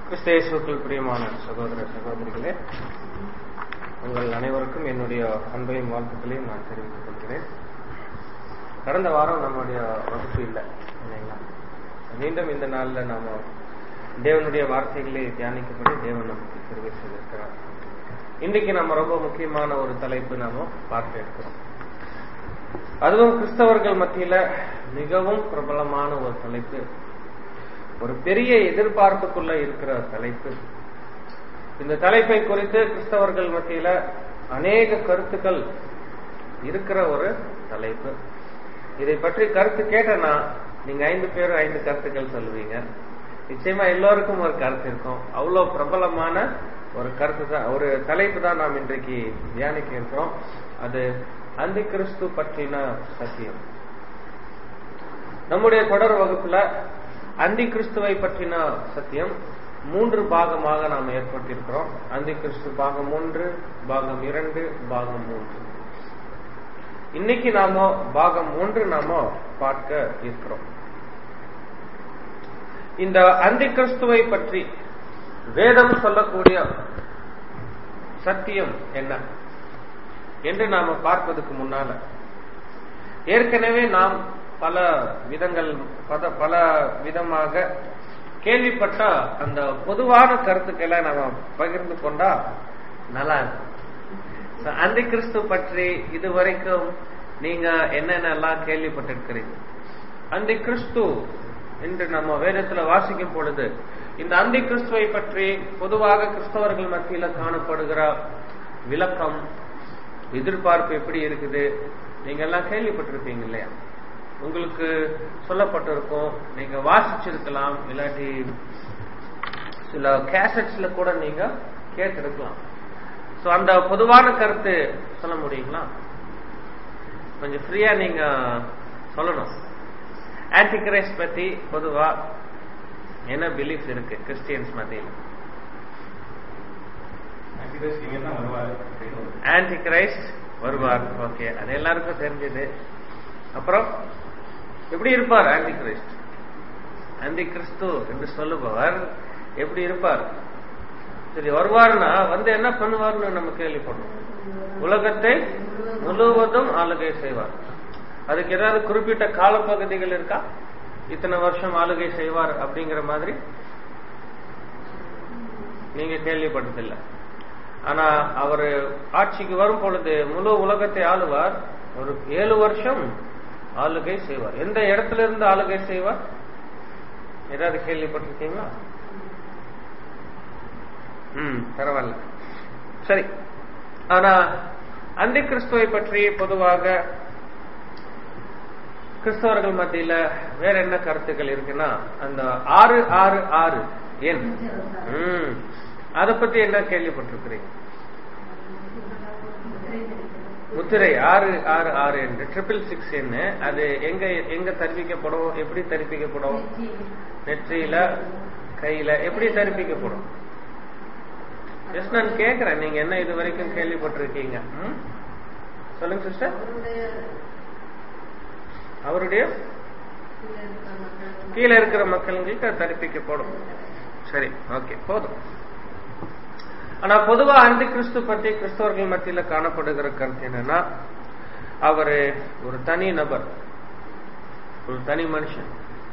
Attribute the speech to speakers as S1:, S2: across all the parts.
S1: கிறிஸ்தேசுக்குள் பிரியமான சகோதர சகோதரிகளே உங்கள் அனைவருக்கும் என்னுடைய அன்பையும் வாழ்த்துக்களையும் நான் தெரிவித்துக் கொள்கிறேன் கடந்த வாரம் நம்முடைய வகுப்பு இல்லை இல்லைங்களா மீண்டும் இந்த நாள்ல நாம தேவனுடைய வார்த்தைகளை தியானிக்கப்படி தேவன் நமக்கு கிருபை செய்திருக்கிறார் இன்றைக்கு நம்ம ரொம்ப முக்கியமான ஒரு தலைப்பு நாம பார்க்க இருக்கிறோம் அதுவும் கிறிஸ்தவர்கள் மத்தியில மிகவும் பிரபலமான ஒரு தலைப்பு ஒரு பெரிய எதிர்பார்ப்புக்குள்ள இருக்கிற தலைப்பு இந்த தலைப்பை குறித்து கிறிஸ்தவர்கள் மத்தியில அநேக கருத்துக்கள் இருக்கிற ஒரு தலைப்பு இதை பற்றி கருத்து கேட்டனா நீங்க ஐந்து பேர் ஐந்து கருத்துக்கள் சொல்லுவீங்க நிச்சயமா எல்லோருக்கும் ஒரு கருத்து இருக்கும் அவ்வளவு பிரபலமான ஒரு கருத்து தான் ஒரு தலைப்பு தான் நாம் இன்றைக்கு தியானிக்க இருக்கிறோம் அது அந்த கிறிஸ்து பற்றின சத்தியம் நம்முடைய தொடர் வகுப்புல அந்தி கிறிஸ்துவை பற்றின சத்தியம் மூன்று பாகமாக நாம் ஏற்பட்டிருக்கிறோம் அந்தி கிறிஸ்து பாகம் ஒன்று பாகம் இரண்டு பாகம் மூன்று இன்னைக்கு நாம பாகம் ஒன்று நாம பார்க்க இருக்கிறோம் இந்த அந்தி கிறிஸ்துவை பற்றி வேதம் சொல்லக்கூடிய சத்தியம் என்ன என்று நாம பார்ப்பதற்கு முன்னால ஏற்கனவே நாம் பல விதங்கள் பல விதமாக கேள்விப்பட்ட அந்த பொதுவான கருத்துக்களை நம்ம பகிர்ந்து கொண்டா நல்லா இருக்கும் அந்த கிறிஸ்து பற்றி இதுவரைக்கும் நீங்க என்னென்னலாம் கேள்விப்பட்டிருக்கிறீங்க அந்த கிறிஸ்து என்று நம்ம வேதத்துல வாசிக்கும் பொழுது இந்த அந்தி கிறிஸ்துவை பற்றி பொதுவாக கிறிஸ்தவர்கள் மத்தியில காணப்படுகிற விளக்கம் எதிர்பார்ப்பு எப்படி இருக்குது நீங்க எல்லாம் கேள்விப்பட்டிருப்பீங்க இல்லையா உங்களுக்கு சொல்லப்பட்டிருக்கும் நீங்க வாசிச்சிருக்கலாம் இல்லாட்டி சில கேசட்ஸ்ல கூட நீங்க கேட்டிருக்கலாம் சோ அந்த பொதுவான கருத்து சொல்ல முடியுங்களா கொஞ்சம் ஃப்ரீயா நீங்க சொல்லணும் ஆன்டிகிரைஸ்ட் பத்தி பொதுவா என்ன பிலீஃப் இருக்கு கிறிஸ்டியன்ஸ் மத்தியில் ஆன்டிகிரைஸ்ட் வருவார் ஓகே அது எல்லாருக்கும் தெரிஞ்சது அப்புறம் எப்படி இருப்பார் ஆன்டி கிறிஸ்ட் ஆன்டி கிறிஸ்து என்று சொல்லுபவர் எப்படி இருப்பார் சரி வருவார்னா வந்து என்ன பண்ணுவார்னு நம்ம கேள்விப்படும் உலகத்தை முழுவதும் ஆளுகை செய்வார் அதுக்கு ஏதாவது குறிப்பிட்ட காலப்பகுதிகள் இருக்கா இத்தனை வருஷம் ஆளுகை செய்வார் அப்படிங்கிற மாதிரி நீங்க கேள்விப்பட்டதில்லை ஆனா அவர் ஆட்சிக்கு வரும் பொழுது முழு உலகத்தை ஆளுவார் ஒரு ஏழு வருஷம் ஆளுகை செய்வார் எந்த இடத்துல இருந்து ஆளுகை செய்வார் ஏதாவது கேள்விப்பட்டிருக்கீங்களா ம் பரவாயில்ல சரி ஆனா அந்தி கிறிஸ்துவை பற்றி பொதுவாக கிறிஸ்தவர்கள் மத்தியில வேற என்ன கருத்துக்கள் இருக்குன்னா அந்த ஆறு ஆறு ஆறு என் ம் அத பத்தி என்ன கேள்விப்பட்டிருக்கிறீங்க முத்திரை ஆறு ஆறு ஆறு என்று ட்ரிபிள் சிக்ஸ் என்ன அது எங்க எங்க தரிப்பிக்கப்படும் எப்படி தரிப்பிக்கப்படும் நெற்றியில கையில எப்படி தரிப்பிக்கப்படும் ஜஸ்ட் நான் கேக்குறேன் நீங்க என்ன இது வரைக்கும் கேள்விப்பட்டிருக்கீங்க சொல்லுங்க சிஸ்டர் அவருடைய கீழே இருக்கிற மக்களுக்கு தரிப்பிக்கப்படும் சரி ஓகே போதும் ஆனா பொதுவா அந்த கிறிஸ்து பற்றி கிறிஸ்தவர்கள் மத்தியில காணப்படுகிற கருத்து என்னன்னா அவரு ஒரு தனி நபர் ஒரு தனி மனுஷன்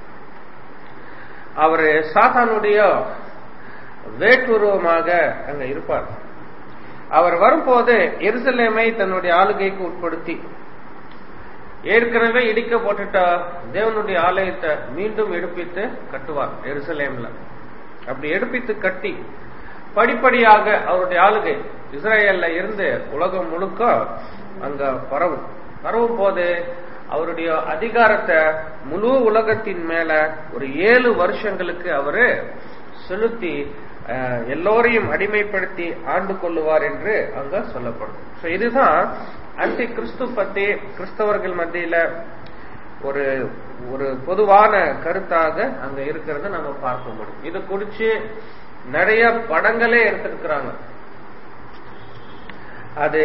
S1: அவரு சாத்தானுடைய வேற்றுருவமாக அங்க இருப்பார் அவர் வரும்போது எருசலேமை தன்னுடைய ஆளுகைக்கு உட்படுத்தி ஏற்கனவே இடிக்கப்பட்டுட்ட தேவனுடைய ஆலயத்தை மீண்டும் எடுப்பித்து கட்டுவார் எருசலேம்ல அப்படி எடுப்பித்து கட்டி படிப்படியாக அவருடைய ஆளுகை இஸ்ரேல்ல இருந்து உலகம் முழுக்க அங்க பரவும் பரவும் போது அவருடைய அதிகாரத்தை முழு உலகத்தின் மேல ஒரு ஏழு வருஷங்களுக்கு அவரு செலுத்தி எல்லோரையும் அடிமைப்படுத்தி ஆண்டு கொள்ளுவார் என்று அங்க சொல்லப்படும் இதுதான் அந்தி கிறிஸ்து பத்தி கிறிஸ்தவர்கள் மத்தியில ஒரு ஒரு பொதுவான கருத்தாக அங்க இருக்கிறத நம்ம பார்க்க முடியும் இது குறிச்சு நிறைய படங்களே எடுத்திருக்கிறாங்க அது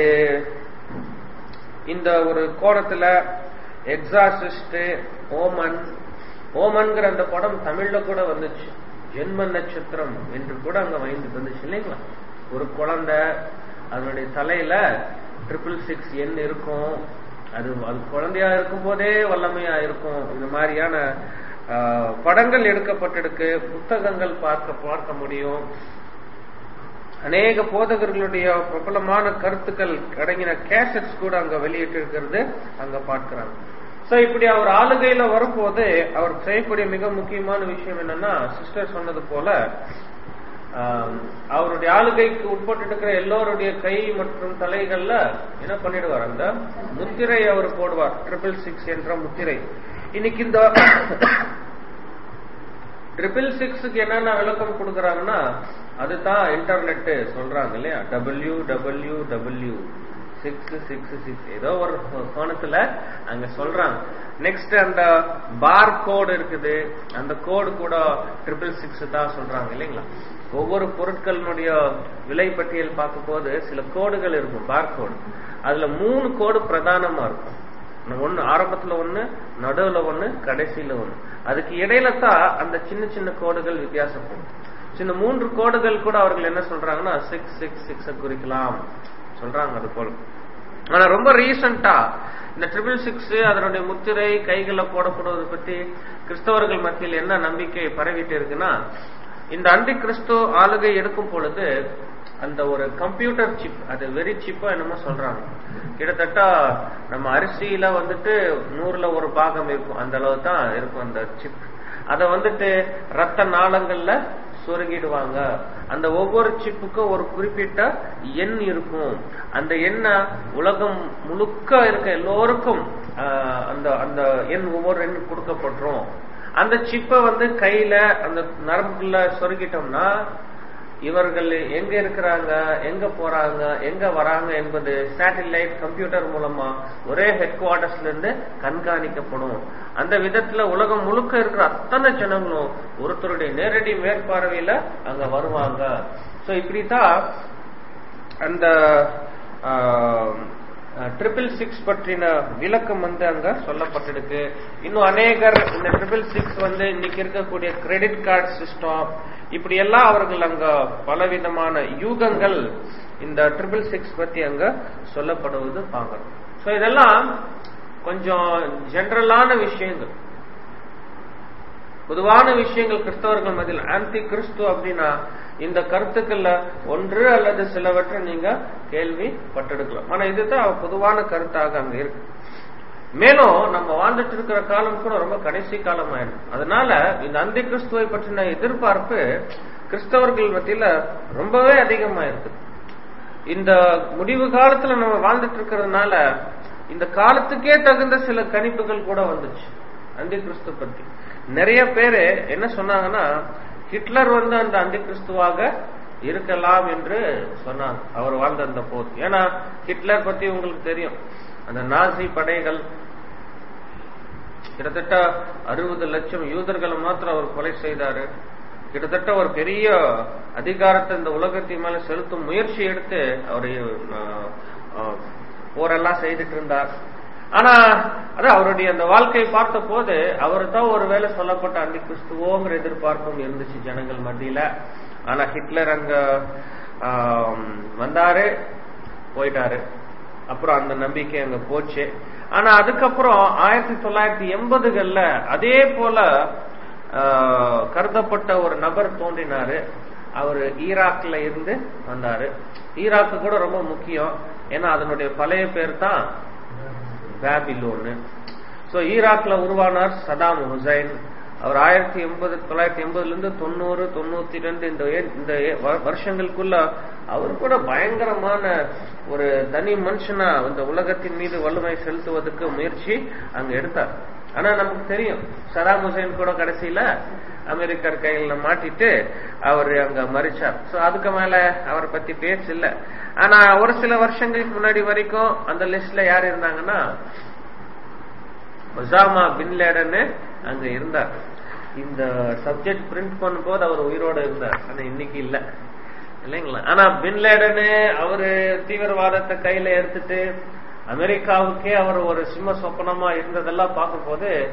S1: இந்த ஒரு கோணத்துல எக்ஸாசிஸ்ட் ஓமன் ஓமன்கிற அந்த படம் தமிழ்ல கூட வந்துச்சு ஜென்ம நட்சத்திரம் என்று கூட அங்க வைந்து வந்துச்சு இல்லைங்களா ஒரு குழந்தை அதனுடைய தலையில ட்ரிபிள் சிக்ஸ் எண் இருக்கும் அது அது குழந்தையா இருக்கும் போதே வல்லமையா இருக்கும் இந்த மாதிரியான ஆஹ், படங்கள் எடுக்கப்பட்டிருக்கு புத்தகங்கள் பார்க்க பார்க்க முடியும் அநேக போதகர்களுடைய பிரபலமான கருத்துக்கள் அடங்கின கேசட்ஸ் கூட அங்க வெளியிட்டு இருக்கிறது அங்க பார்க்கிறாங்க சோ இப்படி அவர் ஆளுகையில வரும்போது அவர் செய்யக்கூடிய மிக முக்கியமான விஷயம் என்னன்னா சிஸ்டர் சொன்னது போல ஆம், அவருடைய ஆளுகைக்கு உட்பட்டு இருக்கிற எல்லோருடைய கை மற்றும் தலைகள்ல என்ன பண்ணிடுவார் அந்த முத்திரை அவர் போடுவார் ட்ரிபிள் சிக்ஸ் என்ற முத்திரை இன்னைக்கு இந்த ட்ரிபிள் சிக்ஸுக்கு என்னென்ன விளக்கம் கொடுக்கறாங்கன்னா அதுதான் இன்டர்நெட் சொல்றாங்க இல்லையா W W W six six six ஏதோ ஒரு கோணத்துல அங்க சொல்றாங்க நெக்ஸ்ட் அந்த பார் கோடு இருக்குது அந்த கோடு கூட ட்ரிபிள் சிக்ஸ் தான் சொல்றாங்க இல்லைங்களா ஒவ்வொரு பொருட்களினுடைய விலை பட்டியல் பார்க்கும் போது சில கோடுகள் இருக்கும் பார் கோடு அதுல மூணு கோடு பிரதானமா இருக்கும் ஒன்னு ஆரம்பத்துல ஒண்ணு நடுவுல ஒண்ணு கடைசியில ஒண்ணு அதுக்கு இடையில தான் அந்த சின்ன சின்ன கோடுகள் வித்தியாசப்படும் சின்ன மூன்று கோடுகள் கூட அவர்கள் என்ன சொல்றாங்கன்னா சிக்ஸ் சிக்ஸ் சிக்ஸ் குறிக்கலாம் சொல்றாங்க அது போல ஆனா ரொம்ப ரீசெண்டா இந்த ட்ரிபிள் சிக்ஸ் அதனுடைய முத்திரை கைகளை போடப்படுவது பற்றி கிறிஸ்தவர்கள் மத்தியில் என்ன நம்பிக்கை பரவிட்டு இருக்குன்னா இந்த அண்டி கிறிஸ்து ஆளுகை எடுக்கும் பொழுது அந்த ஒரு கம்ப்யூட்டர் சிப் அது வெரி சிப்பா என்னமோ சொல்றாங்க கிட்டத்தட்ட நம்ம அரிசியில வந்துட்டு நூறுல ஒரு பாகம் இருக்கும் அந்த அளவு தான் இருக்கும் அந்த சிப் அத வந்துட்டு ரத்த நாளங்கள்ல சொருகிடுவாங்க அந்த ஒவ்வொரு சிப்புக்கும் ஒரு குறிப்பிட்ட எண் இருக்கும் அந்த எண்ணை உலகம் முழுக்க இருக்க எல்லோருக்கும் ஆஹ், அந்த அந்த எண் ஒவ்வொரு எண் கொடுக்கப்பட்டுரும் அந்த சிப்பை வந்து கையில அந்த நரம்புக்குள்ள சொருகிட்டோம்னா இவர்கள் எங்க இருக்கிறாங்க எங்க போறாங்க எங்க வராங்க என்பது சேட்டலைட் கம்ப்யூட்டர் மூலமா ஒரே ஹெட் குவார்டர்ஸ்ல இருந்து கண்காணிக்கப்படும் அந்த விதத்துல உலகம் முழுக்க இருக்கிற அத்தனை ஜனங்களும் ஒருத்தருடைய நேரடி மேற்பார்வையில அங்க வருவாங்க சோ இப்படித்தான் அந்த ட்ரிபிள் சிக்ஸ் பற்றின விளக்கம் வந்து அங்க சொல்லப்பட்டிருக்கு இன்னும் அநேகர் இந்த ட்ரிபிள் சிக்ஸ் வந்து இன்னைக்கு இருக்கக்கூடிய கிரெடிட் கார்டு சிஸ்டம் இப்படி எல்லாம் அவர்கள் அங்க பலவிதமான யூகங்கள் இந்த ட்ரிபிள் சிக்ஸ் பத்தி அங்க சொல்லப்படுவது பார்க்கணும் சோ இதெல்லாம் கொஞ்சம் ஜெனரலான விஷயங்கள் பொதுவான விஷயங்கள் கிறிஸ்தவர்கள் மத்தியில் ஆன்டி கிறிஸ்து அப்படின்னா இந்த கருத்துக்கள்ல ஒன்று அல்லது சிலவற்றை நீங்க கேள்வி பட்டெடுக்கலாம் ஆனா இதுதான் பொதுவான கருத்தாக அங்க இருக்கு மேலும் நம்ம வாழ்ந்துட்டு இருக்கிற காலம் கூட ரொம்ப கடைசி காலம் ஆயிடும் அதனால இந்த அந்தி கிறிஸ்துவை பற்றின எதிர்பார்ப்பு கிறிஸ்தவர்கள் மத்தியில ரொம்பவே அதிகமா இருக்கு இந்த முடிவு காலத்துல நம்ம வாழ்ந்துட்டு இருக்கிறதுனால இந்த காலத்துக்கே தகுந்த சில கணிப்புகள் கூட வந்துச்சு அந்தி கிறிஸ்து பத்தி நிறைய பேரு என்ன சொன்னாங்கன்னா ஹிட்லர் வந்து அந்த அந்தி கிறிஸ்துவாக இருக்கலாம் என்று சொன்னாங்க அவர் வாழ்ந்த அந்த போது ஏன்னா ஹிட்லர் பத்தி உங்களுக்கு தெரியும் அந்த நாசி படைகள் கிட்டத்தட்ட அறுபது லட்சம் யூதர்களை மாத்திரம் அவர் கொலை செய்தாரு கிட்டத்தட்ட ஒரு பெரிய அதிகாரத்தை இந்த உலகத்தின் மேல செலுத்தும் முயற்சி எடுத்து அவர் போரெல்லாம் செய்துட்டு இருந்தார் ஆனா அதான் அவருடைய அந்த வாழ்க்கையை பார்த்த போது அவர் தான் ஒருவேளை சொல்லப்பட்ட அந்தி கிறிஸ்துவோங்கிற எதிர்பார்ப்பும் இருந்துச்சு ஜனங்கள் மத்தியில ஆனா ஹிட்லர் அங்க ஆம், வந்தாரு போயிட்டாரு அப்புறம் அந்த நம்பிக்கை அங்க போச்சு ஆனா அதுக்கப்புறம் ஆயிரத்தி தொள்ளாயிரத்தி எண்பதுகள்ல அதே போல ஆஹ், கருதப்பட்ட ஒரு நபர் தோன்றினாரு அவர் ஈராக்ல இருந்து வந்தாரு ஈராக்கு கூட ரொம்ப முக்கியம் ஏன்னா அதனுடைய பழைய பேர் தான் பேபிலோனு சோ ஈராக்ல உருவானார் சதாம் ஹுசைன் அவர் ஆயிரத்தி எண்பது தொள்ளாயிரத்தி எண்பதுல இருந்து தொண்ணூறு தொண்ணூத்தி ரெண்டு இந்த ஏ- இந்த ஏ- வ- வருஷங்களுக்குள்ள அவர் கூட பயங்கரமான ஒரு தனி மனுஷனா இந்த உலகத்தின் மீது வல்லமை செலுத்துவதற்கு முயற்சி அங்க எடுத்தார் ஆனா நமக்கு தெரியும் சதாம் ஹுசைன் கூட கடைசியில அமெரிக்கர் கையில மாட்டிட்டு அவர் அங்க மறிச்சார் சோ அதுக்கு மேல அவரை பத்தி பேச்சு இல்ல ஆனா ஒரு சில வருஷங்களுக்கு முன்னாடி வரைக்கும் அந்த லிஸ்ட்ல யார் இருந்தாங்கன்னா ஒசாமா பின்லேடன் அங்க இருந்தார் இந்த சப்ஜெக்ட் பிரிண்ட் பண்ணும்போது அவர் உயிரோட இருந்தார் ஆனா இன்னைக்கு இல்ல இல்லைங்களா ஆனா பின்லேடனு அவரு தீவிரவாதத்தை கையில எடுத்துட்டு அமெரிக்காவுக்கே அவர் ஒரு சிம்ம சொப்பனமா இருந்ததெல்லாம் பார்க்கும்போது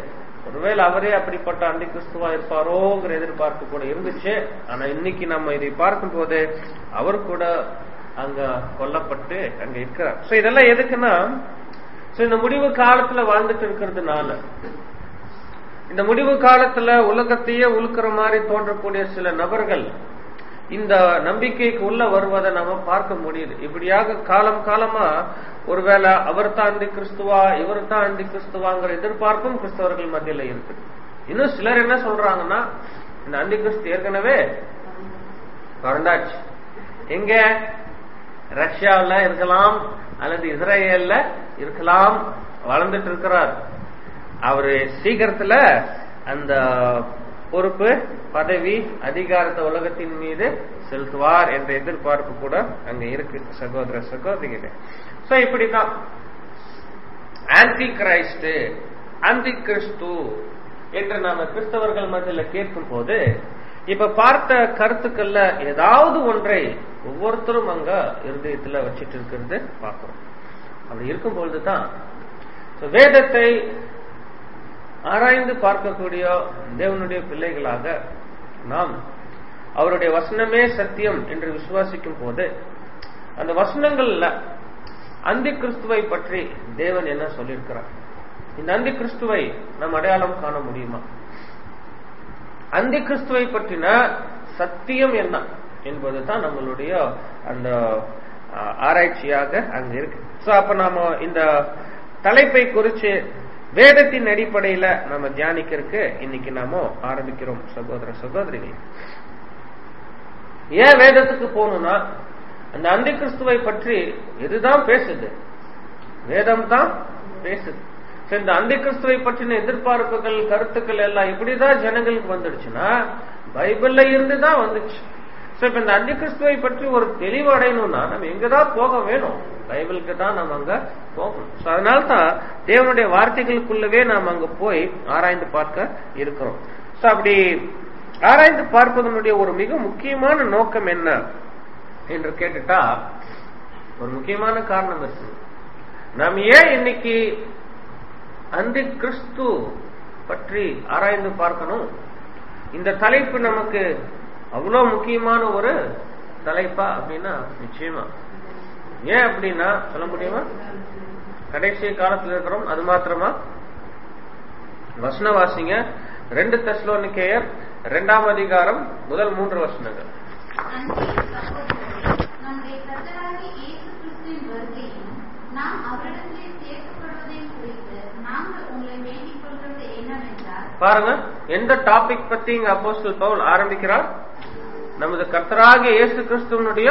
S1: ஒருவேளை அவரே அப்படிப்பட்ட அந்தி கிறிஸ்துவா இருப்பாரோங்கிற எதிர்பார்ப்பு கூட இருந்துச்சு ஆனா இன்னைக்கு நம்ம இதை பார்க்கும்போது அவர் கூட அங்க கொல்லப்பட்டு அங்க இருக்கிறார் சோ இதெல்லாம் எதுக்குன்னா சோ இந்த முடிவு காலத்துல வாழ்ந்துட்டு இருக்கிறதுனால இந்த முடிவு காலத்துல உலகத்தையே உழுக்கிற மாதிரி தோன்றக்கூடிய சில நபர்கள் இந்த நம்பிக்கைக்கு உள்ள வருவதை நாம பார்க்க முடியுது இப்படியாக காலம் காலமா ஒருவேளை அவர் தான் அந்தி கிறிஸ்துவா இவர் தான் அந்தி கிறிஸ்துவாங்கிற எதிர்பார்ப்பும் கிறிஸ்தவர்கள் மத்தியில இருக்கு இன்னும் சிலர் என்ன சொல்றாங்கன்னா இந்த அந்தி கிறிஸ்து ஏற்கனவே பிறந்தாச்சு எங்க ரஷ்யாவுல இருக்கலாம் அல்லது இஸ்ரேல்ல இருக்கலாம் வளர்ந்துட்டு இருக்கிறார் அவரு சீக்கிரத்துல அந்த பொறுப்பு பதவி அதிகாரத்தை உலகத்தின் மீது செலுத்துவார் என்ற எதிர்பார்ப்பு கூட அங்க இருக்கு சகோதர சகோதரிகிட்ட சோ இப்படிதான் ஆன்டி கிரைஸ்ட் ஆன்டி கிறிஸ்து என்று நாம கிறிஸ்தவர்கள் மத்தியில கேட்கும் போது இப்ப பார்த்த கருத்துக்கள்ல ஏதாவது ஒன்றை ஒவ்வொருத்தரும் அங்க இருதயத்துல வச்சிட்டு இருக்கிறது பார்க்கிறோம் அப்படி இருக்கும் பொழுதுதான் வேதத்தை ஆராய்ந்து பார்க்கக்கூடிய தேவனுடைய பிள்ளைகளாக நாம் அவருடைய வசனமே சத்தியம் என்று விசுவாசிக்கும் போது அந்த வசனங்கள்ல அந்தி கிறிஸ்துவை பற்றி தேவன் என்ன சொல்லியிருக்கிறார் இந்த அந்தி கிறிஸ்துவை நம் அடையாளம் காண முடியுமா அந்தி கிறிஸ்துவை பற்றின சத்தியம் என்ன என்பதுதான் நம்மளுடைய அந்த ஆராய்ச்சியாக அங்க இருக்கு சோ அப்ப நாம இந்த தலைப்பை குறிச்சு வேதத்தின் அடிப்படையில நம்ம தியானிக்கிறதுக்கு இன்னைக்கு நாம ஆரம்பிக்கிறோம் சகோதர சகோதரிகள் ஏன் வேதத்துக்கு போகணும்னா அந்த அந்தி கிறிஸ்துவை பற்றி எதுதான் பேசுது வேதம் தான் பேசுது இந்த அந்தி கிறிஸ்துவை பற்றின எதிர்பார்ப்புகள் கருத்துக்கள் எல்லாம் இப்படிதான் ஜனங்களுக்கு வந்துடுச்சுன்னா பைபிள்ல இருந்து தான் வந்துச்சு சோ இப்ப இந்த அந்தி கிறிஸ்துவை பற்றி ஒரு தெளிவு அடையணும்னா நம்ம எங்கதான் போக வேணும் பைபிளுக்கு தான் நம்ம அங்க போகணும் சோ அதனால தான் தேவனுடைய வார்த்தைகளுக்குள்ளவே நாம் அங்க போய் ஆராய்ந்து பார்க்க இருக்கிறோம் சோ அப்படி ஆராய்ந்து பார்ப்பதனுடைய ஒரு மிக முக்கியமான நோக்கம் என்ன என்று கேட்டுட்டா ஒரு முக்கியமான காரணம் இருக்கு நாம் ஏன் இன்னைக்கு அந்தி கிறிஸ்து பற்றி ஆராய்ந்து பார்க்கணும் இந்த தலைப்பு நமக்கு அவ்வளவு முக்கியமான ஒரு தலைப்பா அப்படின்னா நிச்சயமா ஏன் அப்படின்னா சொல்ல முடியுமா கடைசி காலத்துல இருக்கிறோம் அது மாத்திரமா வசனவாசிங்க ரெண்டு தெஸ்லோனிக்கேயர் இரண்டாம் அதிகாரம் முதல் மூன்று வசனங்கள்
S2: நம்முடைய கர்த்தராகிய இயேசு கிறிஸ்துவின் வருகையும் நாம் அவரிடத்திலே சேர்க்கப்படுவதையும் குறித்து நாங்கள் உங்களை வேண்டிக் கொள்வது என்னவென்றால்
S1: பாருங்க எந்த டாபிக் பத்தி இங்க அப்போஸ்தல் பவுல் ஆரம்பிக்கிறார் நமது கர்த்தராகிய இயேசு கிறிஸ்துவனுடைய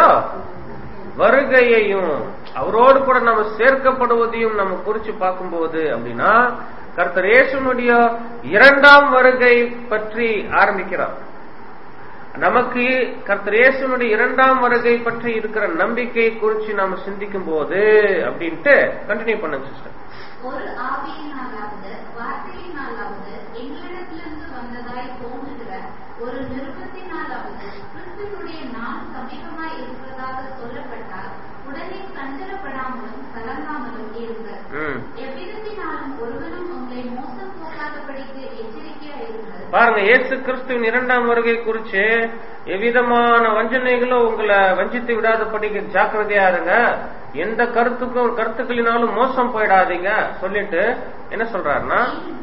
S1: வருகையையும் அவரோடு கூட நம்ம சேர்க்கப்படுவதையும் நம்ம குறிச்சு பார்க்கும்போது அப்படின்னா கர்த்தர் இயேசுனுடைய இரண்டாம் வருகை பற்றி ஆரம்பிக்கிறார் நமக்கு கர்த்தர் இயேசுனுடைய இரண்டாம் வருகை பற்றி இருக்கிற நம்பிக்கை குறிச்சு நாம சிந்திக்கும் போது அப்படின்ட்டு கண்டினியூ பண்ணுங்க சிஸ்டர்
S2: ஒரு ஆவியினாலாவது வார்த்தையினாலாவது எங்களிடத்திலிருந்து வந்ததாய் தோன்றுகிற ஒரு நிருபத்தினாலாவது கிறிஸ்துவனுடைய நாள் சமீபமாய் இருக்கிறதாக சொல்லப்பட்டால் உடனே சஞ்சலப்படாமலும் கலங்காமலும் இருங்கள்
S1: ம்
S2: எவ்விதத்தினாலும் ஒருவனும் உங்களை மோசம் போகாதபடிக்கு எச்சரிக்கையா இருங்கள்
S1: பாருங்க இயேசு கிறிஸ்துவின் இரண்டாம் வருகை குறிச்சு எவ்விதமான வஞ்சனைகளும் உங்களை வஞ்சித்து விடாதபடிக்கு ஜாக்கிரதையா இருங்க எந்த கருத்துக்கும் கருத்துக்களினாலும் மோசம் போயிடாதீங்க சொல்லிட்டு என்ன சொல்றாருன்னா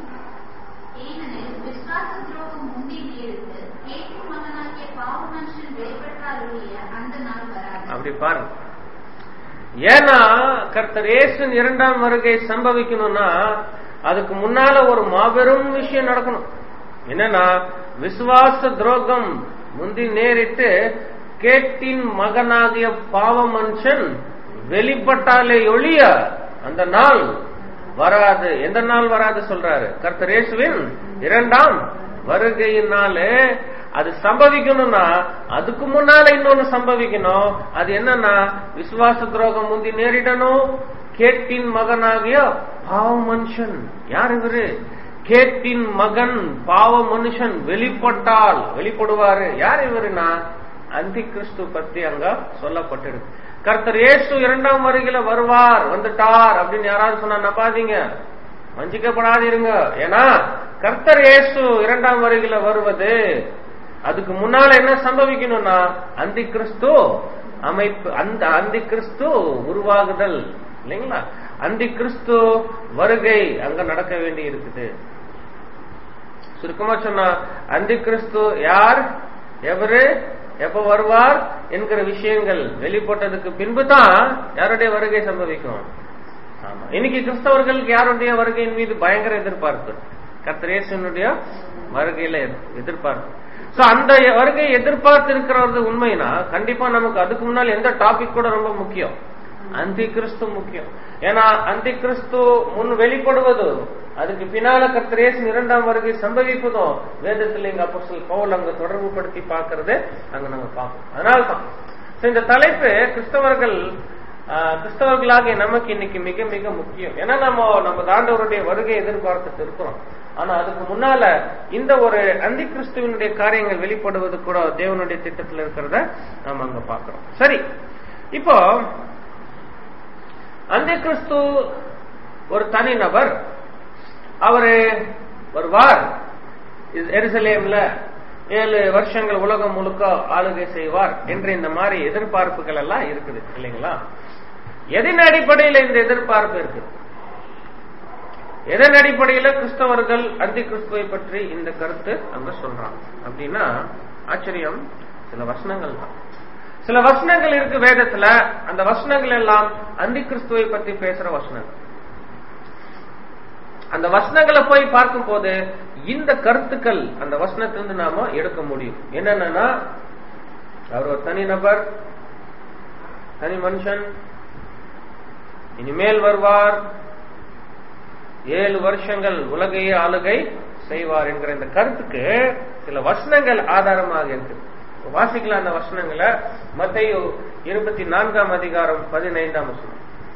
S2: ஏனெனில் விசுவாச துரோகம் முந்தி நேரிட்டு கேட்கும் மகனாகிய பாவ மனுஷன் வெளிப்பட்டால் ஒழிய அந்த நாள் வராது
S1: அப்படி பாருங்க ஏன்னா கர்த்தர் இயேசுவின் இரண்டாம் வருகை சம்பவிக்கணும்னா அதுக்கு முன்னால ஒரு மாபெரும் விஷயம் நடக்கணும் என்னன்னா விசுவாச துரோகம் முந்தி நேரிட்டு கேட்டின் மகனாகிய பாவ மனுஷன் வெளிப்பட்டாலே ஒழிய அந்த நாள் வராது எந்த நாள் வராது சொல்றாரு கர்த்தர் இயேசுவின் இரண்டாம் வருகையினாலே அது சம்பவிக்கணும்னா அதுக்கு முன்னால இன்னொன்னு சம்பவிக்கணும் அது என்னன்னா விசுவாச துரோகம் முந்தி நேரிடணும் கேட்டின் மகனாகிய பாவ மனுஷன் யார் இவரு கேட்டின் மகன் பாவ மனுஷன் வெளிப்பட்டால் வெளிப்படுவாரு யார் இவருனா அந்தி கிறிஸ்து பத்தி அங்க சொல்லப்பட்டிருக்கு கர்த்தர் இயேசு இரண்டாம் வருகையில வருவார் வந்துட்டார் அப்படின்னு யாராவது சொன்னா நம்பாதீங்க வஞ்சிக்கப்படாதீருங்க ஏன்னா கர்த்தர் இயேசு இரண்டாம் வருகையில வருவது அதுக்கு முன்னால என்ன சம்பவிக்கணும்னா அந்தி கிறிஸ்து அமைப்பு அந்த அந்தி கிறிஸ்து உருவாகுதல் இல்லைங்களா அந்தி கிறிஸ்து வருகை அங்க நடக்க வேண்டி இருக்குது சுருக்கமா சொன்னா அந்தி கிறிஸ்து யார் எவரு எப்ப வருவார் என்கிற விஷயங்கள் வெளிப்பட்டதுக்கு பின்பு தான் யாருடைய வருகை சம்பவிக்கும் ஆமா இன்னைக்கு கிறிஸ்தவர்களுக்கு யாருடைய வருகையின் மீது பயங்கர எதிர்பார்ப்பு கத்திரேசனுடைய வருகையில எதிர்பார்ப்பு சோ அந்த வருகை எதிர்பார்த்து இருக்கிறது உண்மைனா கண்டிப்பா நமக்கு அதுக்கு முன்னால் எந்த டாபிக் கூட ரொம்ப முக்கியம் அந்தி கிறிஸ்து முக்கியம் ஏன்னா அந்தி கிறிஸ்து முன் வெளிப்படுவது அதுக்கு பின்னால கத்திரேசன் இரண்டாம் வருகை சம்பவிப்பதும் வேதத்தில் எங்க அப்போ பவுல் அங்க தொடர்பு படுத்தி பார்க்கறது அங்க நம்ம பார்ப்போம் அதனால்தான் இந்த தலைப்பு கிறிஸ்தவர்கள் கிறிஸ்தவர்களாகிய நமக்கு இன்னைக்கு மிக மிக முக்கியம் ஏன்னா நம்ம நம்ம தாண்டவருடைய வருகை எதிர்பார்த்துட்டு இருக்கிறோம் ஆனா அதுக்கு முன்னால இந்த ஒரு அந்தி கிறிஸ்துவனுடைய காரியங்கள் வெளிப்படுவது கூட தேவனுடைய திட்டத்தில் இருக்கிறத நாம அங்க பாக்குறோம் சரி இப்போ அந்தி கிறிஸ்து ஒரு தனி நபர் அவரு வருவார் எருசலேம்ல ஏழு வருஷங்கள் உலகம் முழுக்க ஆளுகை செய்வார் என்ற இந்த மாதிரி எதிர்பார்ப்புகள் எல்லாம் இருக்குது இல்லைங்களா எதன் அடிப்படையில் இந்த எதிர்பார்ப்பு இருக்கு எதன் அடிப்படையில கிறிஸ்தவர்கள் அந்தி கிறிஸ்துவை பற்றி இந்த கருத்து அங்க சொல்றாங்க அப்படின்னா ஆச்சரியம் சில வசனங்கள் தான் சில வசனங்கள் இருக்கு வேதத்துல அந்த வசனங்கள் எல்லாம் அந்தி கிறிஸ்துவை பற்றி பேசுற வசனங்கள் அந்த வசனங்களை போய் பார்க்கும் போது இந்த கருத்துக்கள் அந்த வசனத்திலிருந்து நாம எடுக்க முடியும் என்னன்னா அவர் ஒரு தனி நபர் தனி மனுஷன் இனிமேல் வருவார் ஏழு வருஷங்கள் உலகையே ஆளுகை செய்வார் என்கிற இந்த கருத்துக்கு சில வசனங்கள் ஆதாரமாக இருக்கு வாசிக்கலாம் அந்த வசனங்களை மத்திய இருபத்தி நான்காம் அதிகாரம் பதினைந்தாம் வசனம்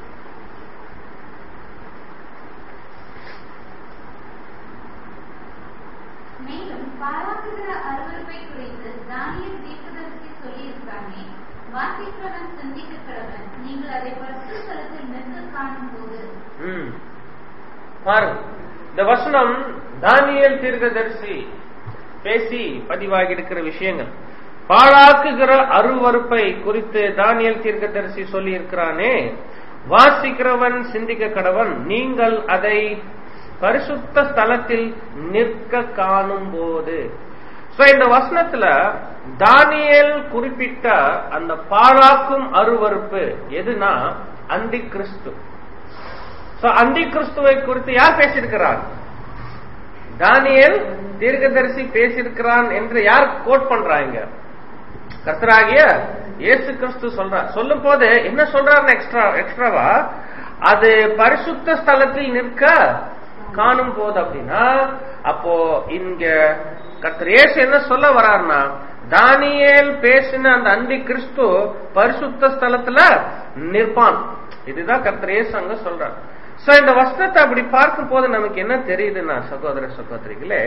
S2: மேலும் பாராட்டுகிற அருவருப்பை குறித்து தானியல் தீர்க்கதரிசி சொல்லியிருக்கானே வாசிக்கிறவன் சிந்திக்க கடவன் நீங்கள் அதை பரிசு தலத்தில் நிற்க காணும் போது
S1: ம். பாருங்க இந்த வசனம் தானியல் தீர்க்கதரிசி பேசி பதிவாகி இருக்கிற விஷயங்கள் பாழாக்குகிற அருவறுப்பை குறித்து தானியல் தீர்க்கதரிசி சொல்லி இருக்கிறானே வாசிக்கிறவன் சிந்திக்க கடவன் நீங்கள் அதை பரிசுத்த ஸ்தலத்தில் நிற்க காணும் போது So, இந்த வசனத்துல தானியேல் குறிப்பிட்ட அந்த பாழாக்கும் அருவறுப்பு எதுனா அந்தி கிறிஸ்து So, அந்தி கிறிஸ்துவை குறித்து யார் பேசியிருக்கிறார் தானியேல் தீர்க்கதரிசி பேசியிருக்கிறான் என்று யார் கோட் பண்றாங்க கர்த்தராகிய இயேசு கிறிஸ்து சொல்றார் சொல்லும் போது என்ன சொல்றாருன்னு எக்ஸ்ட்ரா எக்ஸ்ட்ராவா அது பரிசுத்த ஸ்தலத்தில் நிற்க காணும் போது அப்படின்னா அப்போ இங்க கர்த்தர் இயேசு என்ன சொல்ல வர்றாருன்னா தானியேல் பேசின அந்த அந்தி கிறிஸ்து பரிசுத்த ஸ்தலத்துல நிற்பான் இதுதான் கர்த்தர் இயேசு அங்க சொல்றார் சோ இந்த வஸ்திரத்தை அப்படி பார்க்கும் போது நமக்கு என்ன தெரியுதுன்னா சகோதர சகோதரிகளே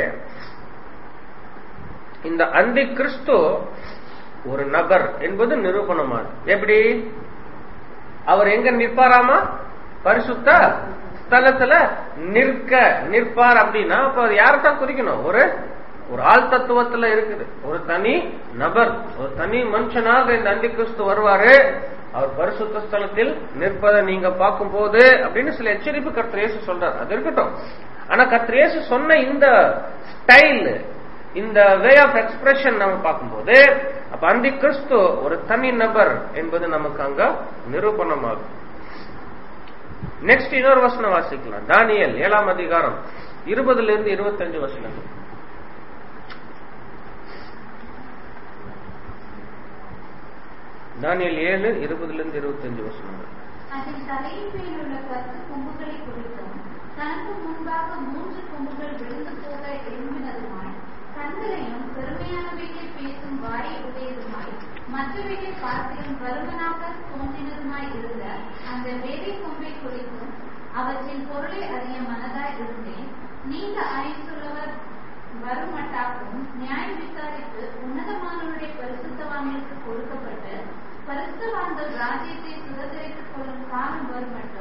S1: இந்த அந்தி கிறிஸ்து ஒரு நபர் என்பது நிரூபணமானது எப்படி அவர் எங்க நிற்பாராமா பரிசுத்த ஸ்தலத்துல நிற்க நிற்பார் அப்படின்னா அப்ப அது யாரைத்தான் குறிக்கணும் ஒரு ஒரு ஆள் தத்துவத்துல இருக்குது ஒரு தனி நபர் ஒரு தனி மனுஷனாக இந்த அந்தி கிறிஸ்து வருவாரு அவர் பரிசுத்த ஸ்தலத்தில் நிற்பதை நீங்க பார்க்கும் போது அப்படின்னு சில எச்சரிப்பு கர்த்தரேசு சொல்றாரு அது இருக்கட்டும் ஆனா கர்த்தரேசு சொன்ன இந்த ஸ்டைல் இந்த வே ஆஃப் எக்ஸ்பிரஷன் நம்ம பார்க்கும்போது அப்ப அந்தி கிறிஸ்து ஒரு தனி நபர் என்பது நமக்கு அங்க நிரூபணமாகும் நெக்ஸ்ட் இன்னொரு வசனம் வாசிக்கலாம் தானியல் ஏழாம் அதிகாரம் இருபதுல இருந்து இருபத்தஞ்சு வசனங்கள் தானியல் ஏழு இருபதுல இருந்து இருபத்தஞ்சு வசனங்கள்
S2: அதன் தலையின் மேல் உள்ள பத்து கொம்புகளை குறித்தும் தனக்கு முன்பாக மூன்று கொம்புகள் விழுந்து போக எழும்பினதுமாய் கண்களையும் பெருமையானவைகளை பேசும் வாயை உடையதுமாய் மற்றவைகளை பார்த்திலும் பருமனாக தோன்றினதுமாய் இருந்த அந்த வேலை கொம்பை குறித்தும் அவற்றின் பொருளை அறிய மனதாய் இருந்தேன் நீண்ட ஆயுசுள்ளவர் வருமட்டாக்கும் நியாயம் விசாரித்து உன்னதமானவருடைய பரிசுத்தவான்களுக்கு கொடுக்கப்பட்டு பரிசுத்தவான்கள் ராஜ்யத்தை சுதந்திரித்துக் கொள்ளும் காலம் வரும் மட்டும்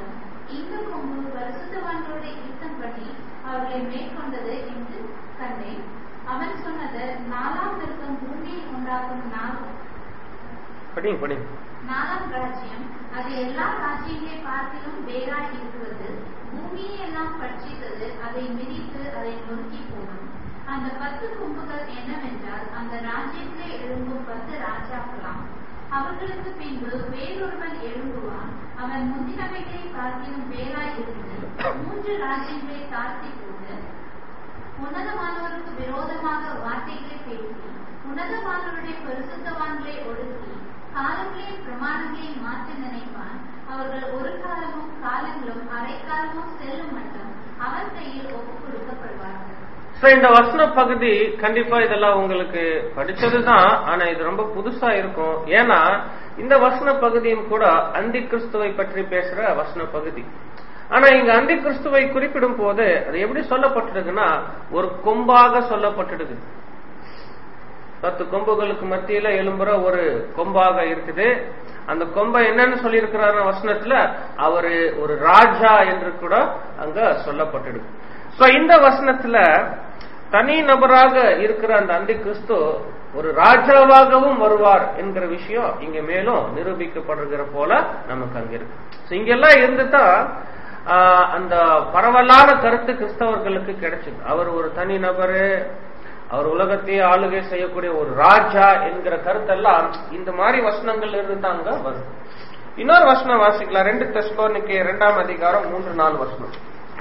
S2: இந்த கொம்பு பரிசுத்தவான்களோடு யுத்தம் பண்ணி அவர்களை மேற்கொண்டது என்று கண்டேன் அவன் சொன்னது நாலாம் மிருகம் பூமியில் உண்டாகும் நாள்
S1: படிங்க படிங்க
S2: நாலாம் ராஜ்யம் அது எல்லா ராஜ்யங்களை பார்த்திலும் வேறாய் இருக்கிறது பூமியை எல்லாம் பட்சித்தது அதை மிதித்து அதை நொறுக்கி போடும் அந்த பத்து கொம்புகள் என்னவென்றால் அந்த ராஜ்யத்திலே எழும்பும் பத்து ராஜாக்களாம் அவர்களுக்கு பின்பு வேறொருவன் எழும்புவான் அவன் முந்தினவைகளை பார்த்திலும் வேறாய் இருந்து மூன்று ராஜ்யங்களை தாழ்த்தி போட்டு உன்னதமானவருக்கு விரோதமாக வார்த்தைகளை பேசி உன்னதமானவருடைய பரிசுத்தவான்களை ஒடுக்கி காலங்களையும் பிரமாணங்களையும் மாற்ற நினைப்பான் அவர்கள் ஒரு காலமும் காலங்களும் அரை காலமும் செல்லும் மட்டும் அவன் கையில் ஒப்புக் கொடுக்கப்படுவார்கள்
S1: சோ இந்த வசன பகுதி கண்டிப்பா இதெல்லாம் உங்களுக்கு படிச்சதுதான் ஆனா இது ரொம்ப புதுசா இருக்கும் ஏன்னா இந்த வசன பகுதியும் கூட அந்தி கிறிஸ்துவை பற்றி பேசுற வசன பகுதி ஆனா இங்க அந்தி கிறிஸ்துவை குறிப்பிடும் போது அது எப்படி சொல்லப்பட்டிருக்குன்னா ஒரு கொம்பாக சொல்லப்பட்டிருக்கு பத்து கொம்புகளுக்கு மத்தியில எழும்புற ஒரு கொம்பாக இருக்குது அந்த கொம்பை என்னன்னு சொல்லியிருக்கிறாரு வசனத்துல அவரு ஒரு ராஜா என்று கூட அங்க சொல்லப்பட்டிருக்கு சோ இந்த வசனத்துல தனி நபராக இருக்கிற அந்த அந்தி கிறிஸ்து ஒரு ராஜாவாகவும் வருவார் என்கிற விஷயம் இங்க மேலும் நிரூபிக்கப்படுகிற போல நமக்கு அங்க இருக்கு So இங்கெல்லாம் இருந்துதான் ஆஹ், அந்த பரவலான கருத்து கிறிஸ்தவர்களுக்கு கிடைச்சது அவர் ஒரு தனி நபரு அவர் உலகத்தையே ஆளுகை செய்யக்கூடிய ஒரு ராஜா என்கிற கருத்தெல்லாம் இந்த மாதிரி வசனங்கள் இருந்து அங்க வருது இன்னொரு வசனம் வாசிக்கலாம் ரெண்டு தெஸ்லோனிக்கு இரண்டாம் அதிகாரம் மூன்று நாலு வசனம்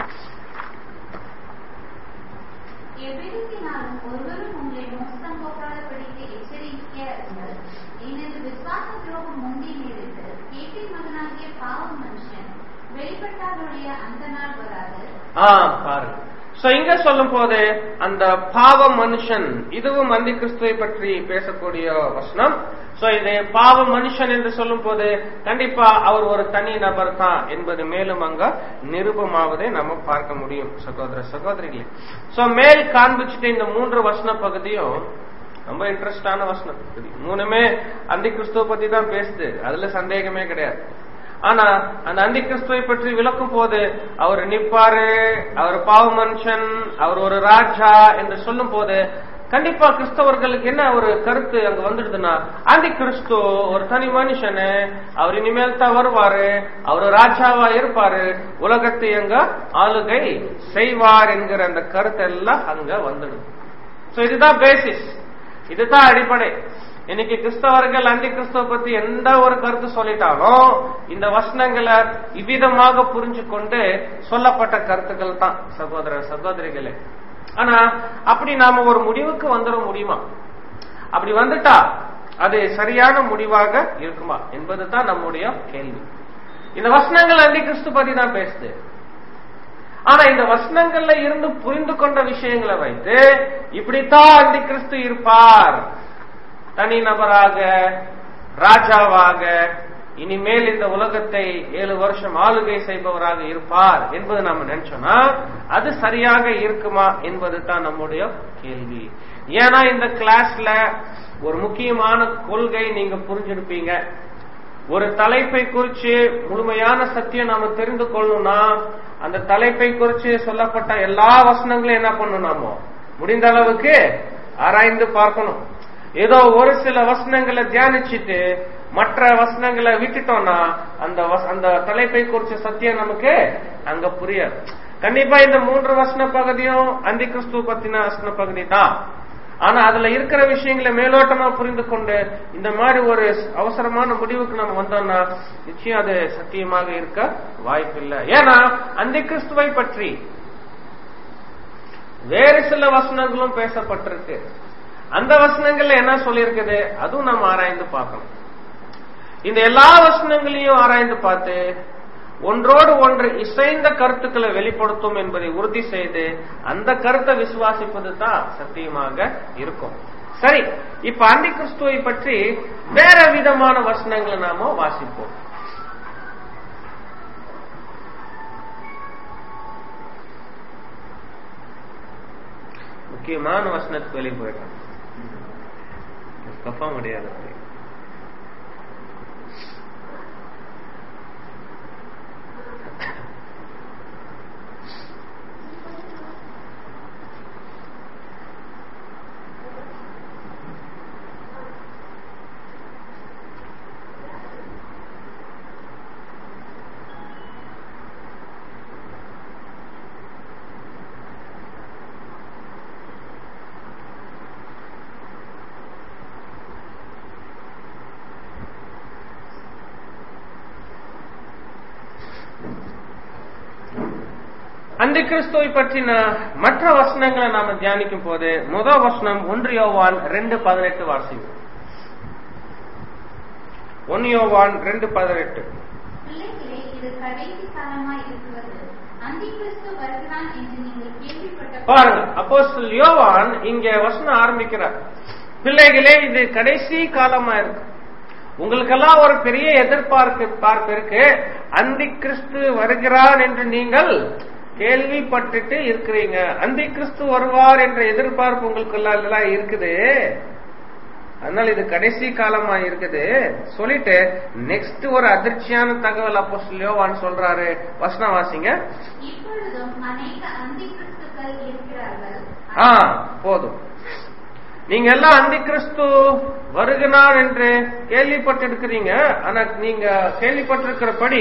S2: எவ்விடத்தினாலும் ஒருவரும் உங்களை மோசம் போக்காதபடிக்கு எச்சரிக்கையாருங்கள் எனது விசுவாச துரோகம் முந்தி நேரிட்டு கேட்டின் மகனாகிய பாவம் மனுஷன் வெளிப்பட்டாருடைய அந்த நாள் வராது
S1: ஆ பாருங்க சோ இங்க சொல்லும் போது அந்த பாவ மனுஷன் இதுவும் அந்தி கிறிஸ்துவை பற்றி பேசக்கூடிய வசனம் சோ இது பாவ மனுஷன் என்று சொல்லும் போது கண்டிப்பா அவர் ஒரு தனி நபர் தான் என்பது மேலும் அங்க நிருபமாவதை நம்ம பார்க்க முடியும் சகோதர சகோதரிகளே சோ மேல் காண்பிச்சுட்டு இந்த மூன்று வசன பகுதியும் ரொம்ப இன்ட்ரெஸ்டான வசனம் பகுதி மூணுமே அந்தி கிறிஸ்துவ பத்தி தான் பேசுது அதுல சந்தேகமே கிடையாது ஆனா அந்த அந்தி கிறிஸ்துவை பற்றி விளக்கும் போது அவர் நிப்பாரு அவர் பாவ மனுஷன் அவர் ஒரு ராஜா என்று சொல்லும் போது கண்டிப்பா கிறிஸ்தவர்களுக்கு என்ன ஒரு கருத்து அங்க வந்துடுதுன்னா அந்தி கிறிஸ்து ஒரு தனி மனுஷனு அவர் இனிமேல் தான் வருவாரு அவர் ராஜாவா இருப்பாரு உலகத்தை அங்க ஆளுகை செய்வார் என்கிற அந்த கருத்து எல்லாம் அங்க வந்துடும் சோ இதுதான் பேசிஸ் இதுதான் அடிப்படை இன்னைக்கு கிறிஸ்தவர்கள் அந்தி கிறிஸ்தவ பத்தி எந்த ஒரு கருத்து சொல்லிட்டாலும் இந்த வசனங்களை இவ்விதமாக புரிஞ்சு கொண்டு சொல்லப்பட்ட கருத்துக்கள் தான் சகோதர சகோதரிகளே ஆனா அப்படி நாம ஒரு முடிவுக்கு வந்துட முடியுமா அப்படி வந்துட்டா அது சரியான முடிவாக இருக்குமா என்பதுதான் நம்முடைய கேள்வி இந்த வசனங்கள் அந்தி கிறிஸ்து பத்தி தான் பேசுது ஆனா இந்த வசனங்கள்ல இருந்து புரிந்து கொண்ட விஷயங்களை வைத்து இப்படித்தான் அந்தி கிறிஸ்து இருப்பார் தனி நபராக ராஜாவாக இனிமேல் இந்த உலகத்தை ஏழு வருஷம் ஆளுகை செய்பவராக இருப்பார் என்பது நாம நினைச்சோம்னா அது சரியாக இருக்குமா என்பது தான் நம்முடைய கேள்வி ஏன்னா இந்த கிளாஸ்ல ஒரு முக்கியமான கொள்கை நீங்க புரிஞ்சிருப்பீங்க ஒரு தலைப்பை குறிச்சு முழுமையான சத்தியம் நாம தெரிந்து கொள்ளணும்னா அந்த தலைப்பை குறிச்சு சொல்லப்பட்ட எல்லா வசனங்களையும் என்ன பண்ணணும் நாம முடிந்த அளவுக்கு ஆராய்ந்து பார்க்கணும் ஏதோ ஒரு சில வசனங்களை தியானிச்சுட்டு மற்ற வசனங்களை விட்டுட்டோம்னா அந்த வச- அந்த தலைப்பை குறிச்ச சத்தியம் நமக்கு அங்க புரியாது கண்டிப்பா இந்த மூன்று வசன பகுதியும் அந்தி கிறிஸ்துவ பத்தின வசன பகுதி தான் ஆனா அதுல இருக்கிற விஷயங்களை மேலோட்டமா புரிந்து கொண்டு இந்த மாதிரி ஒரு அவசரமான முடிவுக்கு நம்ம வந்தோம்னா நிச்சயம் அது சத்தியமாக இருக்க வாய்ப்பில்லை ஏன்னா அந்த கிறிஸ்துவை பற்றி வேறு சில வசனங்களும் பேசப்பட்டிருக்கு அந்த வசனங்கள்ல என்ன சொல்லியிருக்குது அதுவும் நம்ம ஆராய்ந்து பார்க்கணும் இந்த எல்லா வசனங்களையும் ஆராய்ந்து பார்த்து ஒன்றோடு ஒன்று இசைந்த கருத்துக்களை வெளிப்படுத்தும் என்பதை உறுதி செய்து அந்த கருத்தை விசுவாசிப்பது தான் சத்தியமாக இருக்கும் சரி இப்ப அந்தி கிறிஸ்துவை பற்றி வேற விதமான வசனங்களை நாம வாசிப்போம் முக்கியமான வசனத்துக்கு வெளியே போயிடலாம் கப்பா முடியாது அந்த கிறிஸ்துவை பற்றின மற்ற வசனங்களை நாம தியானிக்கும் போது முதல் வசனம் ஒன்று யோவான் ரெண்டு பதினெட்டு வாசிக்கும் ஒன்னு யோவான் ரெண்டு பதினெட்டு
S2: பிள்ளைகளே இது கடைசி காலமாய் இருக்கிறது அந்திகிறிஸ்து வருகிறான் என்று நீங்கள் கேள்விப்பட்ட
S1: பாருங்க அப்போஸ்தலர் யோவான் இங்க வசனம் ஆரம்பிக்கிறார் பிள்ளைகளே இது கடைசி காலமா இருக்கு உங்களுக்கெல்லாம் ஒரு பெரிய எதிர்பார்ப்பு பார்ப்பு இருக்கு அந்தி கிறிஸ்து வருகிறான் என்று நீங்கள் கேள்விப்பட்டுட்டு இருக்கிறீங்க அந்தி கிறிஸ்து வருவார் என்ற எதிர்பார்ப்பு உங்களுக்கு எல்லாம் இருக்குது அதனால இது கடைசி காலமா இருக்குது சொல்லிட்டு நெக்ஸ்ட் ஒரு அதிர்ச்சியான தகவல் அப்போ யோவான் சொல்றாரு வசனம் வாசிங்க
S2: இப்பொழுதும் அநேக அந்திகிறிஸ்துக்கள் இருக்கிறார்கள்
S1: ஆ போதும் நீங்க எல்லாம் அந்தி கிறிஸ்து வருகிறார் என்று கேள்விப்பட்டிருக்கிறீங்க ஆனா நீங்க கேள்விப்பட்டிருக்கிறபடி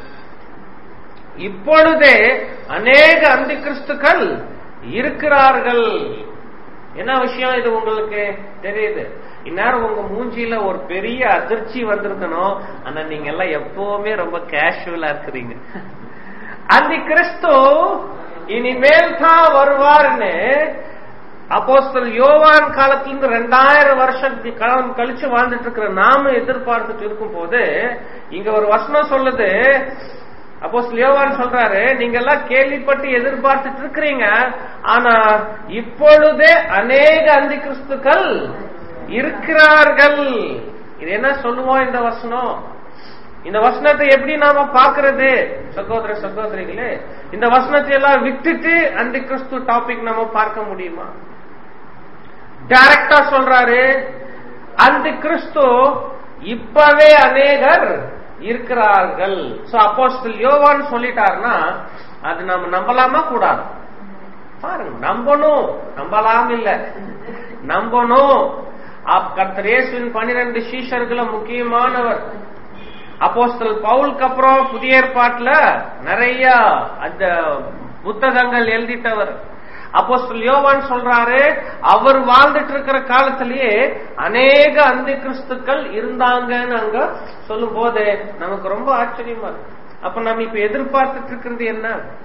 S1: இப்பொழுதே அநேக அந்தி கிறிஸ்துக்கள் இருக்கிறார்கள் என்ன விஷயம் இது உங்களுக்கு தெரியுது இந்நேரம் உங்க மூஞ்சியில ஒரு பெரிய அதிர்ச்சி வந்திருக்கணும் ஆனா நீங்க எல்லாம் எப்பவுமே ரொம்ப கேஷுவலா இருக்கிறீங்க அந்த கிறிஸ்து இனிமேல் தான் வருவார்னு அப்போஸ்தல் யோவான் காலத்திலிருந்து ரெண்டாயிரம் வருஷம் காலம் கழிச்சு வாழ்ந்துட்டு இருக்கிற நாம எதிர்பார்த்துட்டு இருக்கும் போது இங்க ஒரு வசனம் சொல்லுது அப்போஸ்தல் யோவான் சொல்றாரு நீங்க எல்லாம் கேள்விப்பட்டு எதிர்பார்த்துட்டு இருக்கிறீங்க ஆனா இப்பொழுதே அநேக அந்தி கிறிஸ்துக்கள் இருக்கிறார்கள் இது என்ன சொல்லுவோம் இந்த வசனம் இந்த வசனத்தை எப்படி நாம பாக்குறது சகோதர சகோதரிகளே இந்த வசனத்தை எல்லாம் விட்டுட்டு அந்த கிறிஸ்து டாபிக் நம்ம பார்க்க முடியுமா டைரக்டா சொல்றாரு அந்த கிறிஸ்து இப்பவே அநேகர் இருக்கிறார்கள் சோ அப்போஸ்தல் யோவான் சொல்லிட்டாருன்னா அது நம்ம நம்பலாமா கூடாது பாருங்க நம்பணும் நம்பலாம் இல்ல நம்பணும் கர்த்தர் இயேசுவின் பனிரெண்டு சீஷர்களும் முக்கியமானவர் அப்போஸ்தல் பவுலுக்கு அப்புறம் புதிய ஏற்பாட்டுல நிறைய அந்த புத்தகங்கள் எழுதிட்டவர் அப்போஸ்தல் யோவான் சொல்றாரு அவர் வாழ்ந்துட்டு இருக்கிற காலத்திலேயே அநேக அந்த கிறிஸ்துக்கள் இருந்தாங்கன்னு அங்க சொல்லும் போது நமக்கு ரொம்ப ஆச்சரியமா இருக்கு அப்ப நம்ம இப்ப எதிர்பார்த்துட்டு இருக்கிறது என்ன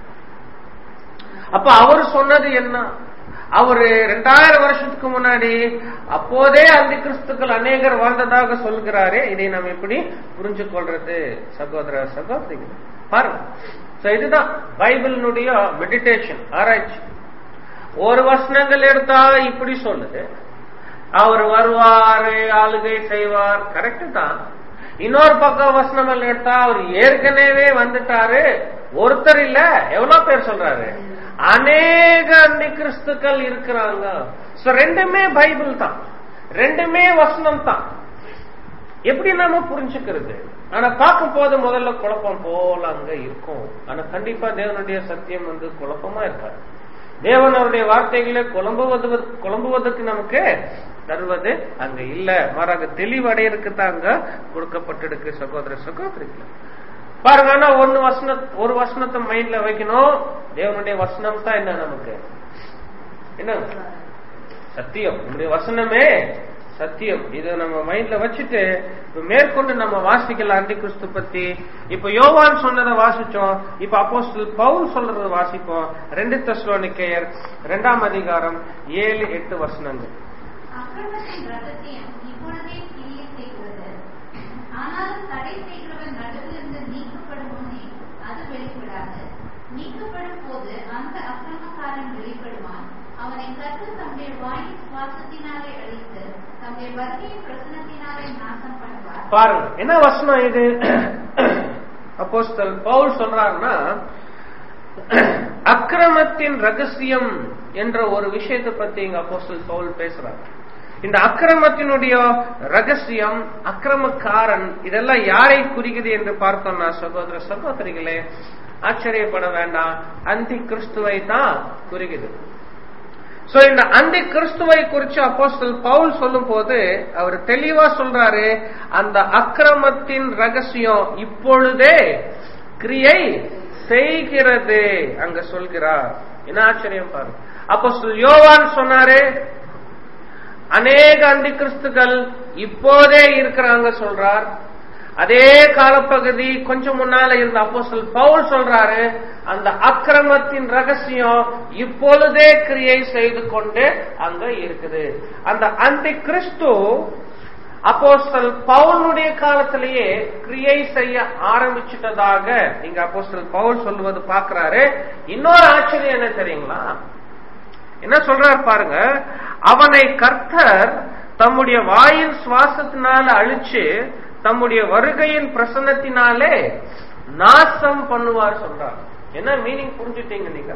S1: அப்ப அவர் சொன்னது என்ன அவரு ரெண்டாயிரம் வருஷத்துக்கு முன்னாடி அப்போதே அந்த கிறிஸ்துக்கள் அநேகர் வாழ்ந்ததாக சொல்கிறாரே இதை நாம் எப்படி புரிஞ்சு கொள்றது சகோதர சகோதரிகள் பாருங்க So, இதுதான் பைபிளினுடைய மெடிடேஷன் ஆராய்ச்சி ஒரு வசனங்கள் எடுத்தா இப்படி சொல்லுது அவர் வருவாரு ஆளுகை செய்வார் கரெக்ட் தான் இன்னொரு பக்கம் வசனங்கள் எடுத்தா அவர் ஏற்கனவே வந்துட்டாரு ஒருத்தர் இல்ல எவ்வளவு பேர் சொல்றாரு அநேக அந்தி கிறிஸ்துக்கள் இருக்கிறாங்க சோ ரெண்டுமே பைபிள் தான் ரெண்டுமே வசனம் தான் எப்படி நாம புரிஞ்சுக்கிறது ஆனா பார்க்கும் போது முதல்ல குழப்பம் போல அங்க இருக்கும் ஆனா கண்டிப்பா தேவனுடைய சத்தியம் வந்து குழப்பமா இருக்காது தேவன் அவருடைய வார்த்தைகளை குழம்புவது குழம்புவதற்கு நமக்கு தருவது அங்க இல்ல மாறாக தெளிவடையறதுக்கு தான் அங்க கொடுக்கப்பட்டிருக்கு சகோதர சகோதரிகள் பாருங்க ஆனா ஒன்னு வசன ஒரு வசனத்தை மைண்ட்ல வைக்கணும் தேவனுடைய வசனம் தான் என்ன நமக்கு என்ன சத்தியம் நம்முடைய வசனமே சத்தியம் இதை நம்ம மைண்ட்ல வச்சுட்டு இப்ப மேற்கொண்டு நம்ம வாசிக்கலாம் அந்தி கிறிஸ்து பத்தி இப்ப யோவான் சொன்னதை வாசிச்சோம் இப்ப அப்போஸ்தல் பவுல் சொல்றதை வாசிப்போம் ரெண்டு தஸ்லோனிக்கையர் இரண்டாம் அதிகாரம் ஏழு எட்டு வசனங்கள்
S2: அக்கிரமத்தின் ரகசியம் இப்பொழுதே கிரிய செய்கிறது ஆனாலும் தடை செய்கிறவன் நடுவிலிருந்து நீக்கப்படும் முன்னே அது வெளிப்படாது நீக்கப்படும் போது அந்த அக்கிரமக்காரன் வெளிப்படுவான் அவனை கர்த்தர் தம்முடைய வாயின் சுவாசத்தினாலே அழித்து தம்முடைய வருகையின் பிரசனத்தினாலே நாசம் பண்ணுவார்
S1: பாருங்க என்ன வசனம் இது அப்போஸ்தல் பவுல் சொல்றாருன்னா அக்கிரமத்தின் ரகசியம் என்ற ஒரு விஷயத்தை பத்தி இங்க அப்போஸ்தல் பவுல் பேசுறாரு இந்த அக்கிரமத்தினுடைய ரகசியம் அக்கிரமக்காரன் இதெல்லாம் யாரை குறிக்குது என்று பார்த்தோம்னா சகோதர சகோதரிகளே ஆச்சரியப்பட வேண்டாம் அந்தி கிறிஸ்துவை தான் குறிக்குது சோ இந்த அந்தி கிறிஸ்துவை குறிச்சு அப்போஸ்தல் பவுல் சொல்லும் போது அவர் தெளிவா சொல்றாரு அந்த அக்கிரமத்தின் ரகசியம் இப்பொழுதே கிரியை செய்கிறது அங்க சொல்கிறார் என்ன ஆச்சரியம் பாரு அப்போ யோவான் சொன்னாரு அநேக அந்தி கிறிஸ்துகள் இப்போதே இருக்கிறாங்க சொல்றார் அதே காலப்பகுதி கொஞ்சம் முன்னால இருந்த அப்போஸ்தலர் பவுல் சொல்றாரு அந்த அக்கிரமத்தின் ரகசியம் இப்பொழுதே கிரியை செய்து கொண்டு அங்க இருக்குது அந்த அந்தி கிறிஸ்து அப்போஸ்தல் பவுலுடைய காலத்திலேயே கிரியை செய்ய ஆரம்பிச்சிட்டதாக இங்க அப்போஸ்தல் பவுல் சொல்லுவது பாக்குறாரு இன்னொரு ஆச்சரியம் என்ன தெரியுங்களா என்ன சொல்றாரு பாருங்க அவனை கர்த்தர் தம்முடைய வாயின் சுவாசத்தினால அழிச்சு தம்முடைய வருகையின் பிரசன்னத்தினாலே நாசம் பண்ணுவார் சொல்றார் என்ன மீனிங் புரிஞ்சுட்டீங்க நீங்க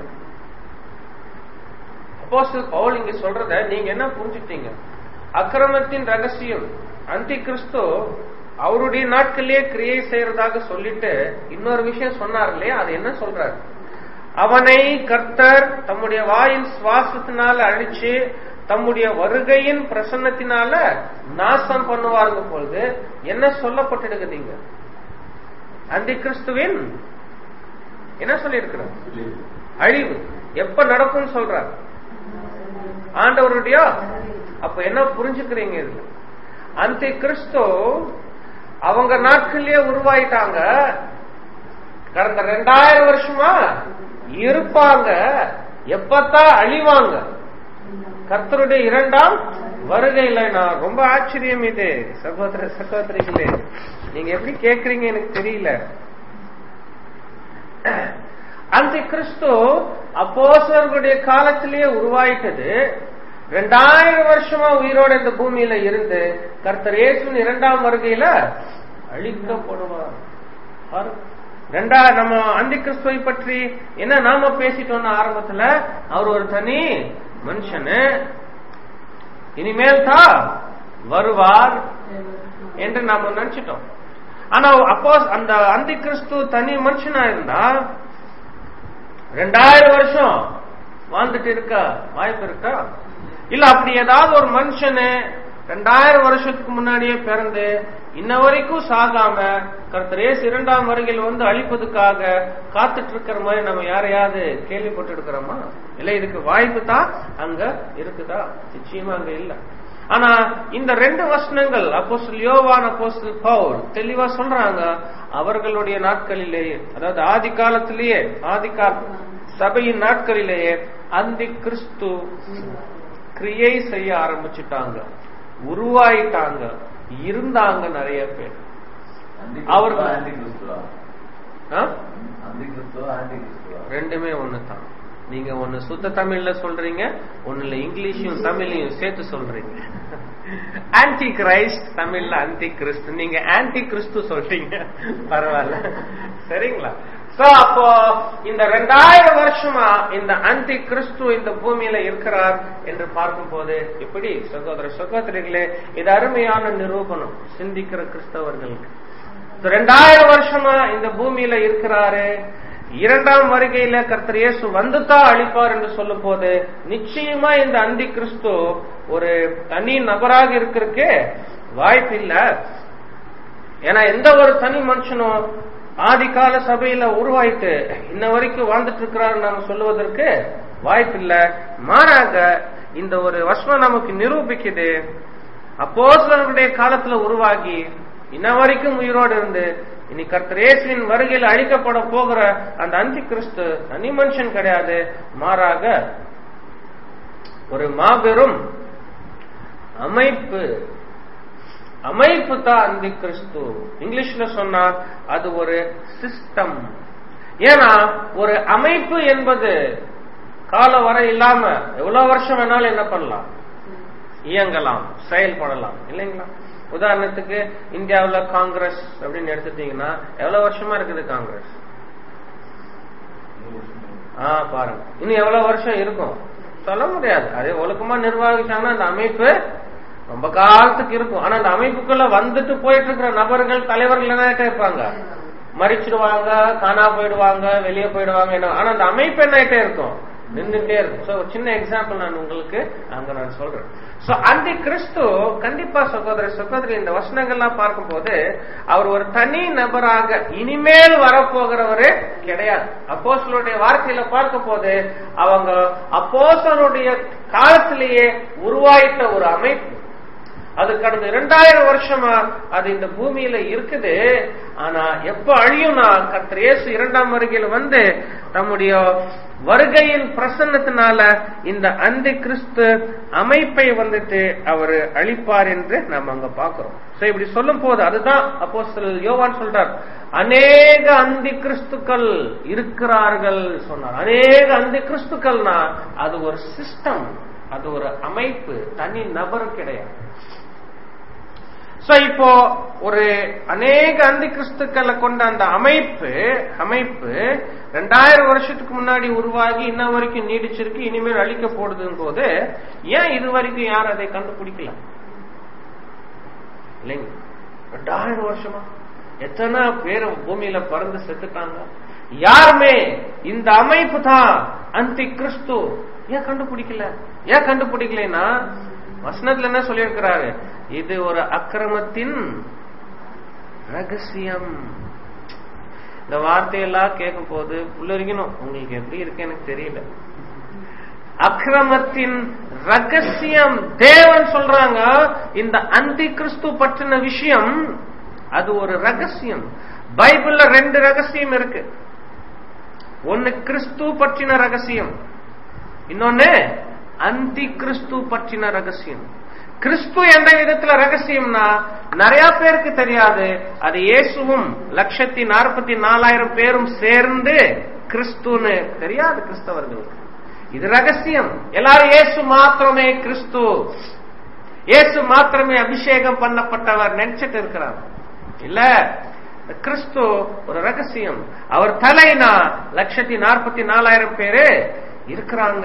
S1: அப்போஸ்தல் பவுல் இங்க சொல்றத நீங்க என்ன புரிஞ்சுட்டீங்க அக்கிரமத்தின் ரகசியம் அந்தி கிறிஸ்து அவருடைய நாட்களிலே கிரியை செய்யறதாக சொல்லிட்டு இன்னொரு விஷயம் சொன்னார் இல்லையா அது என்ன சொல்றாரு அவனை கர்த்தர் தம்முடைய வாயின் சுவாசத்தினால அழிச்சு தம்முடைய வருகையின் பிரசன்னத்தினால நாசம் பண்ணுவாருங்க பொழுது என்ன சொல்லப்பட்டிருக்குதுங்க அந்தி கிறிஸ்துவின் என்ன சொல்லியிருக்கிறார் அழிவு எப்ப நடக்கும்னு சொல்றார் ஆண்டவருடைய அப்ப என்ன புரிஞ்சுக்கிறீங்க இதுல அந்த கிறிஸ்து அவங்க நாட்களிலே உருவாயிட்டாங்க கடந்த ரெண்டாயிரம் வருஷமா இருப்பாங்க எப்பத்தான் அழிவாங்க கர்த்தருடைய இரண்டாம் வருகையில நான் ரொம்ப ஆச்சரியம் இது சகோதர சகோதரிகளே நீங்க எப்படி கேக்குறீங்க எனக்கு தெரியல அந்த கிறிஸ்து அப்போசர்களுடைய காலத்திலேயே உருவாயிட்டது ரெண்டாயிரம் வருஷமா உயிரோட இந்த பூமியில இருந்து கர்த்தர் இயேசுவின் இரண்டாம் வருகையில அழிக்கப்படுவார் பாரு. ரெண்டா நம்ம அந்தி கிறிஸ்துவை பற்றி என்ன நாம பேசிட்டோம்னா ஆரம்பத்துல அவர் ஒரு தனி மனுஷனு இனிமேல் தான் வருவார் என்று நாம நினைச்சிட்டோம் ஆனா அப்போ அந்த அந்தி கிறிஸ்து தனி மனுஷனா இருந்தா ரெண்டாயிரம் வருஷம் வாழ்ந்துட்டு இருக்க வாய்ப்பு இருக்கா இல்ல அப்படி ஏதாவது ஒரு மனுஷனு ரெண்டாயிரம் வருஷத்துக்கு முன்னாடியே பிறந்து இன்ன வரைக்கும் சாகாம கர்த்தரேஸ் இரண்டாம் வருகையில் வந்து அழிப்பதுக்காக காத்துட்டு இருக்கிற மாதிரி நம்ம யாரையாவது கேள்விப்பட்டு இருக்கிறோமா இல்ல இதுக்கு வாய்ப்பு தான் அங்க இருக்குதா நிச்சயமா அங்க இல்ல ஆனா இந்த ரெண்டு வசனங்கள் அப்போஸ்தல் யோவான் அப்போஸ்தல் பவுல் தெளிவா சொல்றாங்க அவர்களுடைய நாட்களிலேயே அதாவது ஆதி காலத்திலேயே ஆதி கால சபையின் நாட்களிலேயே அந்தி கிறிஸ்து கிரியை செய்ய ஆரம்பிச்சுட்டாங்க உருவாயிட்டாங்க இருந்தாங்க நிறைய பேர் அவர்கள் ஆ? ரெண்டுமே ஒண்ணுதான் நீங்க ஒண்ணு சுத்த தமிழ்ல சொல்றீங்க ஒண்ணுல இங்கிலீஷையும் தமிழையும் சேர்த்து சொல்றீங்க ஆன்டி கிரைஸ்ட் தமிழ்ல ஆன்டி கிறிஸ்து நீங்க ஆன்டி கிறிஸ்து சொல்றீங்க பரவாயில்ல சரிங்களா சோ அப்போ இந்த ரெண்டாயிரம் வருஷமா இந்த அந்தி கிறிஸ்து இந்த பூமியில இருக்கிறார் என்று பார்க்கும்போது இப்படி சகோதர சகோதரிகளே இது அருமையான நிரூபணம் சிந்திக்கிற கிறிஸ்தவர்களுக்கு இந்த ரெண்டாயிரம் வருஷமா இந்த பூமியில இருக்கிறாரு இரண்டாம் வருகையில கர்த்தர் இயேசு வந்துதான் அழிப்பார் என்று சொல்லும் போது நிச்சயமா இந்த அந்தி கிறிஸ்து ஒரு தனி நபராக இருக்கிறதுக்கு வாய்ப்பு இல்ல ஏன்னா எந்த ஒரு தனி மனுஷனும் ஆதி கால சபையில உருவாயிட்டு இன்ன வரைக்கும் வாழ்ந்துட்டு இருக்கிறாரு நாம சொல்லுவதற்கு வாய்ப்பு இல்ல மாறாக இந்த ஒரு வசனம் நமக்கு நிரூபிக்குது அப்போஸ்தலர்களுடைய காலத்துல உருவாகி இன்ன வரைக்கும் உயிரோடு இருந்து இனி கர்த்தர் இயேசுவின் வருகையில் அழிக்கப்பட போகிற அந்த அந்தி கிறிஸ்து தனி மனுஷன் கிடையாது மாறாக ஒரு மாபெரும் அமைப்பு அமைப்பு தான் அந்தி கிறிஸ்து இங்கிலீஷ்ல சொன்னா அது ஒரு சிஸ்டம் ஏன்னா ஒரு அமைப்பு என்பது கால வரை இல்லாம எவ்வளவு வருஷம் வேணாலும் என்ன பண்ணலாம் இயங்கலாம் செயல்படலாம் இல்லைங்களா உதாரணத்துக்கு இந்தியாவுல காங்கிரஸ் அப்படின்னு எடுத்துட்டீங்கன்னா எவ்வளவு வருஷமா இருக்குது காங்கிரஸ் ஆ பாருங்க இன்னும் எவ்வளவு வருஷம் இருக்கும் சொல்ல முடியாது அதே ஒழுக்கமா நிர்வகிச்சாங்கன்னா அந்த அமைப்பு ரொம்ப காலத்துக்கு இருக்கும் ஆனா அந்த அமைப்புக்குள்ள வந்துட்டு போயிட்டு இருக்கிற நபர்கள் தலைவர்கள் என்ன ஆயிட்டே இருப்பாங்க மறிச்சிடுவாங்க காணா போயிடுவாங்க வெளியே போயிடுவாங்க என்ன ஆனா அந்த அமைப்பு என்ன ஆயிட்டே இருக்கும் நின்றுட்டே இருக்கும் சோ ஒரு சின்ன எக்ஸாம்பிள் நான் உங்களுக்கு அங்க நான் சொல்றேன் சோ அந்த கிறிஸ்து கண்டிப்பா சகோதர சகோதரி இந்த வசனங்கள்லாம் பார்க்கும்போது அவர் ஒரு தனி நபராக இனிமேல் வரப்போகிறவரு கிடையாது அப்போஸ்தலருடைய வார்த்தையில பார்க்கும் போது அவங்க அப்போஸ்தலருடைய காலத்திலேயே உருவாயிட்ட ஒரு அமைப்பு அது கடந்த இரண்டாயிரம் வருஷமா அது இந்த பூமியில இருக்குது ஆனா எப்ப அழியும்னா கர்த்தர் இயேசு இரண்டாம் வருகையில் வந்து தம்முடைய வருகையின் பிரசன்னத்தினால இந்த அந்தி கிறிஸ்து அமைப்பை வந்துட்டு அவர் அழிப்பார் என்று நாம் அங்க பாக்குறோம் சோ இப்படி சொல்லும் போது அதுதான் அப்போ யோவான் சொல்றார் அநேக அந்தி கிறிஸ்துக்கள் இருக்கிறார்கள் சொன்னார் அநேக அந்தி கிறிஸ்துக்கள்னா அது ஒரு சிஸ்டம் அது ஒரு அமைப்பு தனி நபர் கிடையாது சோ இப்போ ஒரு அநேக அந்தி கிறிஸ்துக்களை கொண்ட அந்த அமைப்பு அமைப்பு ரெண்டாயிரம் வருஷத்துக்கு முன்னாடி உருவாகி இன்ன வரைக்கும் நீடிச்சிருக்கு இனிமேல் அழிக்க போடுதும் போது ஏன் இது வரைக்கும் யாரும் அதை கண்டுபிடிக்கல இல்லைங்க ரெண்டாயிரம் வருஷமா எத்தனை பேர் பூமியில பறந்து செத்துட்டாங்க யாருமே இந்த அமைப்பு தான் அந்தி கிறிஸ்து ஏன் கண்டுபிடிக்கல ஏன் கண்டுபிடிக்கலன்னா வசனத்துல என்ன சொல்லியிருக்கிறாரு இது ஒரு அக்கிரமத்தின் ரகசியம் இந்த வார்த்தையெல்லாம் கேட்கும் போது புள்ளரிக்கணும் உங்களுக்கு எப்படி இருக்கு எனக்கு தெரியல அக்கிரமத்தின் ரகசியம் தேவன் சொல்றாங்க இந்த அந்தி கிறிஸ்து பற்றின விஷயம் அது ஒரு ரகசியம் பைபிள்ல ரெண்டு ரகசியம் இருக்கு ஒன்னு கிறிஸ்து பற்றின ரகசியம் இன்னொன்னு அந்தி கிறிஸ்து பற்றின ரகசியம் கிறிஸ்து எந்த விதத்துல ரகசியம்னா நிறைய பேருக்கு தெரியாது அது இயேசுவும் லட்சத்தி நாற்பத்தி நாலாயிரம் பேரும் சேர்ந்து கிறிஸ்துன்னு தெரியாது கிறிஸ்தவர்களுக்கு இது ரகசியம் எல்லாரும் இயேசு மாத்திரமே கிறிஸ்து இயேசு மாத்திரமே அபிஷேகம் பண்ணப்பட்டவர் நினைச்சிட்டு இருக்கிறார் இல்ல கிறிஸ்து ஒரு ரகசியம் அவர் தலைனா லட்சத்தி நாற்பத்தி நாலாயிரம் பேரு இருக்கிறாங்க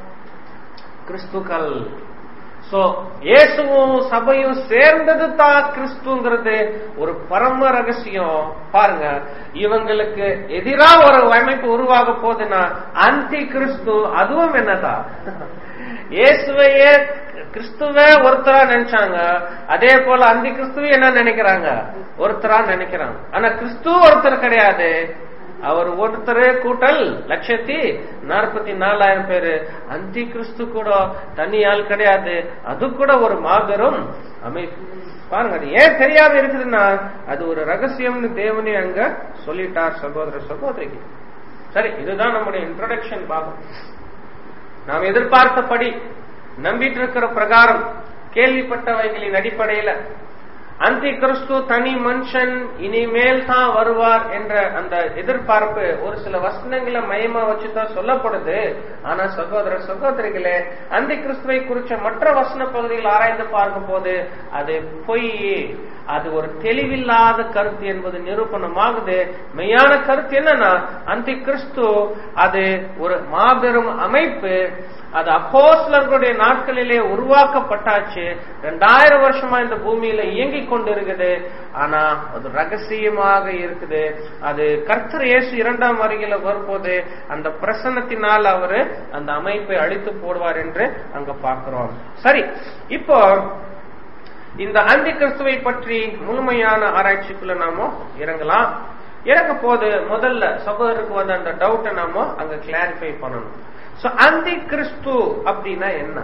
S1: கிறிஸ்துக்கள் சோ இயேசுவும் சபையும் சேர்ந்தது தான் கிறிஸ்துங்கிறது ஒரு பரம ரகசியம் பாருங்க இவங்களுக்கு எதிரா ஒரு அமைப்பு உருவாக போகுதுன்னா அந்தி கிறிஸ்து அதுவும் என்னதான் இயேசுவையே கிறிஸ்துவ ஒருத்தரா நினைச்சாங்க அதே போல அந்தி கிறிஸ்துவ என்ன நினைக்கிறாங்க ஒருத்தரா நினைக்கிறாங்க ஆனா கிறிஸ்து ஒருத்தர் கிடையாது அவர் ஒருத்தர் கூட்டல் லட்சத்தி நாற்பத்தி நாலாயிரம் பேரு அந்தி கிறிஸ்து கூட தனி ஆள் கிடையாது அது கூட ஒரு மாபெரும் அமைப்பு பாருங்க அது ஏன் தெரியாம இருக்குதுன்னா அது ஒரு ரகசியம்னு தேவனே அங்க சொல்லிட்டார் சகோதர சகோதரிக்கு சரி இதுதான் நம்முடைய இன்ட்ரோடக்ஷன் பாகம் நாம் எதிர்பார்த்தபடி நம்பிட்டு இருக்கிற பிரகாரம் கேள்விப்பட்டவைகளின் அடிப்படையில அந்தி கிறிஸ்து தனி மனுஷன் இனிமேல் தான் வருவார் என்ற அந்த எதிர்பார்ப்பு ஒரு சில வசனங்களை மையமா வச்சுதான் சொல்லப்படுது ஆனா சகோதர சகோதரிகளே அந்தி கிறிஸ்துவை குறிச்ச மற்ற வசன பகுதிகள் ஆராய்ந்து பார்க்கும் போது அது பொய் அது ஒரு தெளிவில்லாத கருத்து என்பது நிரூபணமாகுது மெய்யான கருத்து என்னன்னா அந்தி கிறிஸ்து அது ஒரு மாபெரும் அமைப்பு அது அப்போஸ்லர்களுடைய நாட்களிலே உருவாக்கப்பட்டாச்சு ரெண்டாயிரம் வருஷமா இந்த பூமியில இயங்கிக் கொண்டு இருக்குது ஆனா அது ரகசியமாக இருக்குது அது கர்த்தர் இயேசு இரண்டாம் வருகையில வரும்போது அந்த பிரசன்னத்தினால் அவரு அந்த அமைப்பை அழித்து போடுவார் என்று அங்க பார்க்கிறோம் சரி இப்போ இந்த அந்தி கிறிஸ்துவை பற்றி முழுமையான ஆராய்ச்சிக்குள்ள நாம இறங்கலாம் இறங்க போது முதல்ல சகோதரருக்கு வந்த அந்த டவுட்டை நாம அங்க கிளாரிஃபை பண்ணணும் சோ அந்தி கிறிஸ்து அப்படின்னா என்ன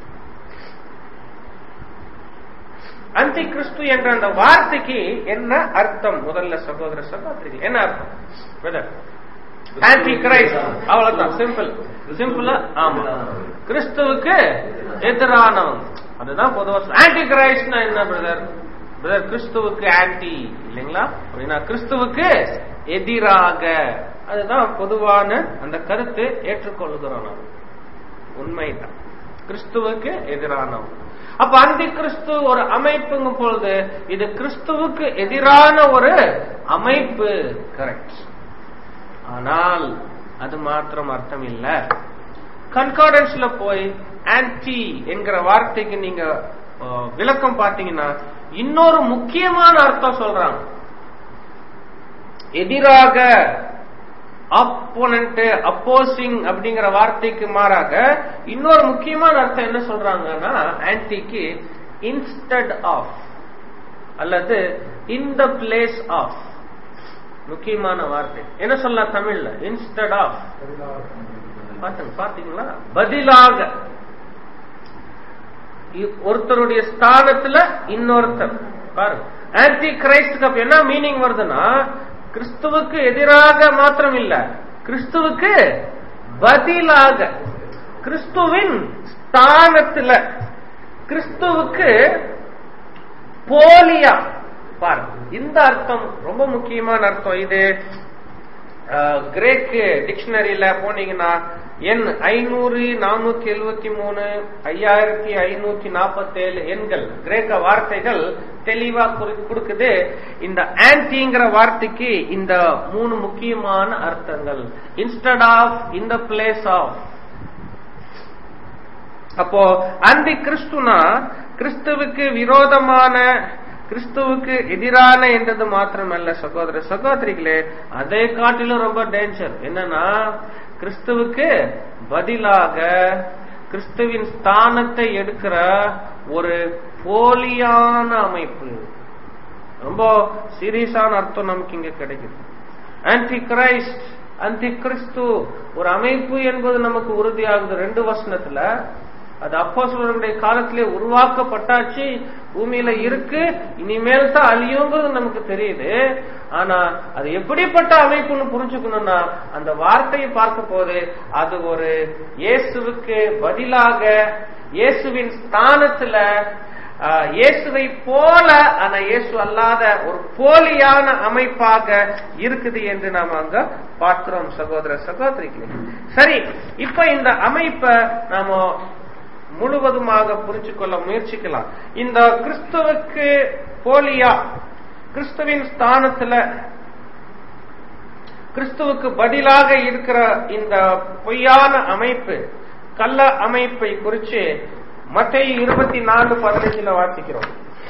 S1: அந்தி கிறிஸ்து என்ற அந்த வார்த்தைக்கு என்ன அர்த்தம் முதல்ல சகோதர சகோதரிகள் என்ன அர்த்தம் பிரதர் ஆன்டி கிரைஸ்ட் அவ்வளவுதான் சிம்பிள் சிம்பிளா ஆமா கிறிஸ்துவுக்கு எதிரானவன் அதுதான் பொதுவா ஆன்டி கிரைஸ்ட்னா என்ன பிரதர் பிரதர் கிறிஸ்துவுக்கு ஆன்டி இல்லைங்களா அப்படின்னா கிறிஸ்துவுக்கு எதிராக அதுதான் பொதுவான அந்த கருத்து ஏற்றுக்கொள்கிறோம் நாம் உண்மைதான் கிறிஸ்துவுக்கு எதிரானவன் அப்ப அந்தி கிறிஸ்து ஒரு அமைப்புங்கும் பொழுது இது கிறிஸ்துவுக்கு எதிரான ஒரு அமைப்பு கரெக்ட் ஆனால் அது மாத்திரம் அர்த்தம் இல்ல கன்கார்டன்ஸ்ல போய் ஆன்டி என்கிற வார்த்தைக்கு நீங்க விளக்கம் பார்த்தீங்கன்னா இன்னொரு முக்கியமான அர்த்தம் சொல்றாங்க எதிராக அப்போனன்ட் அப்போசிங் அப்படிங்கிற வார்த்தைக்கு மாறாக இன்னொரு முக்கியமான அர்த்தம் என்ன சொல்றாங்கன்னா ஆன்டிக்கு இன்ஸ்டட் ஆஃப் அல்லது இன் த பிளேஸ் ஆஃப் முக்கியமான வார்த்தை என்ன சொல்லலாம் தமிழ்ல இன்ஸ்டட் ஆஃப் பாத்துங்க பாத்தீங்களா பதிலாக இ- ஒருத்தருடைய ஸ்தானத்துல இன்னொருத்தர் பாருங்க ஆன்டி கிரைஸ்டுக்கு அப்ப என்ன மீனிங் வருதுன்னா கிறிஸ்துவுக்கு எதிராக மாத்திரம் இல்ல கிறிஸ்துவுக்கு பதிலாக கிறிஸ்துவின் ஸ்தானத்துல கிறிஸ்துவுக்கு போலியா பாருங்க இந்த அர்த்தம் ரொம்ப முக்கியமான அர்த்தம் இது அஹ், கிரேக்கு டிக்ஷனரியில போனீங்கன்னா எண் ஐநூறு நானூத்தி எழுவத்தி மூணு ஐயாயிரத்தி ஐநூத்தி நாற்பத்தி ஏழு எண்கள் கிரேக்க வார்த்தைகள் தெளிவா குறி- கொடுக்குது இந்த ஆன்டிங்கிற வார்த்தைக்கு இந்த மூணு முக்கியமான அர்த்தங்கள் இன்ஸ்டட் ஆஃப் இந்த பிளேஸ் ஆஃப் அப்போ அந்தி கிறிஸ்துனா கிறிஸ்துவுக்கு விரோதமான கிறிஸ்துவுக்கு எதிரான என்றது மாத்திரமல்ல சகோதர சகோதரிகளே அதை காட்டிலும் ரொம்ப டேஞ்சர் என்னன்னா கிறிஸ்துவுக்கு பதிலாக கிறிஸ்துவின் ஸ்தானத்தை எடுக்கிற ஒரு போலியான அமைப்பு ரொம்ப சீரியஸான அர்த்தம் நமக்கு இங்க கிடைக்குது ஆன்டி கிரைஸ்ட் அந்தி கிறிஸ்து ஒரு அமைப்பு என்பது நமக்கு உறுதியாகுது ரெண்டு வசனத்துல அது அப்போஸ்தலர்களுடைய காலத்திலே உருவாக்கப்பட்டாச்சு பூமியில இருக்கு இனிமேல் தான் அழியுங்கிறது நமக்கு தெரியுது ஆனா அது எப்படிப்பட்ட அமைப்புன்னு புரிஞ்சுக்கணும்னா அந்த வார்த்தையை பார்க்க போது அது ஒரு இயேசுவுக்கு பதிலாக இயேசுவின் ஸ்தானத்துல ஆஹ், இயேசுவை போல ஆனா இயேசு அல்லாத ஒரு போலியான அமைப்பாக இருக்குது என்று நாம அங்க பார்க்கிறோம் சகோதர சகோதரிகளே சரி இப்ப இந்த அமைப்பை நாம முழுவதுமாக புரிஞ்சு கொள்ள முயற்சிக்கலாம் இந்த கிறிஸ்துவுக்கு போலியா கிறிஸ்துவின் ஸ்தானத்துல கிறிஸ்துவுக்கு பதிலாக இருக்கிற இந்த பொய்யான அமைப்பு கள்ள அமைப்பை குறித்து மத்திய இருபத்தி நாலு பதினஞ்சுல வாசிக்கிறோம்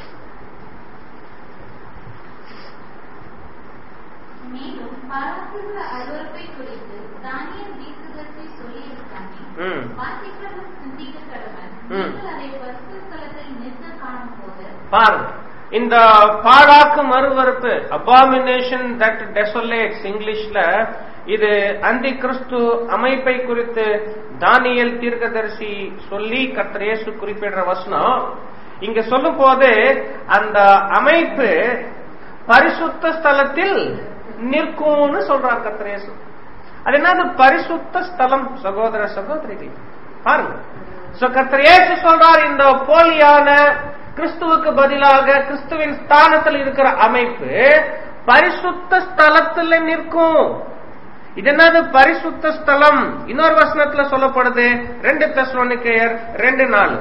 S2: மேலும் பராசுர அருவருப்பை குறித்து தானியல் தீர்க்கதரிசி சொல்லியிருக்கானே
S1: ம்.
S2: வாசிக்கிறவன் சிந்திக்க கடவன்
S1: ம்.
S2: நீங்கள் அதை பரிசுத்த ஸ்தலத்தில் நிற்க காணும் போது
S1: பாருங்க இந்த பாழாக்கு மறுவறுப்பு அபாமினேஷன் தட் டெசோலேட்ஸ் இங்கிலீஷ்ல இது அந்தி கிறிஸ்து அமைப்பை குறித்து தானியல் தீர்க்கதரிசி சொல்லி கர்த்தர் இயேசு குறிப்பிடுற வசனம் இங்க சொல்லும் போது அந்த அமைப்பு பரிசுத்த ஸ்தலத்தில் நிற்கும்னு சொல்றார் கர்த்தர் இயேசு அது என்னது பரிசுத்த ஸ்தலம் சகோதர சகோதரிகள் பாருங்க சோ கர்த்தர் இயேசு சொல்றார் இந்த போலியான கிறிஸ்துவுக்கு பதிலாக கிறிஸ்துவின் ஸ்தானத்தில் இருக்கிற அமைப்பு பரிசுத்த ஸ்தலத்துல நிற்கும் இது என்னது பரிசுத்த ஸ்தலம் இன்னொரு வசனத்துல சொல்லப்படுது ரெண்டு தெசலோனிக்கேயர் ரெண்டு நாள்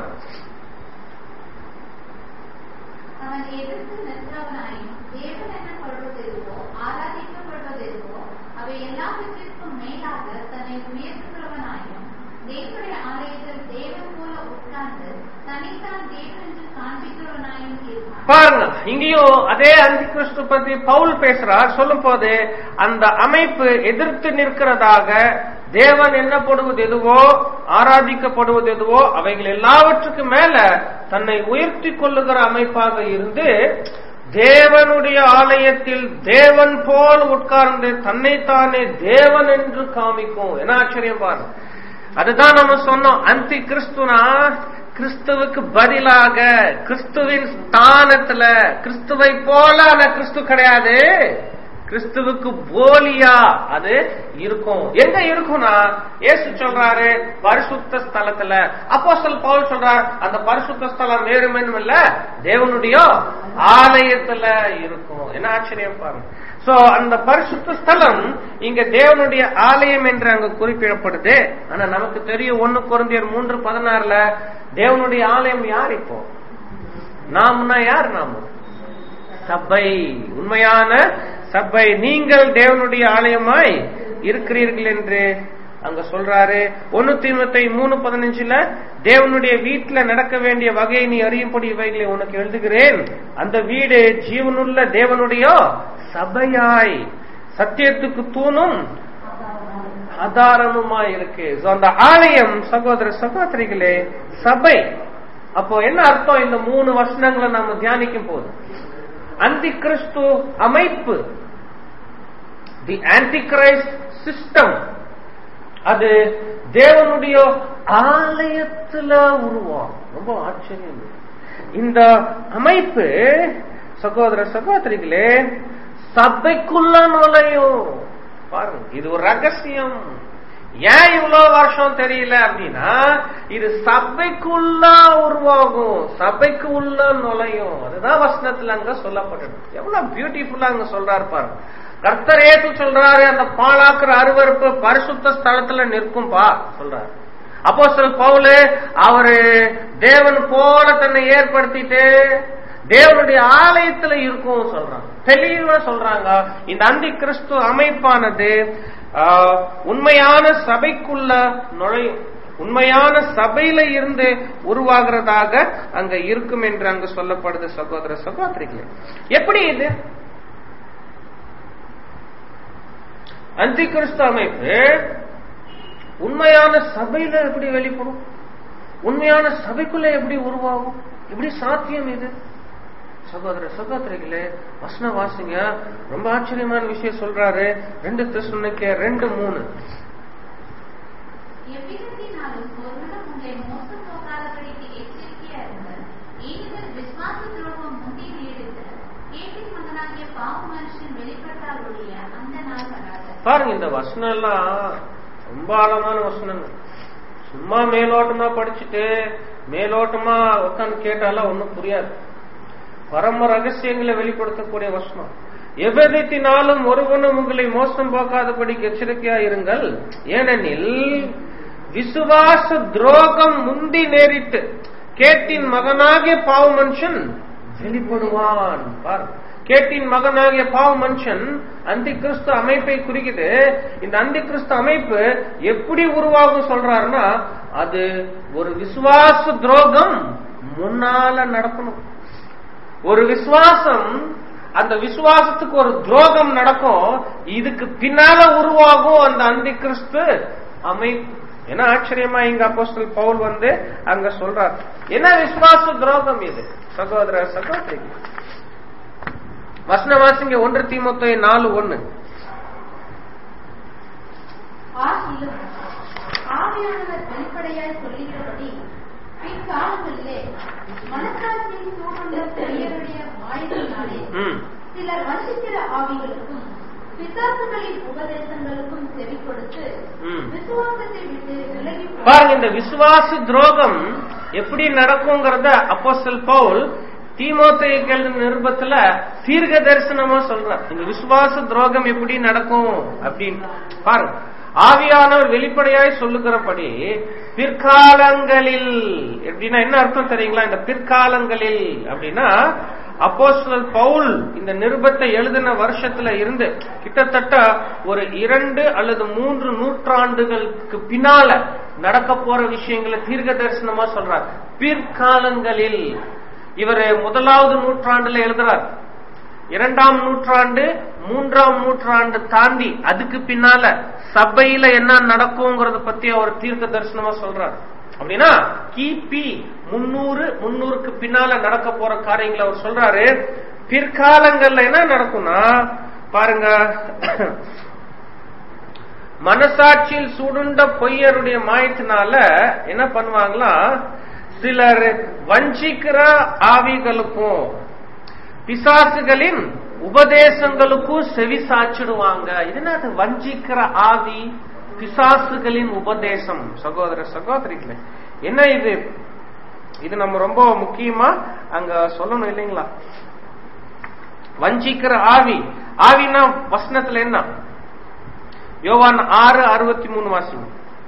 S2: அவன் எதிர்த்து நிற்கிறவனாயும் தேவன் எனப்படுவது எதுவோ ஆராதிக்கப்படுவது எதுவோ அவை எல்லாவற்றிற்கும் மேலாக தன்னை உயர்த்துகிறவனாயும் தேவனுடைய ஆலயத்தில் தேவன் போல உட்கார்ந்து தன்னைத்தான் தேவன் என்று காண்பிக்கிறவனாயும் இருப்பான்
S1: பாருங்க இங்கேயும் அதே அந்தி கிறிஸ்து பத்தி பவுல் பேசுறார் சொல்லும் போது அந்த அமைப்பு எதிர்த்து நிற்கிறதாக தேவன் எண்ணப்படுவது எதுவோ ஆராதிக்கப்படுவது எதுவோ அவைகள் எல்லாவற்றுக்கும் மேல தன்னை உயர்த்தி கொள்ளுகிற அமைப்பாக இருந்து தேவனுடைய ஆலயத்தில் தேவன் போல் உட்கார்ந்து தன்னைத்தானே தேவன் என்று காமிக்கும் என்ன ஆச்சரியம் பாருங்க அதுதான் நம்ம சொன்னோம் அந்தி கிறிஸ்துனா கிறிஸ்துவுக்கு பதிலாக கிறிஸ்துவின் ஸ்தானத்துல கிறிஸ்துவை போல ஆனா கிறிஸ்து கிடையாது கிறிஸ்துவுக்கு போலியா அது இருக்கும் எங்க இருக்கும்னா இயேசு சொல்றாரு பரிசுத்த ஸ்தலத்துல அப்போஸ்தலன் பவுல் சொல்றார் அந்த பரிசுத்த ஸ்தலம் வேறுமெனும் இல்ல தேவனுடைய ஆலயத்துல இருக்கும் என்ன ஆச்சரியம் பாருங்க சோ அந்த பரிசுத்த ஸ்தலம் இங்க தேவனுடைய ஆலயம் என்று அங்க குறிப்பிடப்படுது ஆனா நமக்கு தெரியும் ஒண்ணு குழந்தையர் மூன்று பதினாறுல தேவனுடைய ஆலயம் யார் இப்போ நாம்னா யார் நாம சபை உண்மையான சபை நீங்கள் தேவனுடைய ஆலயமாய் இருக்கிறீர்கள் என்று அங்க சொல்றாரு ஒன்னு தீமத்தை மூணு பதினஞ்சுல தேவனுடைய வீட்டுல நடக்க வேண்டிய வகையை நீ அறியும்படி இவைகளை உனக்கு எழுதுகிறேன் அந்த வீடு ஜீவனுள்ள தேவனுடைய சபையாய் சத்தியத்துக்கு தூணும் ஆதாரமுமாய் இருக்கு So, அந்த ஆலயம் சகோதர சகோதரிகளே சபை அப்போ என்ன அர்த்தம் இந்த மூணு வசனங்களை நாம தியானிக்கும் போது அந்தி கிறிஸ்து அமைப்பு தி ஆன்டி கிரைஸ்ட் சிஸ்டம் அது தேவனுடைய ஆலயத்துல உருவாகும் ரொம்ப ஆச்சரியம் இது. இந்த அமைப்பு சகோதர சகோதரிகளே சபைக்குள்ள நுழையும் பாருங்க இது ஒரு ரகசியம் ஏன் இவ்வளவு வருஷம் தெரியல அப்படின்னா இது சபைக்குள்ள உருவாகும் சபைக்கு உள்ள நுழையும் அதுதான் வசனத்துல அங்க சொல்லப்பட்டது எவ்வளவு பியூட்டிஃபுல்லா அங்க சொல்றாரு பாருங்க கர்த்தர் ஏத்து சொல்றாரு அந்த பாழாக்குற அருவருப்பு பரிசுத்த ஸ்தலத்துல நிற்கும்பா சொல்றாரு அப்போ சொல் பவுலு அவரு தேவன் போல தன்னை ஏற்படுத்திட்டு தேவனுடைய ஆலயத்துல இருக்கும் சொல்றாங்க தெளிவா சொல்றாங்க இந்த அந்தி கிறிஸ்து அமைப்பானது ஆஹ், உண்மையான சபைக்குள்ள நுழையும் உண்மையான சபையில இருந்து உருவாகிறதாக அங்க இருக்கும் என்று அங்க சொல்லப்படுது சகோதர சகோதரிகளே எப்படி இது அந்தி கிறிஸ்து அமைப்பு உண்மையான சபையில எப்படி வெளிப்படும் உண்மையான சபைக்குள்ள எப்படி உருவாகும் எப்படி சாத்தியம் இது சகோதர சகோதரிகளே வசன வாசிங்க ரொம்ப ஆச்சரியமான விஷயம் சொல்றாரு ரெண்டு திருசுன்னுக்கு ரெண்டு மூணு
S2: எவ்விதத்தினாலும் ஒருவனும் உங்களை மோசம் போகாதபடிக்கு எச்சரிக்கையா இருங்கள் ஏனெனில் விசுவாச துரோகம் முந்தி நீடித்து கேட்டின் மகனாகிய பாவ மனுஷன் வெளிப்பட்டால் ஒழிய அந்த நாள் வராது
S1: பாருங்க இந்த வசனம் எல்லாம் ரொம்ப ஆழமான வசனங்கள் சும்மா மேலோட்டமா படிச்சுட்டு மேலோட்டமா உட்காந்து கேட்டாலாம் ஒண்ணும் புரியாது பரம ரகசியங்களை வெளிப்படுத்தக்கூடிய வசனம் எவ்விதத்தினாலும் ஒருவனும் உங்களை மோசம் போக்காதபடிக்கு எச்சரிக்கையா இருங்கள் ஏனெனில் விசுவாச துரோகம் முந்தி நேரிட்டு கேட்டின் மகனாகிய பாவ மனுஷன் வெளிப்படுவான் பாரு கேட்டின் மகனாகிய பாவ மனுஷன் அந்தி கிறிஸ்து அமைப்பை குறிக்குது இந்த அந்தி கிறிஸ்து அமைப்பு எப்படி உருவாகும் சொல்றாருன்னா அது ஒரு விசுவாச துரோகம் முன்னால நடக்கணும் ஒரு விசுவாசம் அந்த விசுவாசத்துக்கு ஒரு துரோகம் நடக்கும் இதுக்கு பின்னால உருவாகும் அந்த அந்தி கிறிஸ்து அமைப்பு என்ன ஆச்சரியமா இங்க அப்போஸ்தல் பவுல் வந்து அங்க சொல்றார் என்ன விசுவாச துரோகம் இது சகோதர சகோதரி வசன வாசிங்க ஒன்று தீமோத்தேயு நாலு ஒண்ணு
S2: ஆகிலும் ஆவியானவர் வெளிப்படையாய் சொல்லுகிறபடி பிற்காலங்களிலே மனசாட்சியின் சூழ்ந்த பெரியருடைய வாயினாலே
S1: ம்
S2: சிலர் வஞ்சிக்கிற ஆவிகளுக்கும் பிசாசுகளின் உபதேசங்களுக்கும் செவி கொடுத்து
S1: ம்.
S2: விசுவாசத்தை விட்டு விலகி போய்
S1: பாருங்க இந்த விசுவாச துரோகம் எப்படி நடக்குங்கிறத அப்போஸ்தல் பவுல் தீமோத்தேயுக்கு எழுதின நிருபத்துல தீர்க்க தரிசனமா சொல்றார் இந்த விசுவாச துரோகம் எப்படி நடக்கும் அப்படின்னு பாருங்க ஆவியானவர் வெளிப்படையாய் சொல்லுகிறபடி பிற்காலங்களில் எப்படின்னா என்ன அர்த்தம் தெரியுங்களா இந்த பிற்காலங்களில் அப்படின்னா அப்போஸ்தலர் பவுல் இந்த நிருபத்தை எழுதின வருஷத்துல இருந்து கிட்டத்தட்ட ஒரு இரண்டு அல்லது மூன்று நூற்றாண்டுகளுக்கு பின்னால நடக்க போற விஷயங்களை தீர்க்க தரிசனமா சொல்றார் பிற்காலங்களில் இவர் முதலாவது நூற்றாண்டுல எழுதுறார் இரண்டாம் நூற்றாண்டு மூன்றாம் நூற்றாண்டு தாண்டி அதுக்கு பின்னால சபையில என்ன நடக்குங்கிறத பத்தி அவர் தீர்க்க தரிசனமா சொல்றார் அப்படின்னா கிபி முன்னூறு முன்னூறுக்கு பின்னால நடக்க போற காரியங்களை அவர் சொல்றாரு பிற்காலங்கள்ல என்ன நடக்கும்னா பாருங்க மனசாட்சியில் சுடுண்ட பொய்யருடைய மாயத்தினால என்ன பண்ணுவாங்களா சிலர் வஞ்சிக்கிற ஆவிகளுக்கும் பிசாசுகளின் உபதேசங்களுக்கும் செவி சாச்சிடுவாங்க இது என்னது வஞ்சிக்கிற ஆவி பிசாசுகளின் உபதேசம் சகோதர சகோதரிகளே என்ன இது இது நம்ம ரொம்ப முக்கியமா அங்க சொல்லணும் இல்லைங்களா வஞ்சிக்கிற ஆவி ஆவினா வசனத்துல என்ன யோவான் ஆறு அறுபத்தி மூணு வாசிங்க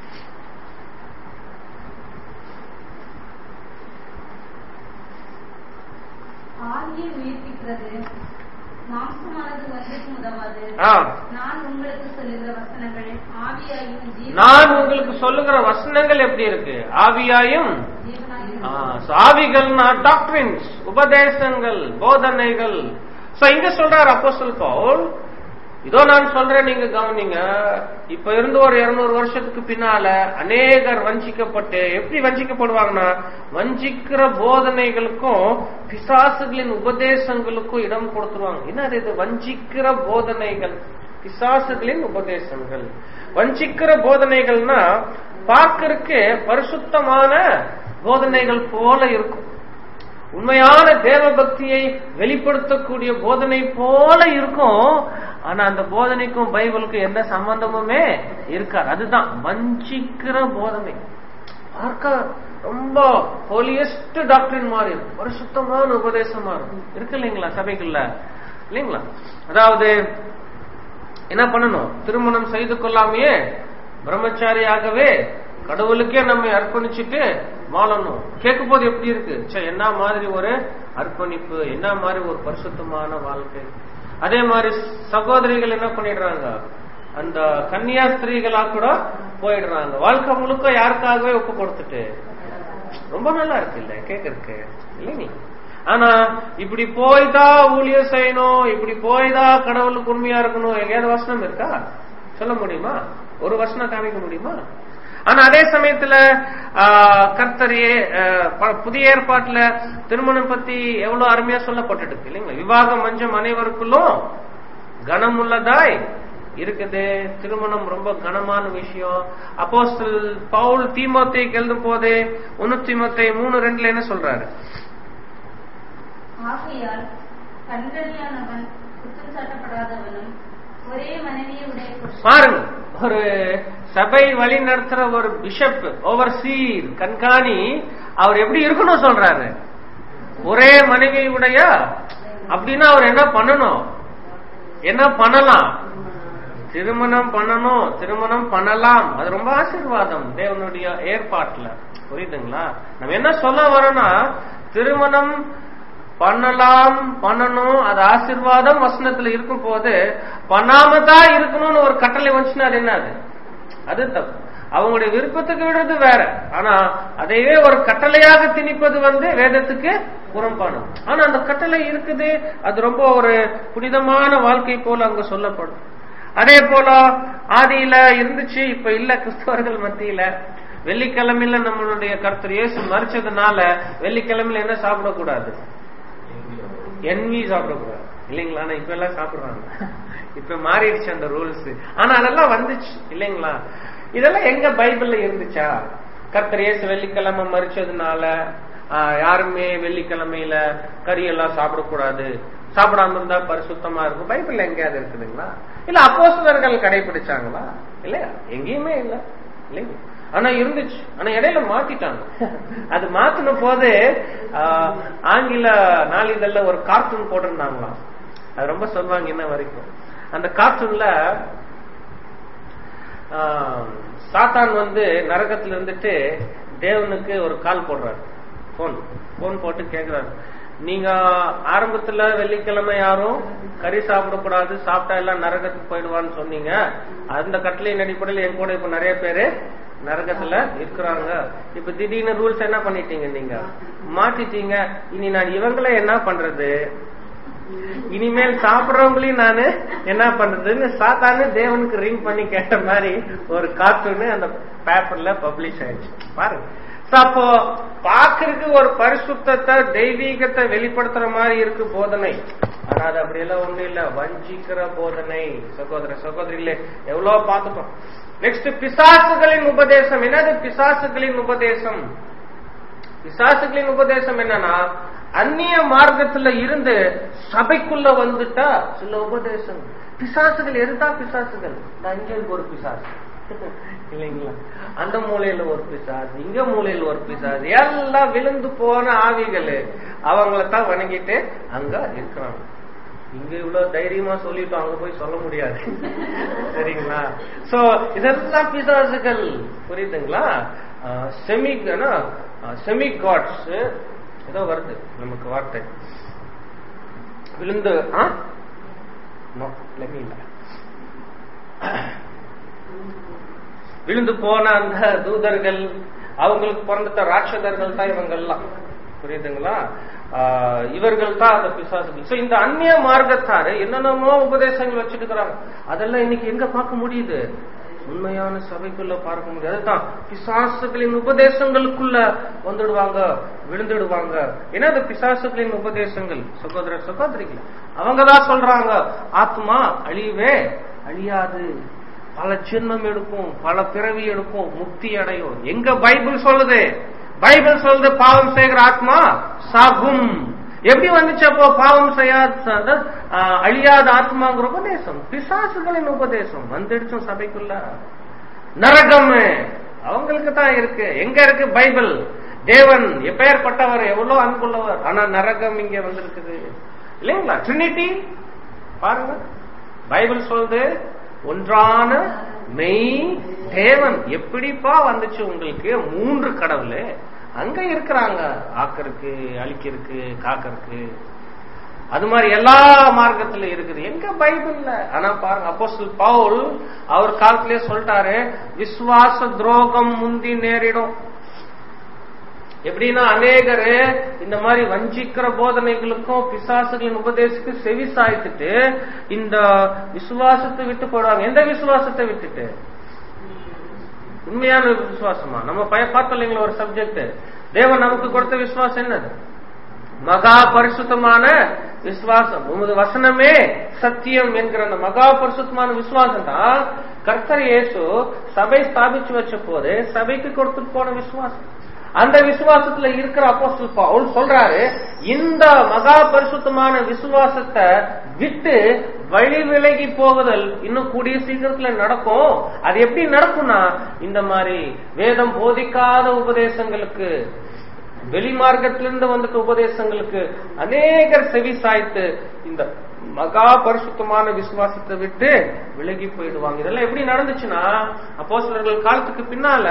S2: ஆவியை உயிர்ப்பிக்கிறது மாம்சமானது ஒன்றுக்கும் உதவாது
S1: ஆ.
S2: நான் உங்களுக்கு சொல்லுகிற வசனங்கள் ஆவியாயும் ஜீவ-
S1: நான் உங்களுக்கு சொல்லுகிற வசனங்கள் எப்படி இருக்கு ஆவியாயும்
S2: ஜீவனாயும்
S1: ஆ, so ஆவிகள்னா டாக்டரின்ஸ் உபதேசங்கள் போதனைகள் சோ இங்க சொல்றார் அப்போஸ்தலர் பவுல் இதோ நான் சொல்றேன் நீங்க கவனிங்க இப்ப இருந்து ஒரு இருநூறு வருஷத்துக்கு பின்னால அநேகர் வஞ்சிக்கப்பட்டு எப்படி வஞ்சிக்கப்படுவாங்கன்னா வஞ்சிக்கிற போதனைகளுக்கும் பிசாசுகளின் உபதேசங்களுக்கும் இடம் கொடுத்துருவாங்க என்ன அது இது வஞ்சிக்கிற போதனைகள் பிசாசுகளின் உபதேசங்கள் வஞ்சிக்கிற போதனைகள்னா பார்க்கறதுக்கு பரிசுத்தமான போதனைகள் போல இருக்கும் உண்மையான தேவ பக்தியை வெளிப்படுத்தக்கூடிய போதனை போல இருக்கும் ஆனா அந்த போதனைக்கும் பைபிளுக்கும் எந்த சம்பந்தமுமே இருக்காது அதுதான் வஞ்சிக்கிற போதனை பார்க்க ரொம்ப ஹோலியஸ்ட் டாக்டரின் மாதிரி இருக்கும் பரிசுத்தமான உபதேசமா இருக்கும் இருக்கு இல்லைங்களா சபைக்குள்ள இல்லைங்களா அதாவது என்ன பண்ணணும் திருமணம் செய்து கொள்ளாமையே பிரம்மச்சாரியாகவே கடவுளுக்கே நம்ம அர்ப்பணிச்சுட்டு வாழணும் கேட்கும் போது எப்படி இருக்கு ச்சே, என்ன மாதிரி ஒரு அர்ப்பணிப்பு என்ன மாதிரி ஒரு பரிசுத்தமான வாழ்க்கை அதே மாதிரி சகோதரிகள் என்ன பண்ணிடுறாங்க அந்த கன்னியாஸ்திரிகளா கூட போயிடுறாங்க வாழ்க்கை முழுக்க யாருக்காகவே ஒப்பு கொடுத்துட்டு ரொம்ப நல்லா இருக்கு இல்ல கேக்குறதுக்கு இல்லைங்க ஆனா இப்படி போய்தான் ஊழியம் செய்யணும் இப்படி போய்தான் கடவுளுக்கு உண்மையா இருக்கணும் எங்கேயாவது வசனம் இருக்கா சொல்ல முடியுமா ஒரு வசனம் காமிக்க முடியுமா ஆனா அதே சமயத்துல ஆஹ், கர்த்தரே ஆஹ், ப- புதிய ஏற்பாட்டுல திருமணம் பத்தி எவ்வளவு அருமையா சொல்லப்பட்டுருக்கு இல்லைங்களா விவாகம் மஞ்சம் அனைவருக்குள்ளும் கனமுள்ளதாய் இருக்குது திருமணம் ரொம்ப கனமான விஷயம் அப்போஸ்தல் பவுல் தீமோத்தேயுக்கு எழுதும் போது ஒன்னு தீமோத்தேயு மூணு ரெண்டுல என்ன சொல்றாரு
S2: ஆகையால் கண்கணியானவன் குற்றம் சாட்டப்படாதவனும் ஒரே மனைவியை உடைய புருஷன்
S1: பாருங்க ஒரு சபை வழி நடத்துற ஒரு பிஷப் ஓவர் சீர் கண்காணி அவர் எப்படி இருக்கணும் சொல்றாரு ஒரே மனைவியுடைய அப்படின்னா அவர் என்ன பண்ணணும் என்ன பண்ணலாம் திருமணம் பண்ணணும் திருமணம் பண்ணலாம் அது ரொம்ப ஆசீர்வாதம் தேவனுடைய ஏற்பாட்டுல புரியுதுங்களா நம்ம என்ன சொல்ல வரோம்னா திருமணம் பண்ணலாம் பண்ணணும் அது ஆசீர்வாதம் வசனத்துல இருக்கும் போது பண்ணாம தான் இருக்கணும்னு ஒரு கட்டளை வந்துச்சுன்னா அது என்னது அது தப்பு அவங்களுடைய விருப்பத்துக்கு விடுறது வேற ஆனா அதையே ஒரு கட்டளையாக திணிப்பது வந்து வேதத்துக்கு புறம்பானது ஆனா அந்த கட்டளை இருக்குது அது ரொம்ப ஒரு புனிதமான வாழ்க்கை போல அங்க சொல்லப்படும் அதே போல ஆதியில இருந்துச்சு இப்ப இல்ல கிறிஸ்தவர்கள் மத்தியில வெள்ளிக்கிழமையில நம்மளுடைய கர்த்தர் இயேசு மறிச்சதுனால வெள்ளிக்கிழமையில என்ன சாப்பிடக்கூடாது என்வி சாப்பிடக்கூடாது இல்லைங்களா ஆனா இப்ப எல்லாம் சாப்பிடுறாங்க இப்ப மாறிடுச்சு அந்த ரூல்ஸ் ஆனா அதெல்லாம் வந்துச்சு இல்லைங்களா இதெல்லாம் எங்க பைபிள்ல இருந்துச்சா கர்த்தர் இயேசு வெள்ளிக்கிழமை மறிச்சதுனால ஆஹ், யாருமே வெள்ளிக்கிழமையில கறி எல்லாம் சாப்பிடக்கூடாது சாப்பிடாம இருந்தா பரிசுத்தமா இருக்கும் பைபிள்ல எங்கேயாவது இருக்குதுங்களா இல்ல அப்போஸ்தலர்கள் கடைபிடிச்சாங்களா இல்லையா எங்கேயுமே இல்ல இல்லைங்க ஆனா இருந்துச்சு ஆனா இடையில மாத்திட்டாங்க அது மாத்தின போது ஆஹ், ஆங்கில நாளிதழ்ல ஒரு கார்ட்டூன் போட்டிருந்தாங்களாம் அது ரொம்ப சொல்லுவாங்க இன்ன வரைக்கும் அந்த கார்ட்டூன்ல ஆஹ், சாத்தான் வந்து நரகத்துல இருந்துட்டு தேவனுக்கு ஒரு கால் போடுறாரு போன் போன் போட்டு கேக்குறாரு நீங்க ஆரம்பத்துல வெள்ளிக்கிழமை யாரும் கறி சாப்பிடக்கூடாது சாப்பிட்டா எல்லாம் நரகத்துக்கு போயிடுவான்னு சொன்னீங்க அந்த கட்டளையின் அடிப்படையில் என் கூட இப்ப நிறைய பேரு நரகத்துல இருக்கிறாங்க இப்ப திடீர்னு ரூல்ஸ் என்ன பண்ணிட்டீங்க நீங்க மாத்திட்டீங்க இனி நான் இவங்கள என்ன பண்றது இனிமேல் சாப்பிடுறவங்களையும் நானு என்ன பண்றதுன்னு சாத்தானு தேவனுக்கு ரிங் பண்ணி கேட்ட மாதிரி ஒரு கார்ட்டூன் அந்த பேப்பர்ல பப்ளிஷ் ஆயிடுச்சு பாருங்க So, அப்போ பாக்குறதுக்கு ஒரு பரிசுத்தத்தை தெய்வீகத்தை வெளிப்படுத்துற மாதிரி இருக்கு போதனை ஆனா அது அப்படியெல்லாம் ஒண்ணு இல்ல வஞ்சிக்கிற போதனை சகோதர சகோதரிகளே எவ்வளவு பார்த்துட்டோம் நெக்ஸ்ட் பிசாசுகளின் உபதேசம் என்னது பிசாசுகளின் உபதேசம் பிசாசுகளின் உபதேசம் என்னன்னா அந்நிய மார்க்கத்துல இருந்து சபைக்குள்ள வந்துட்டா சில உபதேசம் பிசாசுகள் எதுதான் பிசாசுகள் இந்த அங்கே ஒரு பிசாசு இல்லைங்களா அந்த மூலையில ஒரு பிசாசு இங்க மூலையில ஒரு பிசாசு எல்லாம் விழுந்து போன ஆவிகள் அவங்கள தான் வணங்கிட்டு அங்க இருக்கிறாங்க இங்க இவ்வளவு தைரியமா சொல்லிட்டோம் அங்க போய் சொல்ல முடியாது சரிங்களா சோ இதெல்லாம் பிசாசுகள் புரியுதுங்களா செமி செமி காட்ஸ் ஏதோ வருது நமக்கு வார்த்தை விழுந்து ஆ No, let me இல்ல. விழுந்து போன அந்த தூதர்கள் அவங்களுக்கு பிறந்துட்ட ராட்சதர்கள் தான் இவங்கெல்லாம் புரியுதுங்களா ஆஹ் இவர்கள் தான் அந்த பிசாசுகள் So, இந்த அந்நிய மார்க்கத்தாரு என்னென்னமோ உபதேசங்கள் வச்சுட்டு இருக்கிறாங்க அதெல்லாம் இன்னைக்கு எங்க பார்க்க முடியுது உண்மையான சபைக்குள்ள பார்க்க முடியாது அதுதான் பிசாசுகளின் உபதேசங்களுக்குள்ள வந்துடுவாங்க விழுந்துடுவாங்க ஏன்னா அது பிசாசுகளின் உபதேசங்கள் சகோதர சகோதரிகள் அவங்க தான் சொல்றாங்க ஆத்மா அழிவே அழியாது பல ஜென்மம் எடுக்கும் பல பிறவி எடுக்கும் முக்தி அடையும் எங்க பைபிள் சொல்லுது பைபிள் சொல்லுது பாவம் செய்கிற ஆத்மா சாகும் எப்படி வந்துச்சு அப்போ பாவம் செய்யாத ஆஹ், அழியாத ஆத்மாங்கிற உபதேசம் பிசாசுகளின் உபதேசம் வந்துடுச்சும் சபைக்குள்ள நரகம் அவங்களுக்கு தான் இருக்கு எங்க இருக்கு பைபிள் தேவன் எப்பேற்பட்டவர் எவ்வளவு அன்புள்ளவர் ஆனா நரகம் இங்க வந்திருக்குது இல்லைங்களா ட்ரினிட்டி பாருங்க பைபிள் சொல்லுது ஒன்றான மெய் தேவன் எப்படிப்பா வந்துச்சு உங்களுக்கு மூன்று கடவுள் அங்க இருக்கிறாங்க ஆக்கருக்கு அழிக்கிறதுக்கு காக்கருக்கு அது மாதிரி எல்லா மார்க்கத்துல இருக்குது எங்க பைபிள்ல ஆனா பாருங்க அப்போஸ்தலர் பவுல் அவர் காலத்திலே சொல்லிட்டாரு விசுவாச துரோகம் முந்தி நேரிடும் எப்படின்னா அநேகர் இந்த மாதிரி வஞ்சிக்கிற போதனைகளுக்கும் பிசாசுகளின் உபதேசத்துக்கு செவி சாய்த்துட்டு இந்த விசுவாசத்தை விட்டு போடுவாங்க எந்த விசுவாசத்தை விட்டுட்டு உண்மையான விசுவாசமா நம்ம பய பார்த்தோம் இல்லைங்களா ஒரு சப்ஜெக்ட் தேவன் நமக்கு கொடுத்த விசுவாசம் என்னது மகா பரிசுத்தமான விசுவாசம் உமது வசனமே சத்தியம் என்கிற அந்த மகா பரிசுத்தமான விசுவாசம் தான் கர்த்தர் இயேசு சபை ஸ்தாபிச்சு வச்ச போது சபைக்கு கொடுத்துட்டு போன விசுவாசம் அந்த விசுவாசத்துல இருக்கிற அப்போஸ்தலர் பவுல் சொல்றாரு இந்த மகா பரிசுத்தமான விசுவாசத்தை விட்டு வழி விலகி போகுதல் இன்னும் கூடிய சீக்கிரத்துல நடக்கும் அது எப்படி நடக்கும்னா இந்த மாதிரி வேதம் போதிக்காத உபதேசங்களுக்கு வெளிமார்க்கத்திலிருந்து வந்துட்ட உபதேசங்களுக்கு அநேகர் செவி சாய்த்து இந்த மகா பரிசுத்தமான விசுவாசத்தை விட்டு விலகி போயிடுவாங்க இதெல்லாம் எப்படி நடந்துச்சுன்னா அப்போஸ்தலர்கள் காலத்துக்கு பின்னால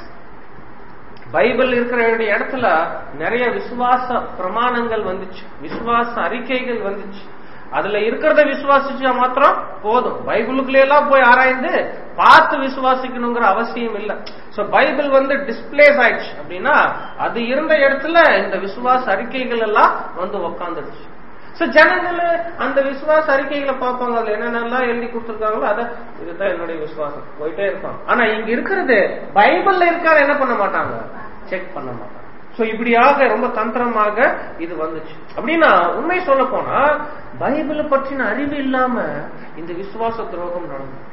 S1: பைபிள் இருக்கிற இடத்துல நிறைய விசுவாச பிரமாணங்கள் வந்துச்சு விசுவாச அறிக்கைகள் வந்துச்சு அதுல இருக்கிறத விசுவாசிச்சா மாத்திரம் போதும் பைபிளுக்குள்ள எல்லாம் போய் ஆராய்ந்து பார்த்து விசுவாசிக்கணுங்கிற அவசியம் இல்ல சோ பைபிள் வந்து டிஸ்பிளேஸ் ஆயிடுச்சு அப்படின்னா அது இருந்த இடத்துல இந்த விசுவாச அறிக்கைகள் எல்லாம் வந்து உக்காந்துடுச்சு சோ ஜனங்கள் அந்த விசுவாச அறிக்கைகளை பார்ப்பாங்க அதுல என்னென்னலாம் எழுதி கொடுத்துருக்காங்களோ அத இதுதான் என்னுடைய விசுவாசம் போயிட்டே இருப்பாங்க ஆனா இங்க இருக்கிறது பைபிள்ல இருக்காத என்ன பண்ண மாட்டாங்க செக் பண்ண மாட்டாங்க சோ இப்படியாக ரொம்ப தந்திரமாக இது வந்துச்சு அப்படின்னா உண்மை சொல்ல போனா பைபிளை பற்றின அறிவு இல்லாம இந்த விசுவாச துரோகம் நடந்தது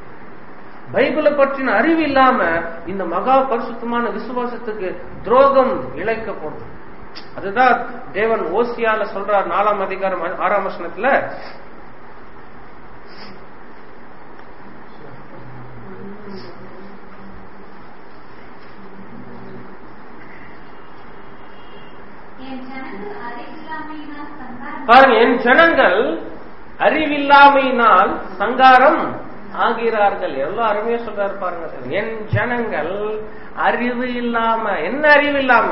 S1: பைபிளை பற்றின அறிவு இல்லாம இந்த மகா பரிசுத்தமான விசுவாசத்துக்கு துரோகம் இழைக்கப்படும் அதுதான் தேவன் ஓசியால சொல்றார் நாலாம் அதிகாரம் ஆறாம் வசனத்துல
S2: என் ஜனங்கள் அறிவில்லாமையினால் சங்காரம்
S1: பாருங்க என் ஜனங்கள் அறிவில்லாமையினால் சங்காரம் ஆகிறார்கள் எவ்வளவு அருமையா சொல்றாரு பாருங்க என் ஜனங்கள் அறிவு இல்லாம என்ன அறிவு இல்லாம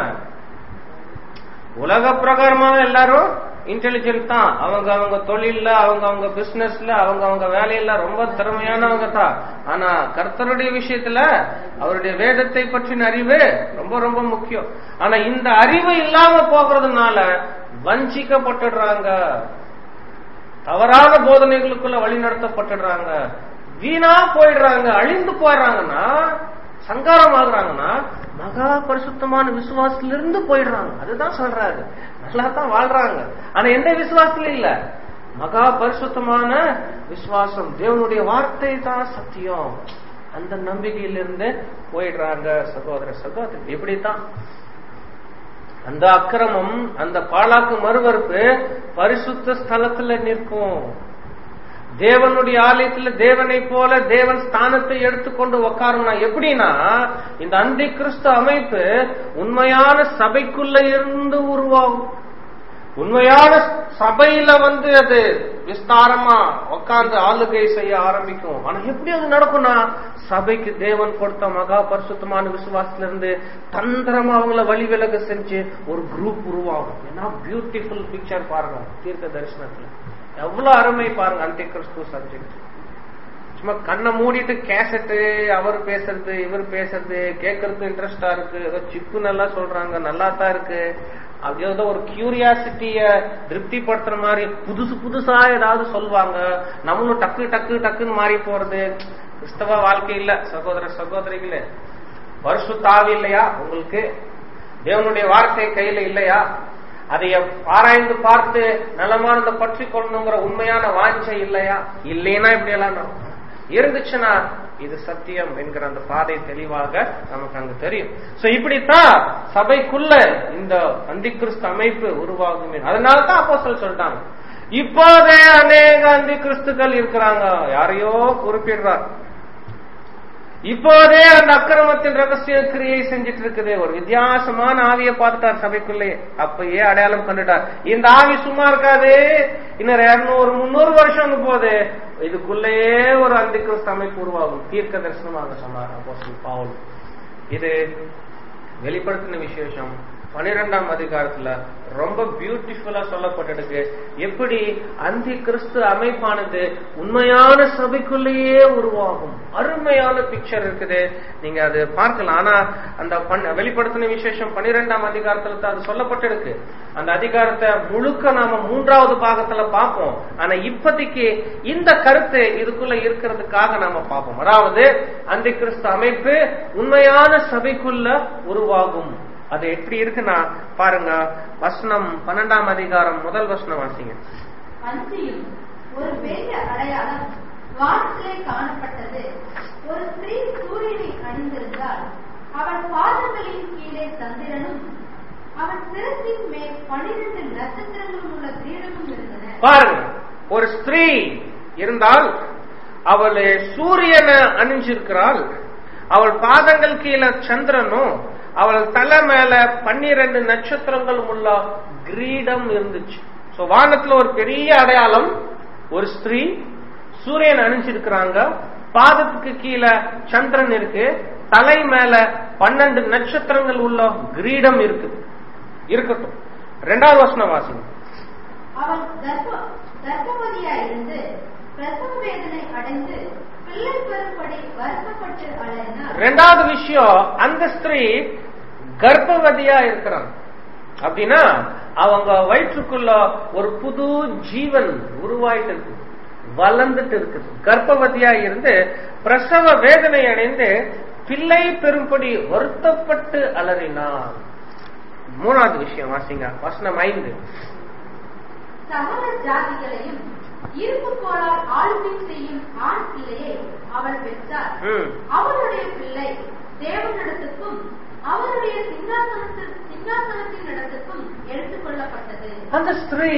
S1: உலக பிரகாரமாக எல்லாரும் இன்டெலிஜென்ட் தான் அவங்க அவங்க தொழில்ல அவங்க அவங்க பிசினஸ்ல அவங்க அவங்க வேலையில ரொம்ப திறமையானவங்க தான் ஆனா கர்த்தருடைய விஷயத்துல அவருடைய வேதத்தை பற்றின அறிவு ரொம்ப ரொம்ப முக்கியம் ஆனா இந்த அறிவு இல்லாம போகிறதுனால வஞ்சிக்கப்பட்டுடுறாங்க தவறான போதனைகளுக்குள்ள வழி நடத்தப்பட்டுடுறாங்க வீணா போயிடுறாங்க அழிந்து போயிடுறாங்கன்னா சங்காரம் ஆகுறாங்கன்னா மகா பரிசுத்தமான விசுவாசத்திலிருந்து போயிடுறாங்க அதுதான் சொல்றாரு நல்லா தான் வாழ்றாங்க ஆனா எந்த விசுவாசத்துல இல்ல மகா பரிசுத்தமான விசுவாசம் தேவனுடைய வார்த்தை தான் சத்தியம் அந்த நம்பிக்கையிலிருந்து போயிடுறாங்க சகோதர சகோதரி இப்படித்தான் அந்த அக்கிரமம் அந்த பாழாக்கு மறுவறுப்பு பரிசுத்த ஸ்தலத்துல நிற்கும் தேவனுடைய ஆலயத்துல தேவனை போல தேவன் ஸ்தானத்தை எடுத்துக்கொண்டு உக்காரும்னா எப்படின்னா இந்த அந்தி கிறிஸ்து அமைப்பு உண்மையான சபைக்குள்ள இருந்து உருவாகும் உண்மையான சபையில வந்து அது விஸ்தாரமா உட்கார்ந்து ஆளுகை செய்ய ஆரம்பிக்கும் ஆனா எப்படி அது நடக்கும்னா சபைக்கு தேவன் கொடுத்த மகா பரிசுத்தமான விசுவாசத்துல இருந்து தந்திரமா அவங்கள வழி விலக செஞ்சு ஒரு குரூப் உருவாகும் ஏன்னா பியூட்டிஃபுல் பிக்சர் பாருங்க தீர்க்க தரிசனத்துல எவ்வளவு அருமை பாருங்க அந்தி கிறிஸ்து சப்ஜெக்ட் சும்மா கண்ணை மூடிட்டு கேசட்டு அவர் பேசுறது இவர் பேசுறது கேட்கறது இன்ட்ரெஸ்டா இருக்கு ஏதோ சிப்பு நல்லா சொல்றாங்க நல்லா தான் இருக்கு அது ஏதோ ஒரு கியூரியாசிட்டிய திருப்திப்படுத்துற மாதிரி புதுசு புதுசா ஏதாவது சொல்லுவாங்க நம்மளும் டக்கு டக்கு டக்குன்னு மாறி போறது கிறிஸ்தவ வாழ்க்கை இல்ல சகோதர சகோதரிகளே வருஷத்தாவி இல்லையா உங்களுக்கு தேவனுடைய வார்த்தை கையில இல்லையா அதை ஆராய்ந்து பார்த்து நலமானதை பற்றி கொள்ளணுங்கிற உண்மையான வாஞ்சை இல்லையா இல்லைன்னா இப்படி எல்லாம் இருந்துச்சுன்னா இது சத்தியம் என்கிற அந்த பாதை தெளிவாக நமக்கு அங்க தெரியும் சோ இப்படித்தான் சபைக்குள்ள இந்த அந்திகிறிஸ்து அமைப்பு உருவாகும் அதனால தான் அப்போ சொல்லிட்டாங்க இப்போதே அநேக அந்திகிறிஸ்துக்கள் இருக்கிறாங்க யாரையோ குறிப்பிடுறார் இப்போதே அந்த அக்கிரமத்தின் ரகசிய கிரியை செஞ்சிட்டு இருக்குது ஒரு வித்தியாசமான ஆவியை பார்த்துட்டார் சபைக்குள்ளே அப்பயே அடையாளம் கண்டுட்டார் இந்த ஆவி சும்மா இருக்காது இன்னும் இருநூறு முன்னூறு வருஷம் போது இதுக்குள்ளேயே ஒரு அந்த கிறிஸ்து அமைப்பு உருவாகும் தீர்க்க தரிசனமாக சொன்னார் அப்போ பாவல் இது வெளிப்படுத்தின விசேஷம் பனிரெண்டாம் அதிகாரத்துல ரொம்ப பியூட்டிஃபுல்லா சொல்லப்பட்டிருக்கு எப்படி அந்தி கிறிஸ்து அமைப்பானது உண்மையான சபைக்குள்ளேயே உருவாகும் அருமையான பிக்சர் இருக்குது நீங்க அது பார்க்கலாம் ஆனா அந்த பன்- வெளிப்படுத்தின விசேஷம் பனிரெண்டாம் அதிகாரத்துல தான் அது சொல்லப்பட்டிருக்கு அந்த அதிகாரத்தை முழுக்க நாம மூன்றாவது பாகத்துல பார்ப்போம் ஆனா இப்போதைக்கு இந்த கருத்து இதுக்குள்ள இருக்கிறதுக்காக நாம பார்ப்போம் அதாவது அந்த கிறிஸ்து அமைப்பு உண்மையான சபைக்குள்ள உருவாகும் அது எப்படி இருக்குன்னா பாருங்க வசனம் பன்னெண்டாம் அதிகாரம் முதல் வசனம் வாசிங்க
S2: அன்றியும் ஒரு பெரிய அடையாளம் வானத்திலே காணப்பட்டது ஒரு ஸ்திரீ சூரியனை அணிந்திருந்தால் அவள் பாதங்களின் கீழே சந்திரனும் அவன் சிரசின் மேல் பனிரெண்டு நட்சத்திரங்களும் உள்ள கிரீடமும் இருந்தன
S1: பாருங்க ஒரு ஸ்திரீ இருந்தால் அவள் சூரியனை அணிஞ்சிருக்கிறாள் அவள் பாதங்கள் கீழே சந்திரனும் அவள் தலை மேல பன்னிரண்டு நட்சத்திரங்களும் உள்ள கிரீடம் இருந்துச்சு சோ வானத்துல ஒரு பெரிய அடையாளம் ஒரு ஸ்திரீ சூரியன் அணிஞ்சிருக்கிறாங்க பாதத்துக்கு கீழே சந்திரன் இருக்கு தலை மேல பன்னெண்டு நட்சத்திரங்கள் உள்ள கிரீடம் இருக்கு இருக்கட்டும் ரெண்டாவது வசனம் வாசிங்க
S2: அவள் கர்ப்ப கர்ப்பவதியாயிருந்து பிரசவ வேதனை அடைந்து பிள்ளை பெறும்படி வருத்தப்பட்டு அலையினார்
S1: ரெண்டாவது விஷயம் அந்த ஸ்திரீ கர்ப்பவதியா இருக்கிறாங்க அப்படின்னா அவங்க வயிற்றுக்குள்ள ஒரு புது ஜீவன் உருவாயிட்டு இருக்கு வளர்ந்துட்டு இருக்குது கர்ப்பவதியா இருந்து பிரசவ வேதனை அடைந்து பிள்ளை பெறும்படி வருத்தப்பட்டு அலறினார் மூணாவது விஷயம் வாசிங்க வசனம் ஐந்து
S2: சகல ஜாதிகளையும் இருப்பு கோளால் ஆளுகை செய்யும் ஆண் பிள்ளையை அவள் பெற்றார்
S1: ம்.
S2: அவளுடைய பிள்ளை தேவனிடத்துக்கும் அவருடைய சிங்காசனத்தில் சிங்காசனத்தின் இடத்துக்கும் எடுத்துக் கொள்ளப்பட்டது
S1: அந்த ஸ்திரீ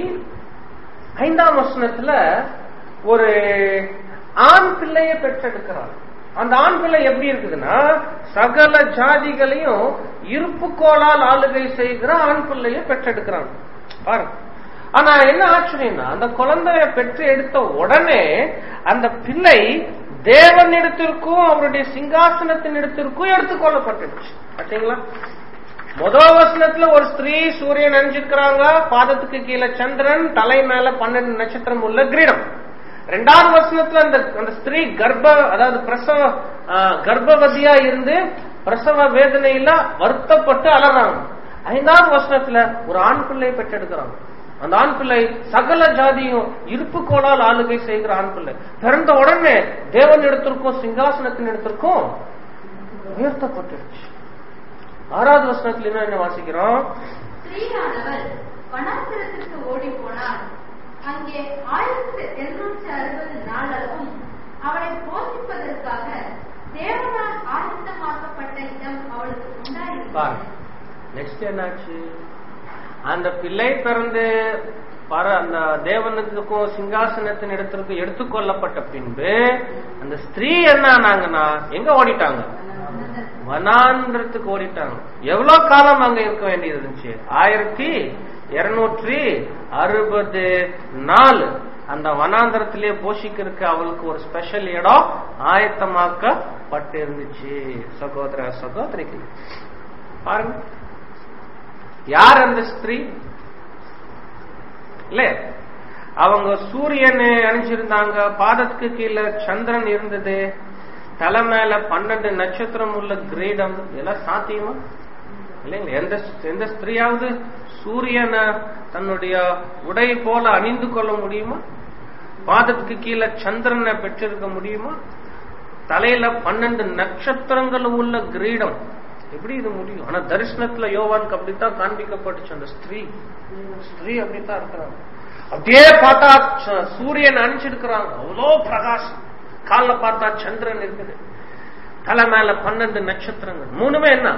S1: ஐந்தாம் வசனத்துல ஒரு ஆண் பிள்ளைய பெற்றெடுக்கிறாள் அந்த ஆண் பிள்ளை எப்படி இருக்குதுன்னா சகல ஜாதிகளையும் இருப்புக்கோளால் ஆளுகை செய்கிற ஆண் பிள்ளைய பெற்றெடுக்கிறான் பாருங்க ஆனா என்ன ஆச்சரியம்னா அந்த குழந்தைய பெற்று எடுத்த உடனே அந்த பிள்ளை தேவனிடத்திற்கும் அவருடைய சிங்காசனத்தின் இடத்திற்கும் எடுத்துக்கொள்ளப்பட்டுச்சு பார்த்தீங்களா முதல் வசனத்துல ஒரு ஸ்திரீ சூரியன் அணிஞ்சிருக்கிறாங்க பாதத்துக்கு கீழே சந்திரன் தலை மேல பன்னெண்டு நட்சத்திரம் உள்ள கிரீடம் ரெண்டாவது வசனத்துல அந்த அந்த ஸ்திரீ கர்ப்ப அதாவது பிரசவ ஆ, கர்ப்பவதியா இருந்து பிரசவ வேதனையில வருத்தப்பட்டு அலறாங்க ஐந்தாவது வசனத்துல ஒரு ஆண் பிள்ளை பெற்றெடுக்கிறாங்க அந்த ஆண் பிள்ளை சகல ஜாதியும் இருப்பு கோளால் ஆளுகை செய்கிற ஆண் பிள்ளை பிறந்த உடனே தேவன் இடத்திற்கும் சிங்காசனத்தின் இடத்திற்கும் உயர்த்தப்பட்டுருச்சு ஆறாவது வசனத்துல என்ன என்ன வாசிக்கிறோம்
S2: ஸ்ரீயானவள் வனாந்திரத்திற்கு ஓடி போனாள் அங்கே ஆயிரத்தி எழுநூற்றி அறுபது நாளளவும் அவளை போஷிப்பதற்காக தேவனால் ஆயத்தமாக்கப்பட்ட இடம் அவளுக்கு உண்டாயிருந்தது
S1: பாருங்க நெக்ஸ்ட் என்னாச்சு அந்த பிள்ளை பிறந்து பர அந்த தேவனுக்கும் சிங்காசனத்தின் இடத்திற்கு எடுத்துக்கொள்ளப்பட்ட பின்பு அந்த ஸ்திரீ என்ன ஆனாங்கன்னா எங்க ஓடிட்டாங்க வனாந்திரத்துக்கு ஓடிட்டாங்க எவ்வளவு காலம் அங்க இருக்க வேண்டியது இருந்துச்சு ஆயிரத்தி இருநூற்றி அறுபது நாலு அந்த வனாந்திரத்திலே போஷிக்கிறதுக்கு அவளுக்கு ஒரு ஸ்பெஷல் இடம் ஆயத்தமாக்கப்பட்டு இருந்துச்சு சகோதர சகோதரிக்கு பாருங்க யார் அந்த ஸ்திரீ இல்ல அவங்க சூரியன் அணிஞ்சிருந்தாங்க பாதத்துக்கு கீழே சந்திரன் இருந்தது தலை மேல பன்னெண்டு நட்சத்திரம் உள்ள கிரீடம் இதெல்லாம் சாத்தியமா இல்லைங்களா எந்த எந்த ஸ்திரீயாவது சூரியனை தன்னுடைய உடை போல அணிந்து கொள்ள முடியுமா பாதத்துக்கு கீழே சந்திரனை பெற்றிருக்க முடியுமா தலையில பன்னெண்டு நட்சத்திரங்கள் உள்ள கிரீடம் எப்படி இது முடியும் ஆனா தரிசனத்துல யோவானுக்கு அப்படித்தான் காண்பிக்கப்பட்டுச்சு அந்த ஸ்திரீ ஸ்திரீ அப்படித்தான் இருக்கிறாங்க அப்படியே பார்த்தா ச- சூரியன் அணிச்சிருக்கிறாங்க அவ்வளோ பிரகாசம்
S3: கால்ல பார்த்தா சந்திரன் இருக்குது தலை மேல பன்னெண்டு நட்சத்திரங்கள் மூணுமே என்ன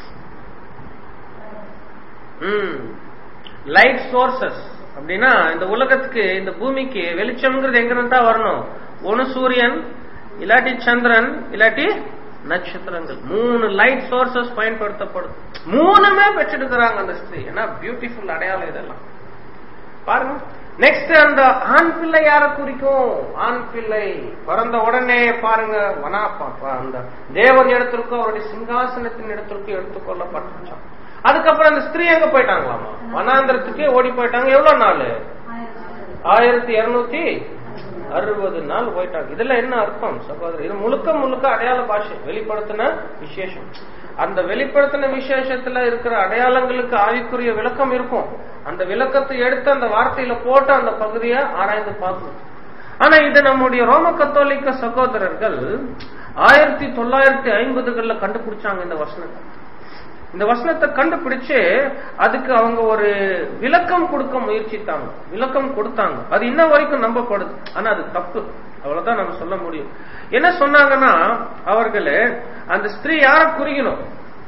S3: லைட் சோர்சஸ் அப்படின்னா இந்த உலகத்துக்கு இந்த பூமிக்கு வெளிச்சம்ங்கிறது எங்க இருந்தா வரணும் ஒன்னு சூரியன் இல்லாட்டி சந்திரன் இல்லாட்டி நட்சத்திரங்கள் மூணு லைட் சோர்சஸ் பயன்படுத்தப்படும் மூணுமே பெற்றெடுக்கிறாங்க அந்த ஸ்திரீ ஏன்னா பியூட்டிஃபுல் அடையாளம் இதெல்லாம் பாருங்க நெக்ஸ்ட் அந்த ஆண் பிள்ளை யார குறிக்கும் ஆண் பிள்ளை பிறந்த உடனே பாருங்க வனா பாப்பா அந்த தேவன் இடத்திற்கும் அவருடைய சிங்காசனத்தின் இடத்திற்கும் எடுத்துக்கொள்ளப்பட்டான் அதுக்கப்புறம் அந்த ஸ்திரீ எங்க போயிட்டாங்களாமா வனாந்திரத்துக்கே ஓடி போயிட்டாங்க எவ்வளவு நாள் ஆயிரத்தி இருநூத்தி அறுபது நாள் போயிட்டாங்க இதுல என்ன அர்த்தம் சகோதரர் இது முழுக்க முழுக்க அடையாள பாஷை வெளிப்படுத்தின விசேஷம் அந்த வெளிப்படுத்தின விசேஷத்துல இருக்கிற அடையாளங்களுக்கு ஆவிக்குரிய விளக்கம் இருக்கும் அந்த விளக்கத்தை எடுத்து அந்த வார்த்தையில போட்டு அந்த பகுதியை ஆராய்ந்து பார்க்கணும் ஆனா இது நம்முடைய ரோம கத்தோலிக்க சகோதரர்கள் ஆயிரத்தி தொள்ளாயிரத்தி ஐம்பதுகள்ல கண்டுபிடிச்சாங்க இந்த வசனத்தை இந்த வசனத்தை கண்டுபிடிச்சு அதுக்கு அவங்க ஒரு விளக்கம் கொடுக்க முயற்சித்தாங்க விளக்கம் கொடுத்தாங்க அது இன்ன வரைக்கும் நம்பப்படுது ஆனா அது தப்பு அவ்வளவுதான் நம்ம சொல்ல முடியும் என்ன சொன்னாங்கன்னா அவர்களே அந்த ஸ்திரீ யார குறிக்கணும்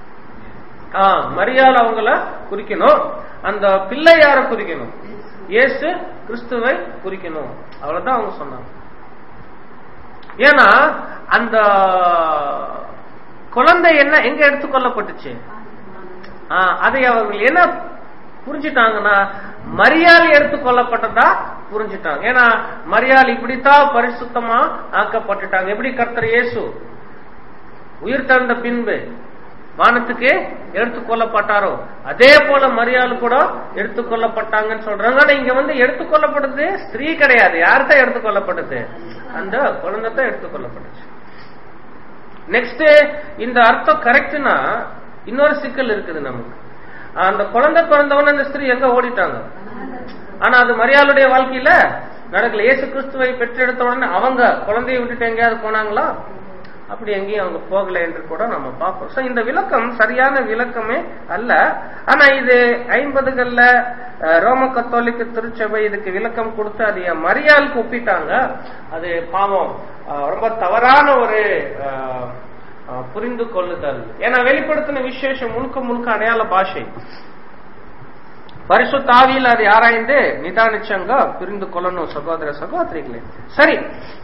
S3: ஆ மரியாள் அவங்கள குறிக்கணும் அந்த பிள்ளை யார குறிக்கணும் இயேசு கிறிஸ்துவை குறிக்கணும் அவ்வளவுதான் அவங்க சொன்னாங்க ஏன்னா அந்த குழந்தை என்ன எங்க எடுத்துக்கொள்ளப்பட்டுச்சு அதை அவர்கள் என்ன புரிஞ்சுட்டாங்கன்னா மரியாதை எடுத்துக்கொள்ளப்பட்டதா புரிஞ்சுட்டாங்க ஏன்னா மரியாதை இப்படித்தான் பரிசுத்தமா ஆக்கப்பட்டுட்டாங்க எப்படி கர்த்தர் இயேசு உயிர் தந்த பின்பு வானத்துக்கு எடுத்துக்கொள்ளப்பட்டாரோ அதே போல மரியாதை கூட எடுத்துக்கொள்ளப்பட்டாங்கன்னு சொல்றாங்க ஆனா இங்க வந்து எடுத்துக்கொள்ளப்பட்டது ஸ்திரீ கிடையாது யார்தான் எடுத்துக்கொள்ளப்பட்டது அந்த குழந்தை தான் எடுத்துக்கொள்ளப்பட்டுச்சு நெக்ஸ்ட் இந்த அர்த்தம் கரெக்ட்னா இன்னொரு சிக்கல் இருக்குது நமக்கு அந்த குழந்தை பிறந்தவன அந்த ஸ்திரீ எங்க ஓடிட்டாங்க ஆனா அது மரியாளுடைய வாழ்க்கையில நடக்கல இயேசு கிறிஸ்துவை பெற்றெடுத்த உடனே அவங்க குழந்தையை விட்டுட்டு எங்கேயாவது போனாங்களா அப்படி எங்கேயும் அவங்க போகல என்று கூட நம்ம பார்ப்போம் சோ இந்த விளக்கம் சரியான விளக்கமே அல்ல ஆனா இது ஐம்பதுகள்ல ரோம கத்தோலிக்க திருச்சபை இதுக்கு விளக்கம் கொடுத்து அது மரியாளுக்கு ஒப்பிட்டாங்க அது பாவம் ரொம்ப தவறான ஒரு புரிந்து கொள்ளுதல் ஏன்னா வெளிப்படுத்தின விசேஷம் முழுக்க முழுக்க அடையாள பாஷை பரிசு தாவியில் அது ஆராய்ந்து நிதானிச்சங்க புரிந்து கொள்ளணும் சகோதர சகோதரிகளே சரி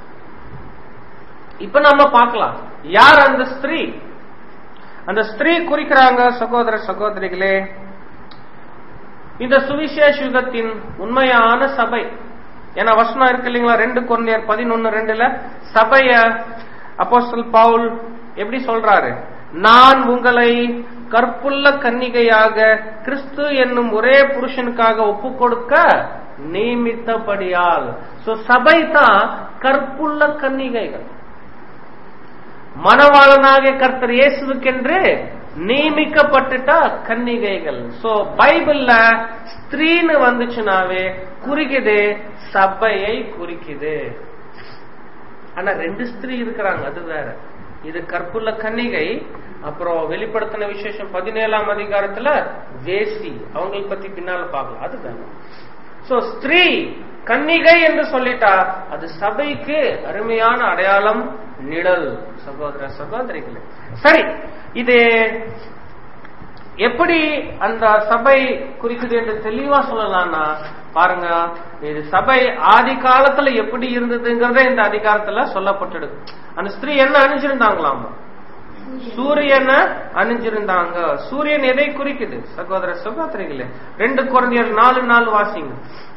S3: இப்ப நம்ம பார்க்கலாம் யார் அந்த ஸ்திரீ அந்த ஸ்திரீ குறிக்கிறாங்க சகோதர சகோதரிகளே இந்த சுவிசேஷ யுகத்தின் உண்மையான சபை ஏன்னா வசனம் இருக்கு இல்லைங்களா ரெண்டு கொண்டியர் பதினொன்னு ரெண்டுல சபைய அப்போஸ்டல் பவுல் எப்படி சொல்றாரு நான் உங்களை கற்புள்ள கன்னிகையாக கிறிஸ்து என்னும் ஒரே புருஷனுக்காக ஒப்பு கொடுக்க நியமித்தபடியால் சோ சபை தான் கற்புள்ள கன்னிகைகள் மணவாளனாக கர்த்தர் இயேசுவுக்கென்று நியமிக்கப்பட்டுட்ட கன்னிகைகள் சோ பைபிள்ல ஸ்திரீன்னு வந்துச்சுனாவே குறிக்குது சபையை குறிக்குது ஆனா ரெண்டு ஸ்திரீ இருக்கிறாங்க அது வேற இது கற்புள்ள கன்னிகை அப்புறம் வெளிப்படுத்தின விசேஷம் பதினேழாம் அதிகாரத்துல வேசி அவங்களை பத்தி பின்னால பார்க்கலாம் அது வேற சோ ஸ்திரீ கன்னிகை என்று சொல்லிட்டா அது சபைக்கு அருமையான அடையாளம் நிழல் சகோதர சகோதரிகளே சரி இது எப்படி அந்த சபை குறிக்குது என்று தெளிவா சொல்லலாம்னா பாருங்க இது சபை ஆதி காலத்துல எப்படி இருந்ததுங்கிறத இந்த அதிகாரத்துல சொல்லப்பட்டிருக்கு அந்த ஸ்திரீ என்ன அணிஞ்சிருந்தாங்களாமா சூரியனை அணிஞ்சிருந்தாங்க சூரியன் எதை குறிக்குது சகோதர சகோதரிகளே ரெண்டு குழந்தையர் நாலு நாள் வாசிங்க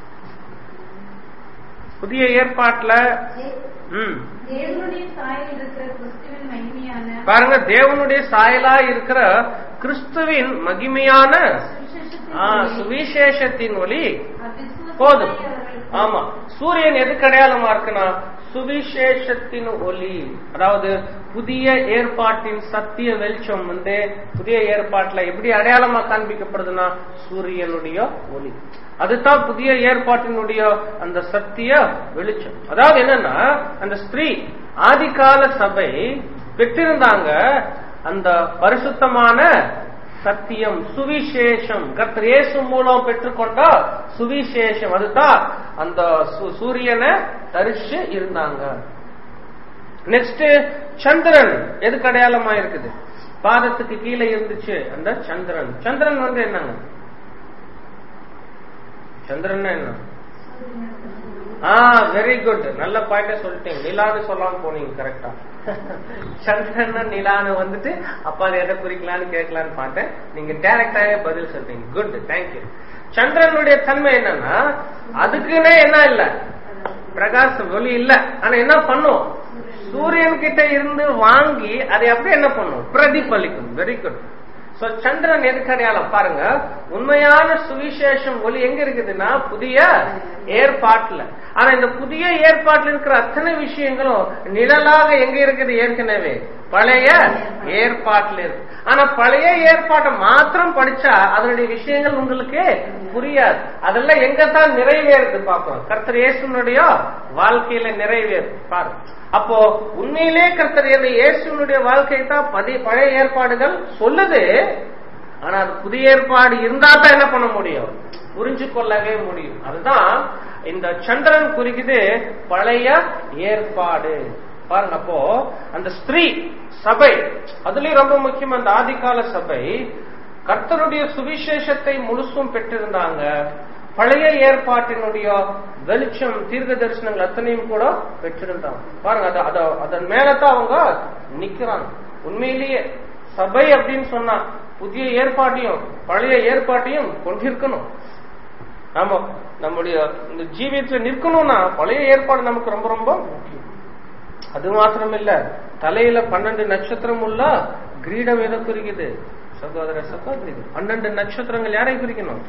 S3: புதிய ஏற்பாட்டுல ம்
S2: தேவனுடைய சாயல் இருக்கிற கிறிஸ்துவின் மகிமையான
S3: பாருங்க தேவனுடைய சாயலா இருக்கிற கிறிஸ்துவின் மகிமையான ஆ, சுவிசேஷத்தின் ஒளி போதும் ஆமா சூரியன் எதுக்கு அடையாளமா இருக்குன்னா சுவிசேஷத்தின் ஒளி அதாவது புதிய ஏற்பாட்டின் சத்திய வெளிச்சம் வந்து புதிய ஏற்பாட்டுல எப்படி அடையாளமா காண்பிக்கப்படுதுன்னா சூரியனுடைய ஒளி அதுதான் புதிய ஏற்பாட்டினுடைய அந்த சத்திய வெளிச்சம் அதாவது என்னன்னா அந்த ஸ்திரீ ஆதிகால சபை பெற்றிருந்தாங்க அந்த பரிசுத்தமான சத்தியம் சுவிசேஷம் கர்த்தர் இயேசு மூலம் பெற்றுக்கொண்ட சுவிசேஷம் அதுதான் அந்த சு- சூரியனை தரிச்சு இருந்தாங்க நெக்ஸ்ட் சந்திரன் எதுக்கு அடையாளமா இருக்குது பாதத்துக்கு கீழே இருந்துச்சு அந்த சந்திரன் சந்திரன் வந்து என்னங்க சந்திரன் என்ன ஆ வெரி குட் நல்ல பாயிண்ட சொல்லிட்டீங்க நிலான்னு சொல்லாம போனீங்க கரெக்டா சந்திரன் நிலான்னு வந்துட்டு அப்பா அது எதை குறிக்கலான்னு கேட்கலான்னு பார்த்தேன் நீங்க டைரக்டாவே பதில் சொல்றீங்க குட் தேங்க்யூ சந்திரனுடைய தன்மை என்னன்னா அதுக்குன்னே என்ன இல்ல பிரகாசம் ஒளி இல்ல ஆனா என்ன பண்ணும் சூரியன் கிட்ட இருந்து வாங்கி அதை அப்படியே என்ன பண்ணும் பிரதிபலிக்கும் வெரி குட் சோ சந்திரன் எதுக்கு அடையாளம் பாருங்க உண்மையான சுவிசேஷம் ஒளி எங்க இருக்குதுன்னா புதிய ஏற்பாட்டுல ஆனா இந்த புதிய ஏற்பாட்டுல இருக்கிற அத்தனை விஷயங்களும் நிழலாக எங்க இருக்குது ஏற்கனவே பழைய ஏற்பாட்டுல இருக்கு ஆனா பழைய ஏற்பாட்டை மாத்திரம் படிச்சா அதனுடைய விஷயங்கள் உங்களுக்கு புரியாது அதெல்லாம் எங்க தான் நிறைவேறுது பார்ப்போம் கர்த்தர் இயேசுனுடைய வாழ்க்கையில நிறைவேறு பாருங்க அப்போ உண்மையிலே கர்த்தர் இயேசுனுடைய வாழ்க்கை தான் பதி பழைய ஏற்பாடுகள் சொல்லுது ஆனா அது புதிய ஏற்பாடு இருந்தா தான் என்ன பண்ண முடியும் புரிஞ்சு கொள்ளவே முடியும் அதுதான் இந்த சந்திரன் குறிக்குது பழைய ஏற்பாடு பாருங்க அப்போ அந்த ஸ்திரீ சபை அதுலயும் ரொம்ப முக்கியம் அந்த ஆதிகால சபை கர்த்தருடைய சுவிசேஷத்தை முழுசும் பெற்றிருந்தாங்க பழைய ஏற்பாட்டினுடைய வெளிச்சம் தீர்க்க தரிசனங்கள் அத்தனையும் கூட பெற்றிருந்தாங்க பாருங்க அத அத அதன் மேலதான் அவங்க நிக்கிறாங்க உண்மையிலேயே சபை அப்படின்னு சொன்னா புதிய ஏற்பாட்டையும் பழைய ஏற்பாட்டையும் கொண்டிருக்கணும் நாம நம்முடைய இந்த ஜீவியத்துல நிற்கணும்னா பழைய ஏற்பாடு நமக்கு ரொம்ப ரொம்ப முக்கியம் அது மாத்திரம் இல்ல தலையில பன்னெண்டு நட்சத்திரம் உள்ள கிரீடம் எதை குறிக்குது சகோதர சகோதரி பன்னெண்டு நட்சத்திரங்கள் யாரை குறிக்கணும்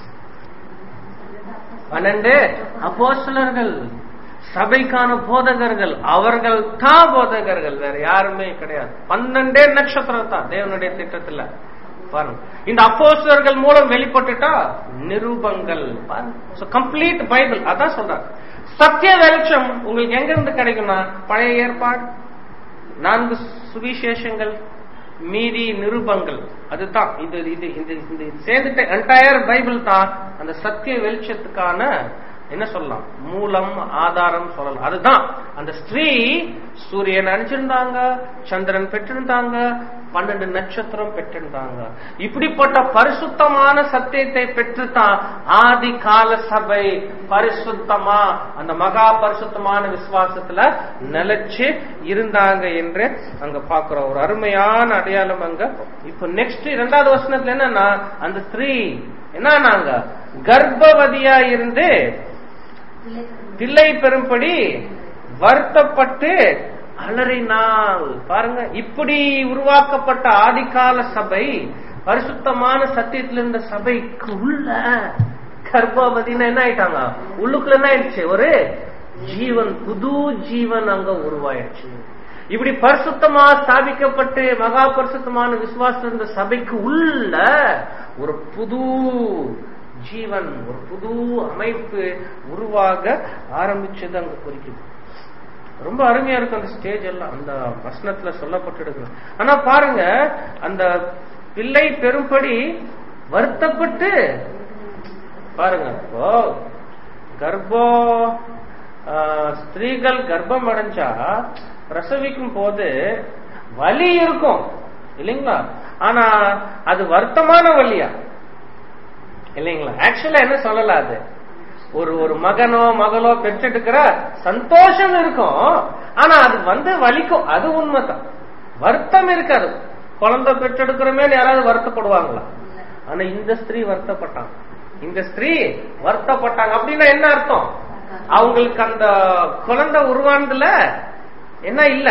S3: பன்னெண்டு அப்போஸ்தலர்கள் சபைக்கான போதகர்கள் அவர்கள் தான் போதகர்கள் வேற யாருமே கிடையாது பன்னெண்டே நட்சத்திரம் தான் தேவனுடைய திட்டத்துல பாருங்க இந்த அப்போஸ்தலர்கள் மூலம் வெளிப்பட்டுட்டா நிரூபங்கள் கம்ப்ளீட் பைபிள் அதான் சொல்றாங்க சத்திய வெளிச்சம் உங்களுக்கு எங்க இருந்து கிடைக்கும்னா பழைய ஏற்பாடு நான்கு சுவிசேஷங்கள் மீதி நிருபங்கள் அதுதான் இது இது இது இந்த சேர்ந்துட்ட என்டையர் பைபிள் தான் அந்த சத்திய வெளிச்சத்துக்கான என்ன சொல்லலாம் மூலம் ஆதாரம் சொல்லலாம் அதுதான் அந்த ஸ்திரீ சூரியன் அணிஞ்சிருந்தாங்க சந்திரன் பெற்றிருந்தாங்க பன்னெண்டு நட்சத்திரம் பெற்றிருந்தாங்க இப்படிப்பட்ட பரிசுத்தமான சத்தியத்தை பெற்றுத்தான் ஆதி கால சபை பரிசுத்தமா அந்த மகா பரிசுத்தமான விசுவாசத்துல நிலைச்சு இருந்தாங்க என்று அங்க பாக்குறோம் ஒரு அருமையான அடையாளம் அங்க இப்ப நெக்ஸ்ட் இரண்டாவது வசனத்துல என்னன்னா அந்த ஸ்திரீ என்னன்னாங்க கர்ப்பவதியா இருந்து பிள்ளை பெறும்படி வருத்தப்பட்டு அலறினாள் பாருங்க இப்படி உருவாக்கப்பட்ட ஆதிகால சபை பரிசுத்தமான சத்தியத்தில் இருந்த சபைக்கு உள்ள கர்ப்பவதினா என்ன ஆயிட்டாங்க உள்ளுக்குள்ள என்ன ஆயிடுச்சு ஒரு ஜீவன் புது ஜீவன் அங்க உருவாயிடுச்சு இப்படி பரிசுத்தமா ஸ்தாபிக்கப்பட்டு மகா பரிசுத்தமான விசுவாசம் இருந்த சபைக்கு உள்ள ஒரு புது ஜீவன் ஒரு புது அமைப்பு உருவாக ஆரம்பிச்சது அங்க குறிக்குது ரொம்ப அருமையா இருக்கும் அந்த ஸ்டேஜ் எல்லாம் அந்த வசனத்துல சொல்லப்பட்டிருக்கு ஆனா பாருங்க அந்த பிள்ளை பெரும்படி வருத்தப்பட்டு பாருங்க இப்போ கர்ப்பம் ஸ்திரீகள் கர்ப்பம் அடைஞ்சா பிரசவிக்கும் போது வலி இருக்கும் இல்லைங்களா ஆனா அது வருத்தமான வலியா இல்லைங்களா ஆக்சுவலா என்ன சொல்லல அது ஒரு ஒரு மகனோ மகளோ பெற்றெடுக்கிற சந்தோஷம் இருக்கும் ஆனா அது வந்து வலிக்கும் அது உண்மைதான் வருத்தம் இருக்காது குழந்தை பெற்றெடுக்கிறமே யாராவது வருத்தப்படுவாங்களா ஆனா இந்த ஸ்திரீ வருத்தப்பட்டாங்க இந்த ஸ்திரீ வருத்தப்பட்டாங்க அப்படின்னா என்ன அர்த்தம் அவங்களுக்கு அந்த குழந்தை உருவானதுல என்ன இல்ல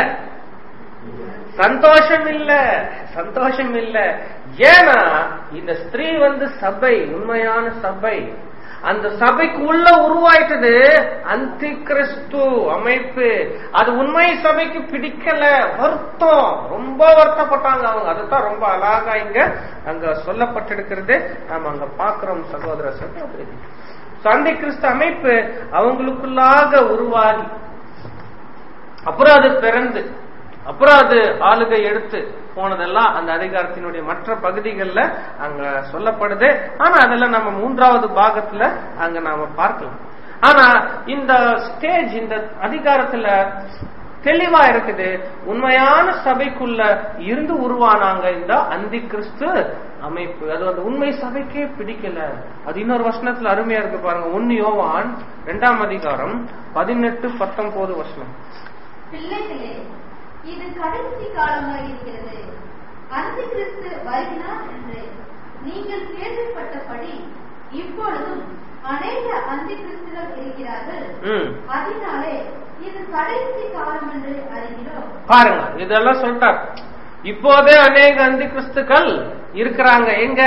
S3: சந்தோஷம் இல்ல சந்தோஷம் இல்ல ஏன்னா இந்த ஸ்திரீ வந்து சபை உண்மையான சபை அந்த சபைக்கு உள்ள உருவாயிட்டது அந்தி கிறிஸ்து அமைப்பு அது உண்மை சபைக்கு பிடிக்கல வருத்தம் ரொம்ப வருத்தப்பட்டாங்க அவங்க அதுதான் ரொம்ப அழகா இங்க அங்க சொல்லப்பட்டிருக்கிறது நாம அங்க பாக்குறோம் சகோதர சகோதரி சந்தி கிறிஸ்து அமைப்பு அவங்களுக்குள்ளாக உருவாகி அப்புறம் அது பிறந்து அப்புறம் அது ஆளுகை எடுத்து போனதெல்லாம் அந்த அதிகாரத்தினுடைய மற்ற பகுதிகளில் அங்க சொல்லப்படுது ஆனா அதெல்லாம் நம்ம மூன்றாவது பாகத்துல அங்க நாம பார்க்கலாம் ஆனா இந்த ஸ்டேஜ் இந்த அதிகாரத்துல தெளிவா இருக்குது உண்மையான சபைக்குள்ள இருந்து உருவானாங்க இந்த அந்தி கிறிஸ்து அமைப்பு அது அந்த உண்மை சபைக்கே பிடிக்கல அது இன்னொரு வசனத்துல அருமையா இருக்கு பாருங்க ஒன்னு யோவான் இரண்டாம் அதிகாரம் பதினெட்டு பத்தொன்பது வசனம்
S2: பிள்ளைகளே இது கடைசி காலமாக இருக்கிறது அந்தி கிறிஸ்து வருகிறார் என்று நீங்கள் கேள்விப்பட்டபடி இப்பொழுதும் அநேக அந்தி கிறிஸ்துகள் இருக்கிறார்கள்
S3: ம்
S2: அதனாலே இது கடைசி காலம் என்று அறிகிறோம்
S3: பாருங்க இதெல்லாம் சொல்லிட்டார் இப்போதே அநேக அந்தி கிறிஸ்துக்கள் இருக்கிறாங்க எங்க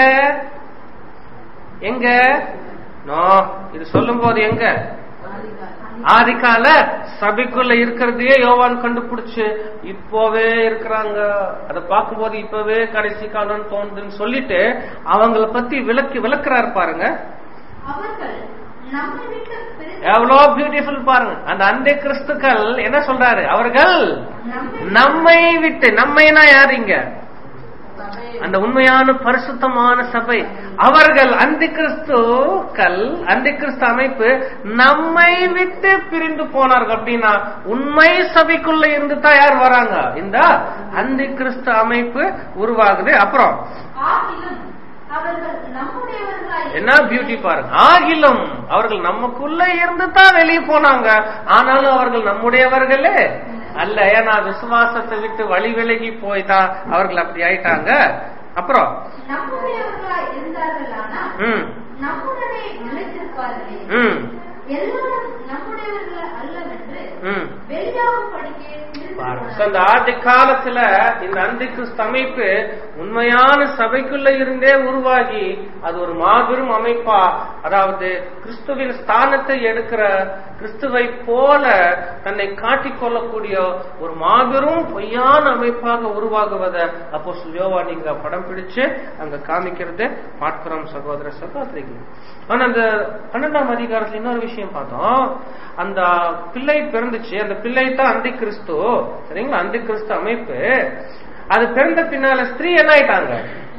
S3: எங்க நோ இது சொல்லும் போது எங்க ஆதிகால சபைக்குள்ள இருக்கிறதையே யோவான் கண்டுபிடிச்சு இப்போவே இருக்கிறாங்க அதை பார்க்கும்போது இப்பவே கடைசி காலம் தோணுதுன்னு சொல்லிட்டு அவங்கள பத்தி விளக்கி விளக்குறாரு பாருங்க
S2: அவர்கள் நம்மை விட்டு பிரிந்து
S3: எவ்வளவு பியூட்டிஃபுல் பாருங்க அந்த அந்தை கிறிஸ்துக்கள் என்ன சொல்றாரு அவர்கள்
S2: நம்மை
S3: நம்மை விட்டு நம்மைனா யார் இங்க அந்த உண்மையான பரிசுத்தமான சபை அவர்கள் அந்த கிறிஸ்துக்கள் அந்த கிறிஸ்து அமைப்பு நம்மை விட்டு பிரிந்து போனார்கள் அப்படின்னா உண்மை சபைக்குள்ள இருந்து தான் யார் வராங்க இந்த அந்த கிறிஸ்து அமைப்பு உருவாகுது அப்புறம்
S2: ஆகிலும் அவர்கள் நம்முடையவர்களாய்
S3: என்ன பியூட்டி பாருங்க ஆகிலும் அவர்கள் நமக்குள்ள இருந்து தான் வெளியே போனாங்க ஆனாலும் அவர்கள் நம்முடையவர்களே அல்ல ஏன்னா விசுவாசத்தை விட்டு வழி விலகி போய் தான் அவர்கள் அப்படி ஆயிட்டாங்க அப்புறம்
S2: நம்முடையவர்களாய் இருந்தார்களானால்
S3: ம்
S2: நம்முடனே நிலைத்திருப்பார்களே
S3: ம்
S2: எல்லாரும் நம்முடையவர்கள் அல்லவென்று
S3: ம்
S2: வெளியாகும் படிக்க
S3: பாருங்க. So, இந்த ஆதி காலத்துல இந்த அந்தி கிறிஸ்து அமைப்பு உண்மையான சபைக்குள்ள இருந்தே உருவாகி அது ஒரு மாபெரும் அமைப்பா அதாவது கிறிஸ்துவின் ஸ்தானத்தை எடுக்கிற கிறிஸ்துவை போல தன்னை காட்டிக் கொள்ளக்கூடிய ஒரு மாபெரும் பொய்யான அமைப்பாக உருவாகுவதை அப்போ யோவா நீங்க படம் பிடிச்சு அங்க காமிக்கிறது பார்க்கிறோம் சகோதர சகோதரிகள் ஆனா அந்த பன்னெண்டாம் அதிகாரத்துல இன்னொரு விஷயம் பார்த்தோம் அந்த பிள்ளை பிறந்துச்சு அந்த பிள்ளை தான் அந்தி கிறிஸ்து சரிங்களா அந்தி கிறிஸ்து அமைப்பு அது பிறந்த பின்னால ஸ்திரீ என்ன ஆயிட்டாங்க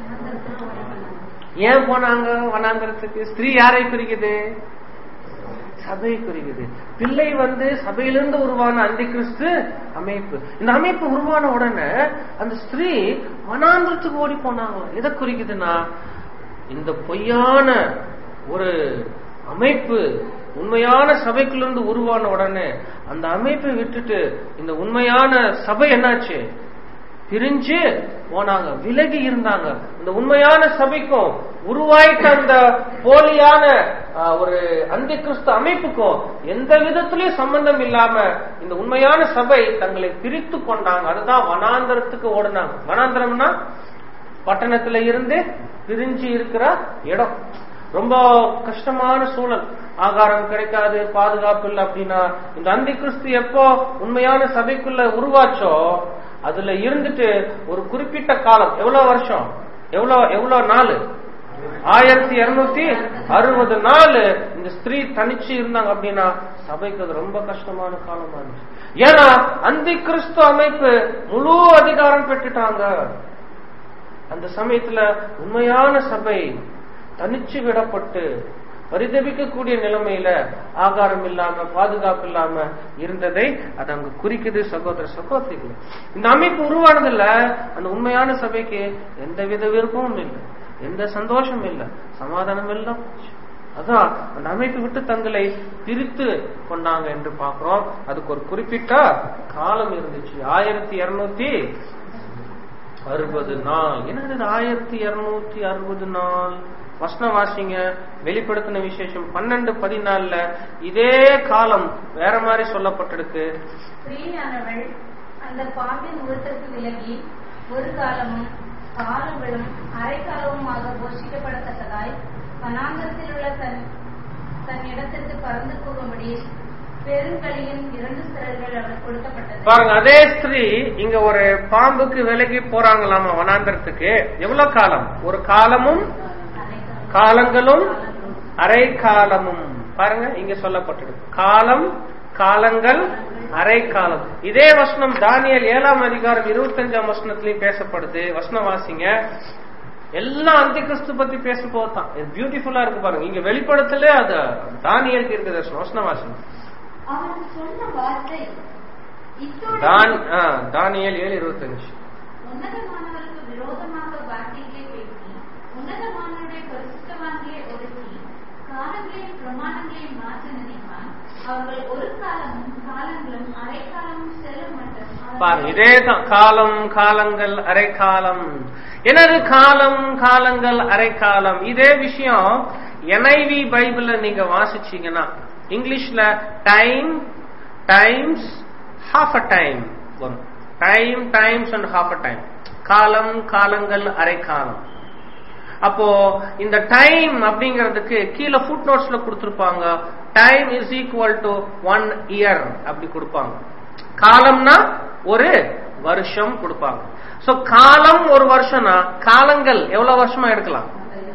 S3: ஏன் போனாங்க வனாந்திரத்துக்கு ஸ்திரீ யாரை குறிக்குது சபை குறிக்குது பிள்ளை வந்து சபையிலிருந்து உருவான அந்தி கிறிஸ்து அமைப்பு இந்த அமைப்பு உருவான உடனே அந்த ஸ்திரீ வனாந்திரத்துக்கு ஓடி போனாங்க எதை குறிக்குதுன்னா இந்த பொய்யான ஒரு அமைப்பு உண்மையான சபைக்குள்ளிருந்து உருவான உடனே அந்த அமைப்பை விட்டுட்டு இந்த உண்மையான சபை என்னாச்சு பிரிஞ்சு போனாங்க விலகி இருந்தாங்க இந்த உண்மையான சபைக்கும் உருவாயிட்ட அந்த போலியான ஆஹ், ஒரு அந்தி கிறிஸ்து அமைப்புக்கும் எந்த விதத்திலயும் சம்பந்தம் இல்லாம இந்த உண்மையான சபை தங்களை பிரித்து கொண்டாங்க அதுதான் வனாந்தரத்துக்கு ஓடுனாங்க வனாந்தரம்னா பட்டணத்துல இருந்து பிரிஞ்சு இருக்கிற இடம் ரொம்ப கஷ்டமான சூழல் ஆகாரம் கிடைக்காது பாதுகாப்பு இல்லை அப்படின்னா இந்த அந்தி கிறிஸ்து எப்போ உண்மையான சபைக்குள்ள உருவாச்சோ அதுல இருந்துட்டு ஒரு குறிப்பிட்ட காலம் எவ்வளவு வருஷம் எவ்வளவு எவ்வளவு நாள் ஆயிரத்தி இருநூத்தி அறுபது நாள் இந்த ஸ்திரீ தனிச்சு இருந்தாங்க அப்படின்னா சபைக்கு அது ரொம்ப கஷ்டமான காலமா இருந்துச்சு ஏன்னா அந்தி கிறிஸ்து அமைப்பு முழு அதிகாரம் பெற்றுட்டாங்க அந்த சமயத்துல உண்மையான சபை தனிச்சு விடப்பட்டு பரிதபிக்கக்கூடிய நிலைமையில ஆகாரம் இல்லாம பாதுகாப்பு இல்லாம இருந்ததை அது அங்க குறிக்குது சகோதர சகோதரிகள் இந்த அமைப்பு உருவானதுல அந்த உண்மையான சபைக்கு எந்த வித விருப்பமும் இல்லை எந்த சந்தோஷமும் இல்லை சமாதானம் எல்லாம் போச்சு. அதான் அந்த அமைப்பு விட்டு தங்களை பிரித்து கொண்டாங்க என்று பார்க்கிறோம் அதுக்கு ஒரு குறிப்பிட்ட காலம் இருந்துச்சு ஆயிரத்தி இருநூத்தி அறுபது நாள் என்னது ஆயிரத்தி இருநூத்தி அறுபது நாள் வசனம் வாசிங்க வெளிப்படுத்தின விசேஷம் பன்னெண்டு பதினாலுல இதே காலம் வேற மாதிரி சொல்லப்பட்டிருக்கு
S2: ஸ்திரீயானவள் அந்த பாம்பின் உருட்டத்து விலகி ஒரு காலமும் காலங்களும் அரைக்காலமுமாக போஷிக்கப்படத்தக்கதாய் வனாந்தரத்தில் உள்ள தன் தன் இடத்திற்கு பறந்து போகும்படி பெருங்கலியின் இரண்டு சிறர்கள் அவளுக்கு கொடுக்கப்பட்டது
S3: பாருங்க அதே ஸ்திரீ இங்க ஒரு பாம்புக்கு விலகி போறாங்களாமா வனாந்தரத்துக்கு எவ்வளவு காலம் ஒரு காலமும் காலங்களும் அரை காலமும் பாருங்க இங்க சொல்லப்பட்டிருக்கு காலம் காலங்கள் அரை காலம் இதே வசனம் தானியல் ஏழாம் அதிகாரம் இருபத்தஞ்சாம் வசனத்திலையும் பேசப்படுது வசனம் வாசிங்க எல்லாம் அந்த கிறிஸ்து பத்தி பேச போதான் இது பியூட்டிஃபுல்லா இருக்கு பாருங்க இங்க வெளிப்படத்துல அது தானியலுக்கு இருக்குது வசனம் வாசிங்க
S2: அவன் சொன்ன வார்த்தை இத்தோடு
S3: தான் ஆ, தானியேல் ஏழு இருபத்தஞ்சு
S2: உன்னதமானவருக்கு விரோதமாக வார்த்தைகளை பேசி உன்னதமானவருடைய பரிசுத்தவான்களை ஒடுக்கி காலங்களையும் பிரமாணங்களையும் மாற்ற நினைப்பான் அவர்கள் ஒரு காலமும் காலங்களும் அரை காலமும் செல்லும் மட்டும் அவர்கள்
S3: பாருங்க இதே தான் காலம் காலங்கள் அரை காலம் எனது காலம் காலங்கள் அரை காலம் இதே விஷயம் NIV பைபிள்ல நீங்க வாசிச்சீங்கன்னா இங்கிலீஷ்ல time times half a time வரும் time times and half a time காலம் காலங்கள் அரை காலம் அப்போ இந்த டைம் அப்படிங்கிறதுக்கு கீழே ஃபுட் நோட்ஸ்ல கொடுத்திருப்பாங்க time is equal to one year அப்படி கொடுப்பாங்க காலம்னா ஒரு வருஷம் கொடுப்பாங்க சோ காலம் ஒரு வருஷம்னா காலங்கள் எவ்வளவு வருஷமா எடுக்கலாம்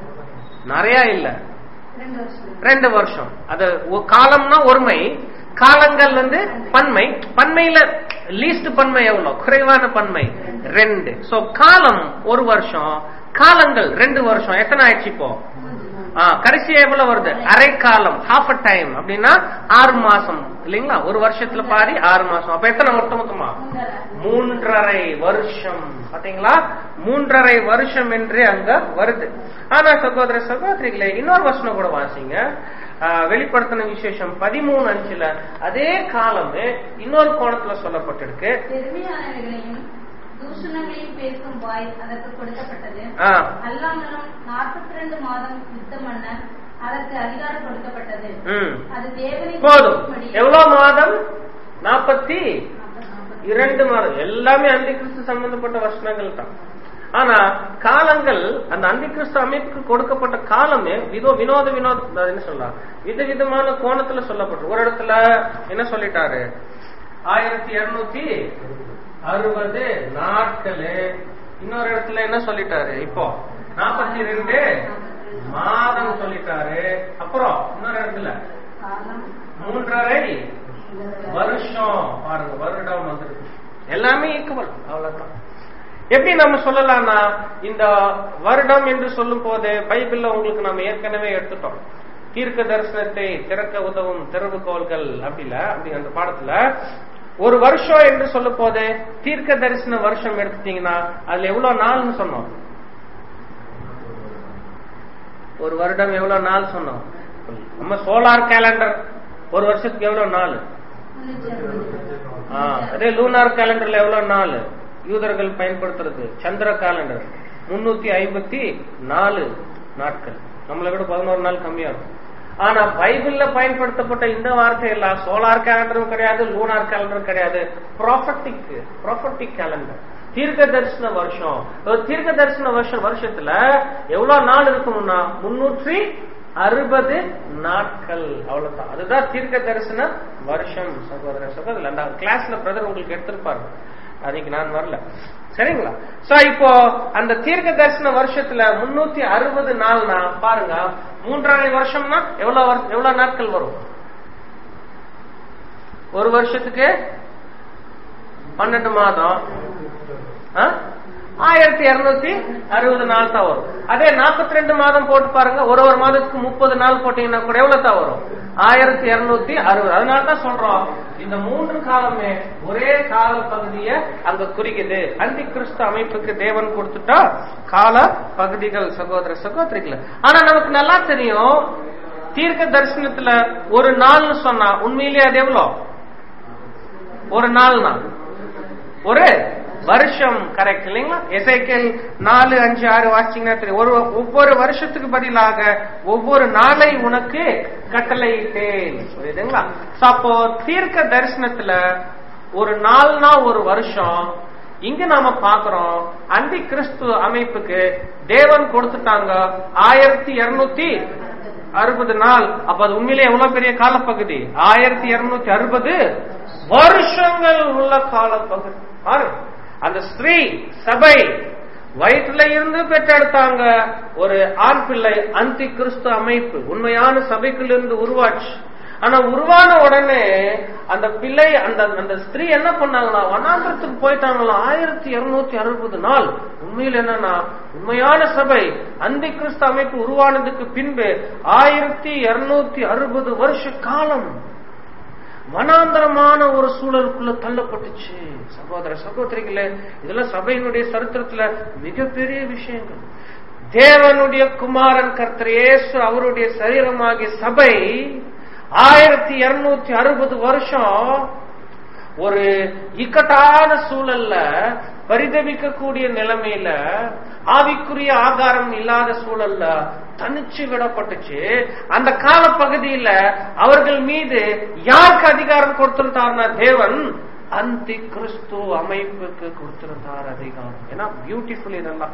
S3: நிறைய இல்ல
S2: ரெண்டு வருஷம்
S3: ரெண்டு வருஷம் அது ஒ- காலம்னா ஒருமை காலங்கள் வந்து பன்மை பன்மையில லீஸ்ட் பன்மை எவ்வளவு குறைவான பன்மை ரெண்டு சோ காலம் ஒரு வருஷம் காலங்கள் ரெண்டு வருஷம் எத்தனை ஆயிடுச்சு இப்போ ஆ, கடைசியா எவ்வளவு வருது அரை காலம் ஹாஃப் அ டைம் அப்படின்னா ஆறு மாசம் இல்லைங்களா ஒரு வருஷத்துல பாதி ஆறு மாசம் அப்ப எத்தனை மொத்த மொத்தமா மூன்றரை வருஷம் பாத்தீங்களா மூன்றரை வருஷம் என்று அங்க வருது ஆனா சகோதர சகோதரிகளே இன்னொரு வருஷம் கூட வாசிங்க ஆ, வெளிப்படுத்தின விசேஷம் பதிமூணு அஞ்சுல அதே காலமே இன்னொரு கோணத்துல சொல்லப்பட்டிருக்கு
S2: பெருமையானவைகளையும் தூஷணங்களையும் பேசும் வாய் அதற்கு கொடுக்கப்பட்டது
S3: ஆ,
S2: அல்லாமலும் நாற்பத்தி ரெண்டு மாதம் யுத்தம் பண்ண அதற்கு அதிகாரம் கொடுக்கப்பட்டது
S3: ம்.
S2: அது தேவனை
S3: போதும்
S2: துதிக்கும்படி-
S3: எவ்வளவு மாதம் நாற்பத்தி
S2: நாற்பது, நாற்பது.
S3: இரண்டு மாதம் எல்லாமே அந்தி கிறிஸ்து சம்பந்தப்பட்ட வசனங்கள் தான் ஆனா காலங்கள் அந்த அந்தி கிறிஸ்து அமைப்புக்கு கொடுக்கப்பட்ட காலமே விதோ வினோத வினோத அதாவது என்ன சொல்லலாம் விதவிதமான கோணத்துல சொல்லப்பட்டு ஒரு இடத்துல என்ன சொல்லிட்டாரு ஆயிரத்தி இருநூத்தி அறுபது நாட்கள் இன்னொரு இடத்துல என்ன சொல்லிட்டாரு இப்போ நாற்பத்தி ரெண்டு மாதம் சொல்லிட்டாரு அப்புறம் இன்னொரு இடத்துல
S2: காலம்
S3: மூன்றரை வருஷம் பாருங்க வருடம் வந்திருக்கு எல்லாமே ஈக்குவல் அவ்வளவுதான் எப்படி நம்ம சொல்லலாம்னா இந்த வருடம் என்று சொல்லும் போது பைபிள்ல உங்களுக்கு நம்ம ஏற்கனவே எடுத்துட்டோம் தீர்க்க தரிசனத்தை திறக்க உதவும் திறவுகோள்கள் அப்படில அப்படி அந்த பாடத்துல ஒரு வருஷம் என்று சொல்லும் போது தீர்க்க தரிசன வருஷம் எடுத்துட்டீங்கன்னா அதுல எவ்வளவு நாள்னு சொன்னோம் ஒரு வருடம் எவ்வளவு நாள் சொன்னோம் நம்ம சோலார் கேலண்டர் ஒரு வருஷத்துக்கு எவ்வளவு நாள்
S2: முன்னூற்றி அறுபது.
S3: ஆ, அதே லூனார் கேலண்டர்ல எவ்வளவு நாள் யூதர்கள் பயன்படுத்துறது சந்திர கேலண்டர் முன்னூத்தி ஐம்பத்தி நாலு நாட்கள் நம்மளை விட பதினோரு நாள் கம்மியா இருக்கும் ஆனா பைபிள்ல பயன்படுத்தப்பட்ட இந்த வார்த்தை எல்லாம் சோலார் கேலண்டரும் கிடையாது லூனார் கேலண்டரும் கிடையாது ப்ராஃபட்டிக் ப்ராஃபட்டிக் கேலண்டர் தீர்க்க தரிசன வருஷம் ஒரு தீர்க்க தரிசன வருஷம் வருஷத்துல எவ்வளவு நாள் இருக்கணும்னா முன்னூற்றி அறுபது நாட்கள் அவ்வளவுதான் அதுதான் தீர்க்க தரிசன வருஷம் சகோதர சகோதரர் அந்த கிளாஸ்ல பிரதர் உங்களுக்கு எடுத்திருப்பாரு அன்னைக்கு நான் வரல சரிங்களா சோ இப்போ அந்த தீர்க்க தரிசன வருஷத்துல முன்னூத்தி அறுபது நாள்னா பாருங்க மூன்றரை வருஷம்னா எவ்வளவு வரு- எவ்வளவு நாட்கள் வரும் ஒரு வருஷத்துக்கு பன்னெண்டு மாதம் ஆ? ஆயிரத்தி இருநூத்தி அறுபது நாள் தான் வரும் அதே நாற்பத்தி ரெண்டு மாதம் போட்டு பாருங்க ஒரு ஒரு மாதத்துக்கு முப்பது நாள் போட்டீங்கன்னா கூட எவ்வளவு தான் வரும் ஆயிரத்தி இருநூத்தி அறுபது அதனால தான் சொல்றோம் இந்த மூன்று காலமே ஒரே கால பகுதியை அங்க குறிக்குது அந்தி கிறிஸ்து அமைப்புக்கு தேவன் கொடுத்துட்டா கால பகுதிகள் சகோதர சகோதரிகள் ஆனா நமக்கு நல்லா தெரியும் தீர்க்க தரிசனத்துல ஒரு நாள்னு சொன்னா உண்மையிலேயே அது எவ்வளவு ஒரு நாள்னா ஒரு வருஷம் கரெக்ட் இல்லைங்களா எசைக்கேல் நாலு அஞ்சு ஆறு வாசிச்சீங்கன்னா தெரியும் ஒரு ஒவ்வொரு வருஷத்துக்கு பதிலாக ஒவ்வொரு நாளை உனக்கு கட்டளையிட்டேன் புரியுதுங்களா So, அப்போ தீர்க்க தரிசனத்துல ஒரு நாள்னா ஒரு வருஷம் இங்க நாம பாக்குறோம் அந்தி கிறிஸ்து அமைப்புக்கு தேவன் கொடுத்துட்டாங்க ஆயிரத்தி இருநூத்தி அறுபது நாள் அப்ப அது உண்மையிலே எவ்வளவு பெரிய காலப்பகுதி ஆயிரத்தி இருநூத்தி அறுபது வருஷங்கள் உள்ள காலப்பகுதி பாருங்க அந்த ஸ்திரீ சபை வயிற்றுல இருந்து பெற்றெடுத்தாங்க ஒரு ஆண் பிள்ளை அந்தி கிறிஸ்து அமைப்பு உண்மையான சபைக்குள்ளிருந்து உருவாச்சு ஆனா உருவான உடனே அந்த பிள்ளை அந்த அந்த ஸ்திரீ என்ன பண்ணாங்களா வனாந்திரத்துக்கு போயிட்டாங்களா ஆயிரத்தி இருநூத்தி அறுபது நாள் உண்மையில் என்னன்னா உண்மையான சபை அந்தி கிறிஸ்து அமைப்பு உருவானதுக்கு பின்பு ஆயிரத்தி இருநூத்தி அறுபது வருஷ காலம் வனாந்தரமான ஒரு சூழலுக்குள்ள தள்ளப்பட்டுச்சு சகோதர சகோதரிகளே இதெல்லாம் சபையினுடைய சரித்திரத்துல மிகப்பெரிய விஷயங்கள் தேவனுடைய குமாரன் கர்த்தர் இயேசு அவருடைய சரீரமாகிய சபை ஆயிரத்தி இருநூத்தி அறுபது வருஷம் ஒரு இக்கட்டான சூழல்ல பரிதபிக்கக்கூடிய நிலைமையில ஆவிக்குரிய ஆகாரம் இல்லாத சூழல்ல தனிச்சு விடப்பட்டுச்சு அந்த கால பகுதியில அவர்கள் மீது யாருக்கு அதிகாரம் கொடுத்திருந்தார்னா தேவன் அந்தி கிறிஸ்து அமைப்புக்கு கொடுத்திருந்தார் அதிகாரம் ஏன்னா பியூட்டிஃபுல் இதெல்லாம்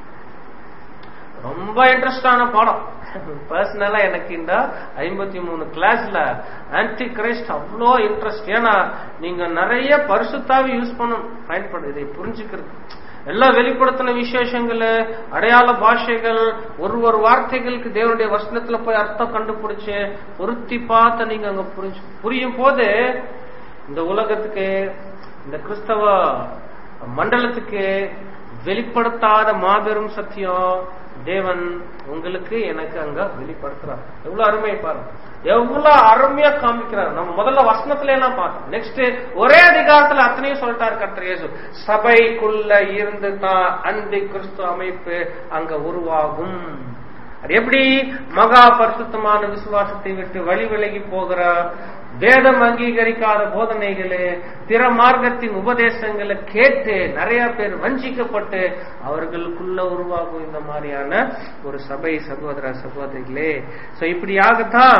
S3: ரொம்ப இன்ட்ரெஸ்டான பாடம் பர்சனலா எனக்கு இந்த ஐம்பத்தி மூணு கிளாஸ்ல ஆன்டி கிரைஸ்ட் அவ்வளோ இன்ட்ரெஸ்ட் ஏன்னா நீங்க நிறைய பரிசுத்தாவி யூஸ் பண்ணணும் பயன்படும் இதை புரிஞ்சுக்கிறது எல்லா வெளிப்படுத்தின விசேஷங்கள் அடையாள பாஷைகள் ஒரு ஒரு வார்த்தைகளுக்கு தேவனுடைய வசனத்துல போய் அர்த்தம் கண்டுபிடிச்சு பொருத்தி பார்த்து நீங்க அங்க புரிஞ்சு புரியும் போது இந்த உலகத்துக்கு இந்த கிறிஸ்தவ மண்டலத்துக்கு வெளிப்படுத்தாத மாபெரும் சத்தியம் தேவன் உங்களுக்கு எனக்கு அங்க வெளிப்படுத்துறார் எவ்வளவு அருமையை பாருங்க எவ்வளவு அருமையா காமிக்கிறார் நம்ம முதல்ல வசனத்துல எல்லாம் பார்த்தோம் நெக்ஸ்ட் ஒரே அதிகாரத்துல அத்தனையும் சொல்லிட்டாரு கர்த்தர் இயேசு சபைக்குள்ள இருந்து தான் அந்த கிறிஸ்து அமைப்பு அங்க உருவாகும் அது எப்படி மகா பரிசுத்தமான விசுவாசத்தை விட்டு வழி விலகி போகிற வேதம் அங்கீகரிக்காத போதனைகளு பிற மார்க்கத்தின் உபதேசங்களை கேட்டு நிறைய பேர் வஞ்சிக்கப்பட்டு அவர்களுக்குள்ள உருவாகும் இந்த மாதிரியான ஒரு சபை சகோதர சகோதரிகளே சோ இப்படியாகத்தான்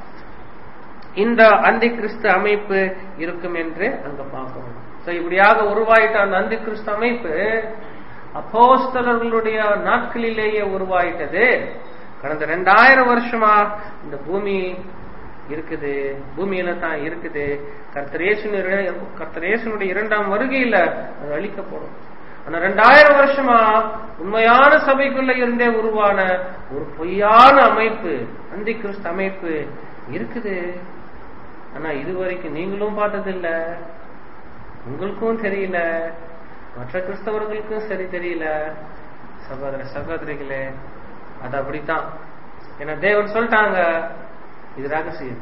S3: இந்த அந்தி கிறிஸ்து அமைப்பு இருக்கும் என்று அங்க பார்க்கணும் சோ இப்படியாக உருவாயிட்ட அந்த அந்தி கிறிஸ்து அமைப்பு அப்போஸ்தலர்களுடைய நாட்களிலேயே உருவாயிட்டது கடந்த ரெண்டாயிரம் வருஷமா இந்த பூமி இருக்குது பூமியில தான் இருக்குது கர்த்தரேசனுடைய கர்த்தரேசனுடைய இரண்டாம் வருகையில அது அழிக்கப்படும் ஆனா ரெண்டாயிரம் வருஷமா உண்மையான சபைக்குள்ள இருந்தே உருவான ஒரு பொய்யான அமைப்பு அந்தி கிறிஸ்து அமைப்பு இருக்குது ஆனா இதுவரைக்கும் நீங்களும் பார்த்ததில்ல உங்களுக்கும் தெரியல மற்ற கிறிஸ்தவர்களுக்கும் சரி தெரியல சகோதர சகோதரிகளே அது அப்படித்தான் ஏன்னா தேவன் சொல்லிட்டாங்க இது ரகசியம்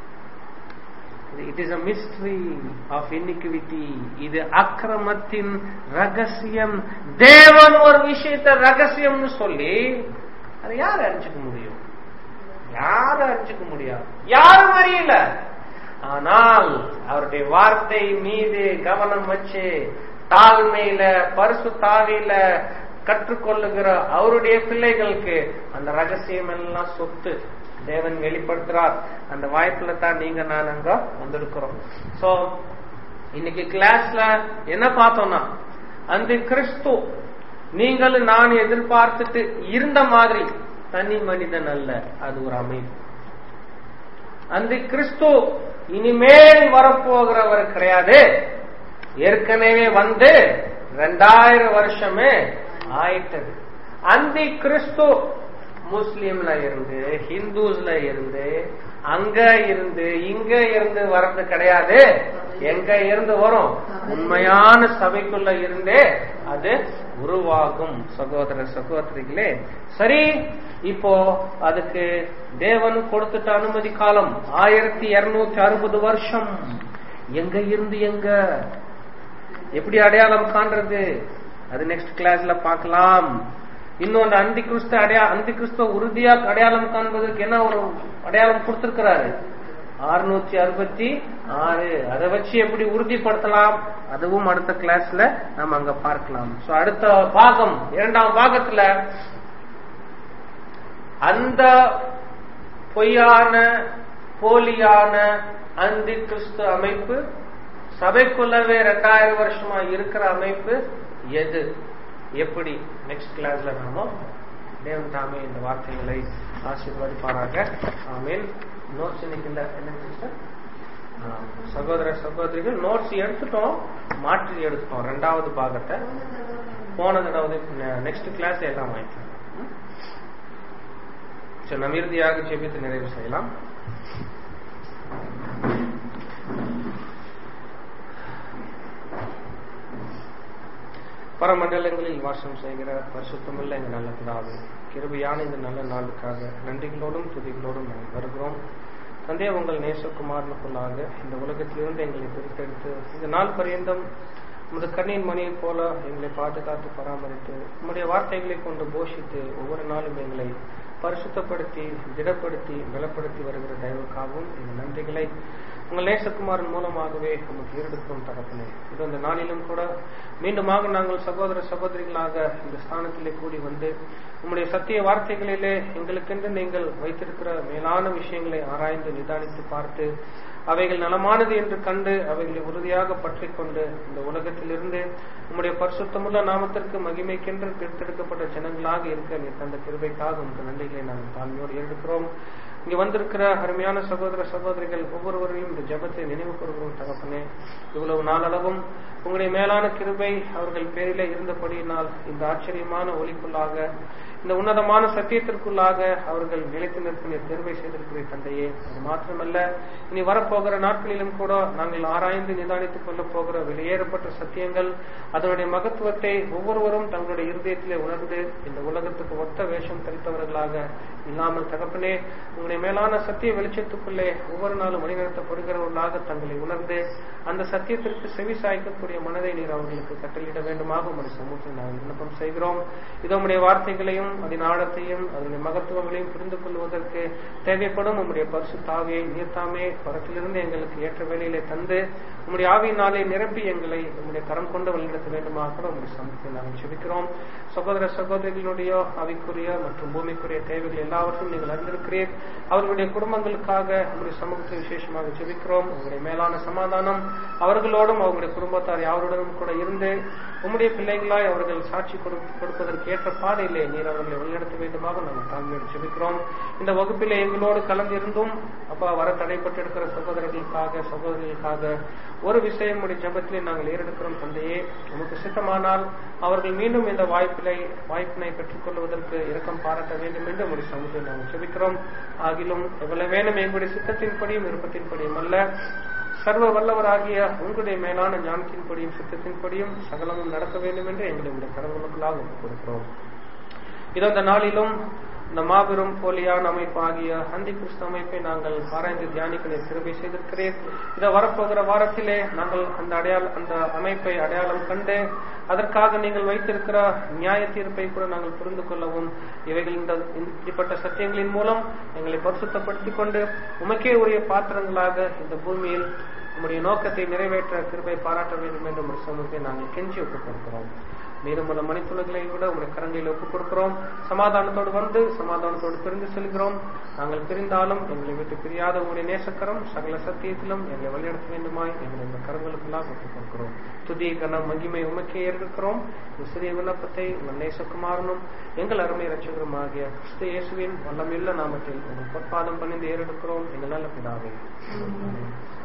S3: it is a mystery of iniquity இது அக்கிரமத்தின் ரகசியம் தேவன் ஒரு விஷயத்தை ரகசியம்னு சொல்லி அதை யார் அறிஞ்சுக்க முடியும் யாரும் அறிஞ்சுக்க முடியாது யாரும் அறியல ஆனால் அவருடைய வார்த்தை மீது கவனம் வச்சு தாழ்மையில பரிசு தாவியில கற்றுக்கொள்ளுகிற அவருடைய பிள்ளைகளுக்கு அந்த ரகசியம் எல்லாம் சொத்து தேவன் வெளிப்படுத்துறார் அந்த வாய்ப்புல தான் நீங்க நான் அங்க வந்திருக்கிறோம் சோ இன்னைக்கு கிளாஸ்ல என்ன பார்த்தோம்னா அந்த கிறிஸ்து நீங்கள் நான் எதிர்பார்த்துட்டு இருந்த மாதிரி தனி மனிதன் அல்ல அது ஒரு அமைப்பு அந்த கிறிஸ்து இனிமேல் வரப்போகிறவர் கிடையாது ஏற்கனவே வந்து ரெண்டாயிரம் வருஷமே ஆயிட்டது அந்த கிறிஸ்து முஸ்லீம்ல இருந்து ஹிந்துஸ்ல இருந்து அங்க இருந்து இங்க இருந்து வர்றது கிடையாது எங்க இருந்து வரும் உண்மையான சபைக்குள்ள இருந்தே அது உருவாகும் சகோதர சகோதரிகளே சரி இப்போ அதுக்கு தேவன் கொடுத்துட்ட அனுமதி காலம் ஆயிரத்தி இருநூத்தி அறுபது வருஷம் எங்க இருந்து எங்க எப்படி அடையாளம் காண்றது அது நெக்ஸ்ட் கிளாஸ்ல பார்க்கலாம் இன்னும் அந்த அந்தி கிறிஸ்து அடையா அந்தி கிறிஸ்துவ உறுதியா அடையாளம் காண்பதற்கு என்ன ஒரு அடையாளம் கொடுத்திருக்கிறாரு அறுநூத்தி அறுபத்தி ஆறு அதை வச்சு எப்படி உறுதிப்படுத்தலாம் அதுவும் அடுத்த கிளாஸ்ல நம்ம அங்க பார்க்கலாம் சோ அடுத்த பாகம் இரண்டாம் பாகத்துல அந்த பொய்யான போலியான அந்தி கிறிஸ்து அமைப்பு சபைக்குள்ளவே ரெண்டாயிரம் வருஷமா இருக்கிற அமைப்பு எது எப்படி நெக்ஸ்ட் கிளாஸ்ல நாம தேவன் தாமே இந்த வார்த்தைகளை ஆசீர்வதிப்பாராக ஆமீன் நோட்ஸ் இன்னைக்கு இல்ல என்ன சிஸ்டர் சகோதர சகோதரிகள் நோட்ஸ் எடுத்துட்டோம் மாற்றி எடுத்துட்டோம் ரெண்டாவது பாகத்தை போன தடவை நெக்ஸ்ட் கிளாஸ் எல்லாம் வாங்கிக்கலாம் சரி நம்ம இறுதியாக ஜெபித்து நிறைவு செய்யலாம் பரமண்டலங்களில் வாசம் செய்கிற பரிசுத்தமுள்ள எங்க நல்ல பிதாவே கிருபையான இந்த நல்ல நாளுக்காக நன்றிகளோடும் துதிகளோடும் நாங்கள் வருகிறோம் தந்தைய உங்கள் நேசகுமாரனுக்குள்ளாக இந்த உலகத்திலிருந்து எங்களை பிரித்தெடுத்து இந்த நாள் பரியந்தம் உமது கண்ணின் மணியைப் போல எங்களை பாதுகாத்து பராமரித்து உம்முடைய வார்த்தைகளை கொண்டு போஷித்து ஒவ்வொரு நாளும் எங்களை பரிசுத்தப்படுத்தி திடப்படுத்தி பலப்படுத்தி வருகிற தயவுக்காகவும் இந்த நன்றிகளை உங்கள் நேசகுமாரன் மூலமாகவே உமக்கு ஈரெடுக்கும் தகப்பனே இது இந்த நாளிலும் கூட மீண்டுமாக நாங்கள் சகோதர சகோதரிகளாக இந்த ஸ்தானத்திலே கூடி வந்து உம்முடைய சத்திய வார்த்தைகளிலே எங்களுக்கென்று நீங்கள் வைத்திருக்கிற மேலான விஷயங்களை ஆராய்ந்து நிதானித்து பார்த்து அவைகள் நலமானது என்று கண்டு அவைகளை உறுதியாக பற்றிக் கொண்டு இந்த உலகத்திலிருந்து உம்முடைய பரிசுத்தமுள்ள நாமத்திற்கு மகிமைக்கென்று பிரித்தெடுக்கப்பட்ட ஜனங்களாக இருக்க நீ தந்த கிருபைக்காக உங்க நன்றிகளை நாங்கள் தாழ்மையோடு எடுக்கிறோம் இங்க வந்திருக்கிற அருமையான சகோதர சகோதரிகள் ஒவ்வொருவரையும் இந்த ஜெபத்தை நினைவு கூறுகிறோம் தகப்பனே இவ்வளவு நாளளவும் உங்களுடைய மேலான கிருபை அவர்கள் பேரிலே இருந்தபடியினால் இந்த ஆச்சரியமான ஒளிக்குள்ளாக இந்த உன்னதமான சத்தியத்திற்குள்ளாக அவர்கள் நிலைத்து நிற்க நீர் தேர்வை செய்திருக்கிற தந்தையே அது மாத்திரமல்ல இனி வரப்போகிற நாட்களிலும் கூட நாங்கள் ஆராய்ந்து நிதானித்துக் கொள்ளப் போகிற வெளியேறப்பட்ட சத்தியங்கள் அதனுடைய மகத்துவத்தை ஒவ்வொருவரும் தங்களுடைய இருதயத்திலே உணர்ந்து இந்த உலகத்துக்கு ஒத்த வேஷம் தரித்தவர்களாக இல்லாமல் தகப்பனே உங்களுடைய மேலான சத்திய வெளிச்சத்துக்குள்ளே ஒவ்வொரு நாளும் வழிநடத்தப்படுகிறவர்களாக தங்களை உணர்ந்து அந்த சத்தியத்திற்கு செவி சாய்க்கக்கூடிய மனதை நீர் அவர்களுக்கு கட்டளிட வேண்டுமாக உங்களுடைய சமூகத்தில் நாங்கள் விண்ணப்பம் செய்கிறோம் இதோ உடைய வார்த்தைகளையும் அதன் ஆழத்தையும் அதனுடைய மகத்துவங்களையும் புரிந்து கொள்வதற்கு தேவைப்படும் உம்முடைய பரிசு தாவியை நீர்த்தாமே பரத்திலிருந்து எங்களுக்கு ஏற்ற வேலையிலே தந்து உம்முடைய ஆவியினாலே நிரப்பி எங்களை உம்முடைய கரம் கொண்டு வழிநடத்த வேண்டுமாக கூட உங்களுடைய சமூகத்தில் நாங்கள் செபிக்கிறோம் சகோதர சகோதரிகளுடைய ஆவிக்குரிய மற்றும் பூமிக்குரிய தேவைகள் எல்லாவற்றையும் நீங்கள் அறிந்திருக்கிறீர் அவர்களுடைய குடும்பங்களுக்காக உங்களுடைய சமூகத்தில் விசேஷமாக ஜெபிக்கிறோம் உங்களுடைய மேலான சமாதானம் அவர்களோடும் அவங்களுடைய குடும்பத்தார் யாருடனும் கூட இருந்து உம்முடைய பிள்ளைகளாய் அவர்கள் சாட்சி கொடு- கொடுப்பதற்கு ஏற்ற பாதையிலே நீர் அவர்களை வழிநடத்த வேண்டுமாக நாங்கள் தாழ்மையோடு ஜெபிக்கிறோம் இந்த வகுப்பிலே எங்களோடு கலந்திருந்தும் அப்பா வர தடைப்பட்டிருக்கிற சகோதரர்களுக்காக சகோதரிகளுக்காக ஒரு விஷயம் உடைய ஜெபத்திலே நாங்கள் ஏறெடுக்கிறோம் தந்தையே உமக்கு சித்தமானால் அவர்கள் மீண்டும் இந்த வாய்ப்பிலை வாய்ப்பினை பெற்றுக்கொள்வதற்கு இரக்கம் பாராட்ட வேண்டும் என்று உங்களுடைய சமூகத்தில் நாங்கள் ஜெபிக்கிறோம் ஆகிலும் எவ்வளவு வேணும் எங்களுடைய சித்தத்தின்படியும் விருப்பத்தின்படியும் அல்ல சர்வ வல்லவராகிய உங்களுடைய மேலான ஞானத்தின்படியும் சித்தத்தின்படியும் சகலமும் நடக்க வேண்டும் என்று எங்களுடைய கடவுளுக்குள்ளாக ஒப்புக் கொடுக்கிறோம் இதோ இந்த நாளிலும் இந்த மாபெரும் போலியான அமைப்பாகிய அந்தி கிறிஸ்து அமைப்பை நாங்கள் ஆராய்ந்து தியானிக்க நீர் கிருபை செய்திருக்கிறேன் இதை வரப்போகிற வாரத்திலே நாங்கள் அந்த அடையாள அந்த அமைப்பை அடையாளம் கண்டு அதற்காக நீங்கள் வைத்திருக்கிற நியாய தீர்ப்பை கூட நாங்கள் புரிந்து கொள்ளவும் இவைகள் இந்த இப்படிப்பட்ட சத்தியங்களின் மூலம் எங்களை பரிசுத்தப்படுத்திக் கொண்டு உமக்கே உரிய பாத்திரங்களாக இந்த பூமியில் உம்முடைய நோக்கத்தை நிறைவேற்ற கிருபை பாராட்ட வேண்டும் என்று ஒரு சமூகத்தை நாங்கள் கெஞ்சி ஒப்புக் கொடுக்கிறோம் மீதம் உள்ள மணித்துளங்களை விட உங்களுடைய கரங்களில் ஒப்புக் கொடுக்கிறோம் சமாதானத்தோடு வந்து சமாதானத்தோடு பிரிந்து செல்கிறோம் நாங்கள் பிரிந்தாலும் எங்களை விட்டு பிரியாத உங்களுடைய நேசக்கரம் சகல சத்தியத்திலும் எங்களை வழிநடத்த வேண்டுமாய் எங்களை இந்த கரங்களுக்கெல்லாம் ஒப்புக் கொடுக்கிறோம் துதி கனம் மகிமை உமக்கே ஏற்கிறோம் இந்த சிறிய விண்ணப்பத்தை உங்கள் நேசகுமாரனும் எங்கள் அருமை ரட்சகரும் ஆகிய கிறிஸ்து இயேசுவின் வல்லமில்ல நாமத்தில் உங்கள் பொற்பாதம் பணிந்து ஏறெடுக்கிறோம் எங்கள் நல்ல பிதாவே ஆமென்.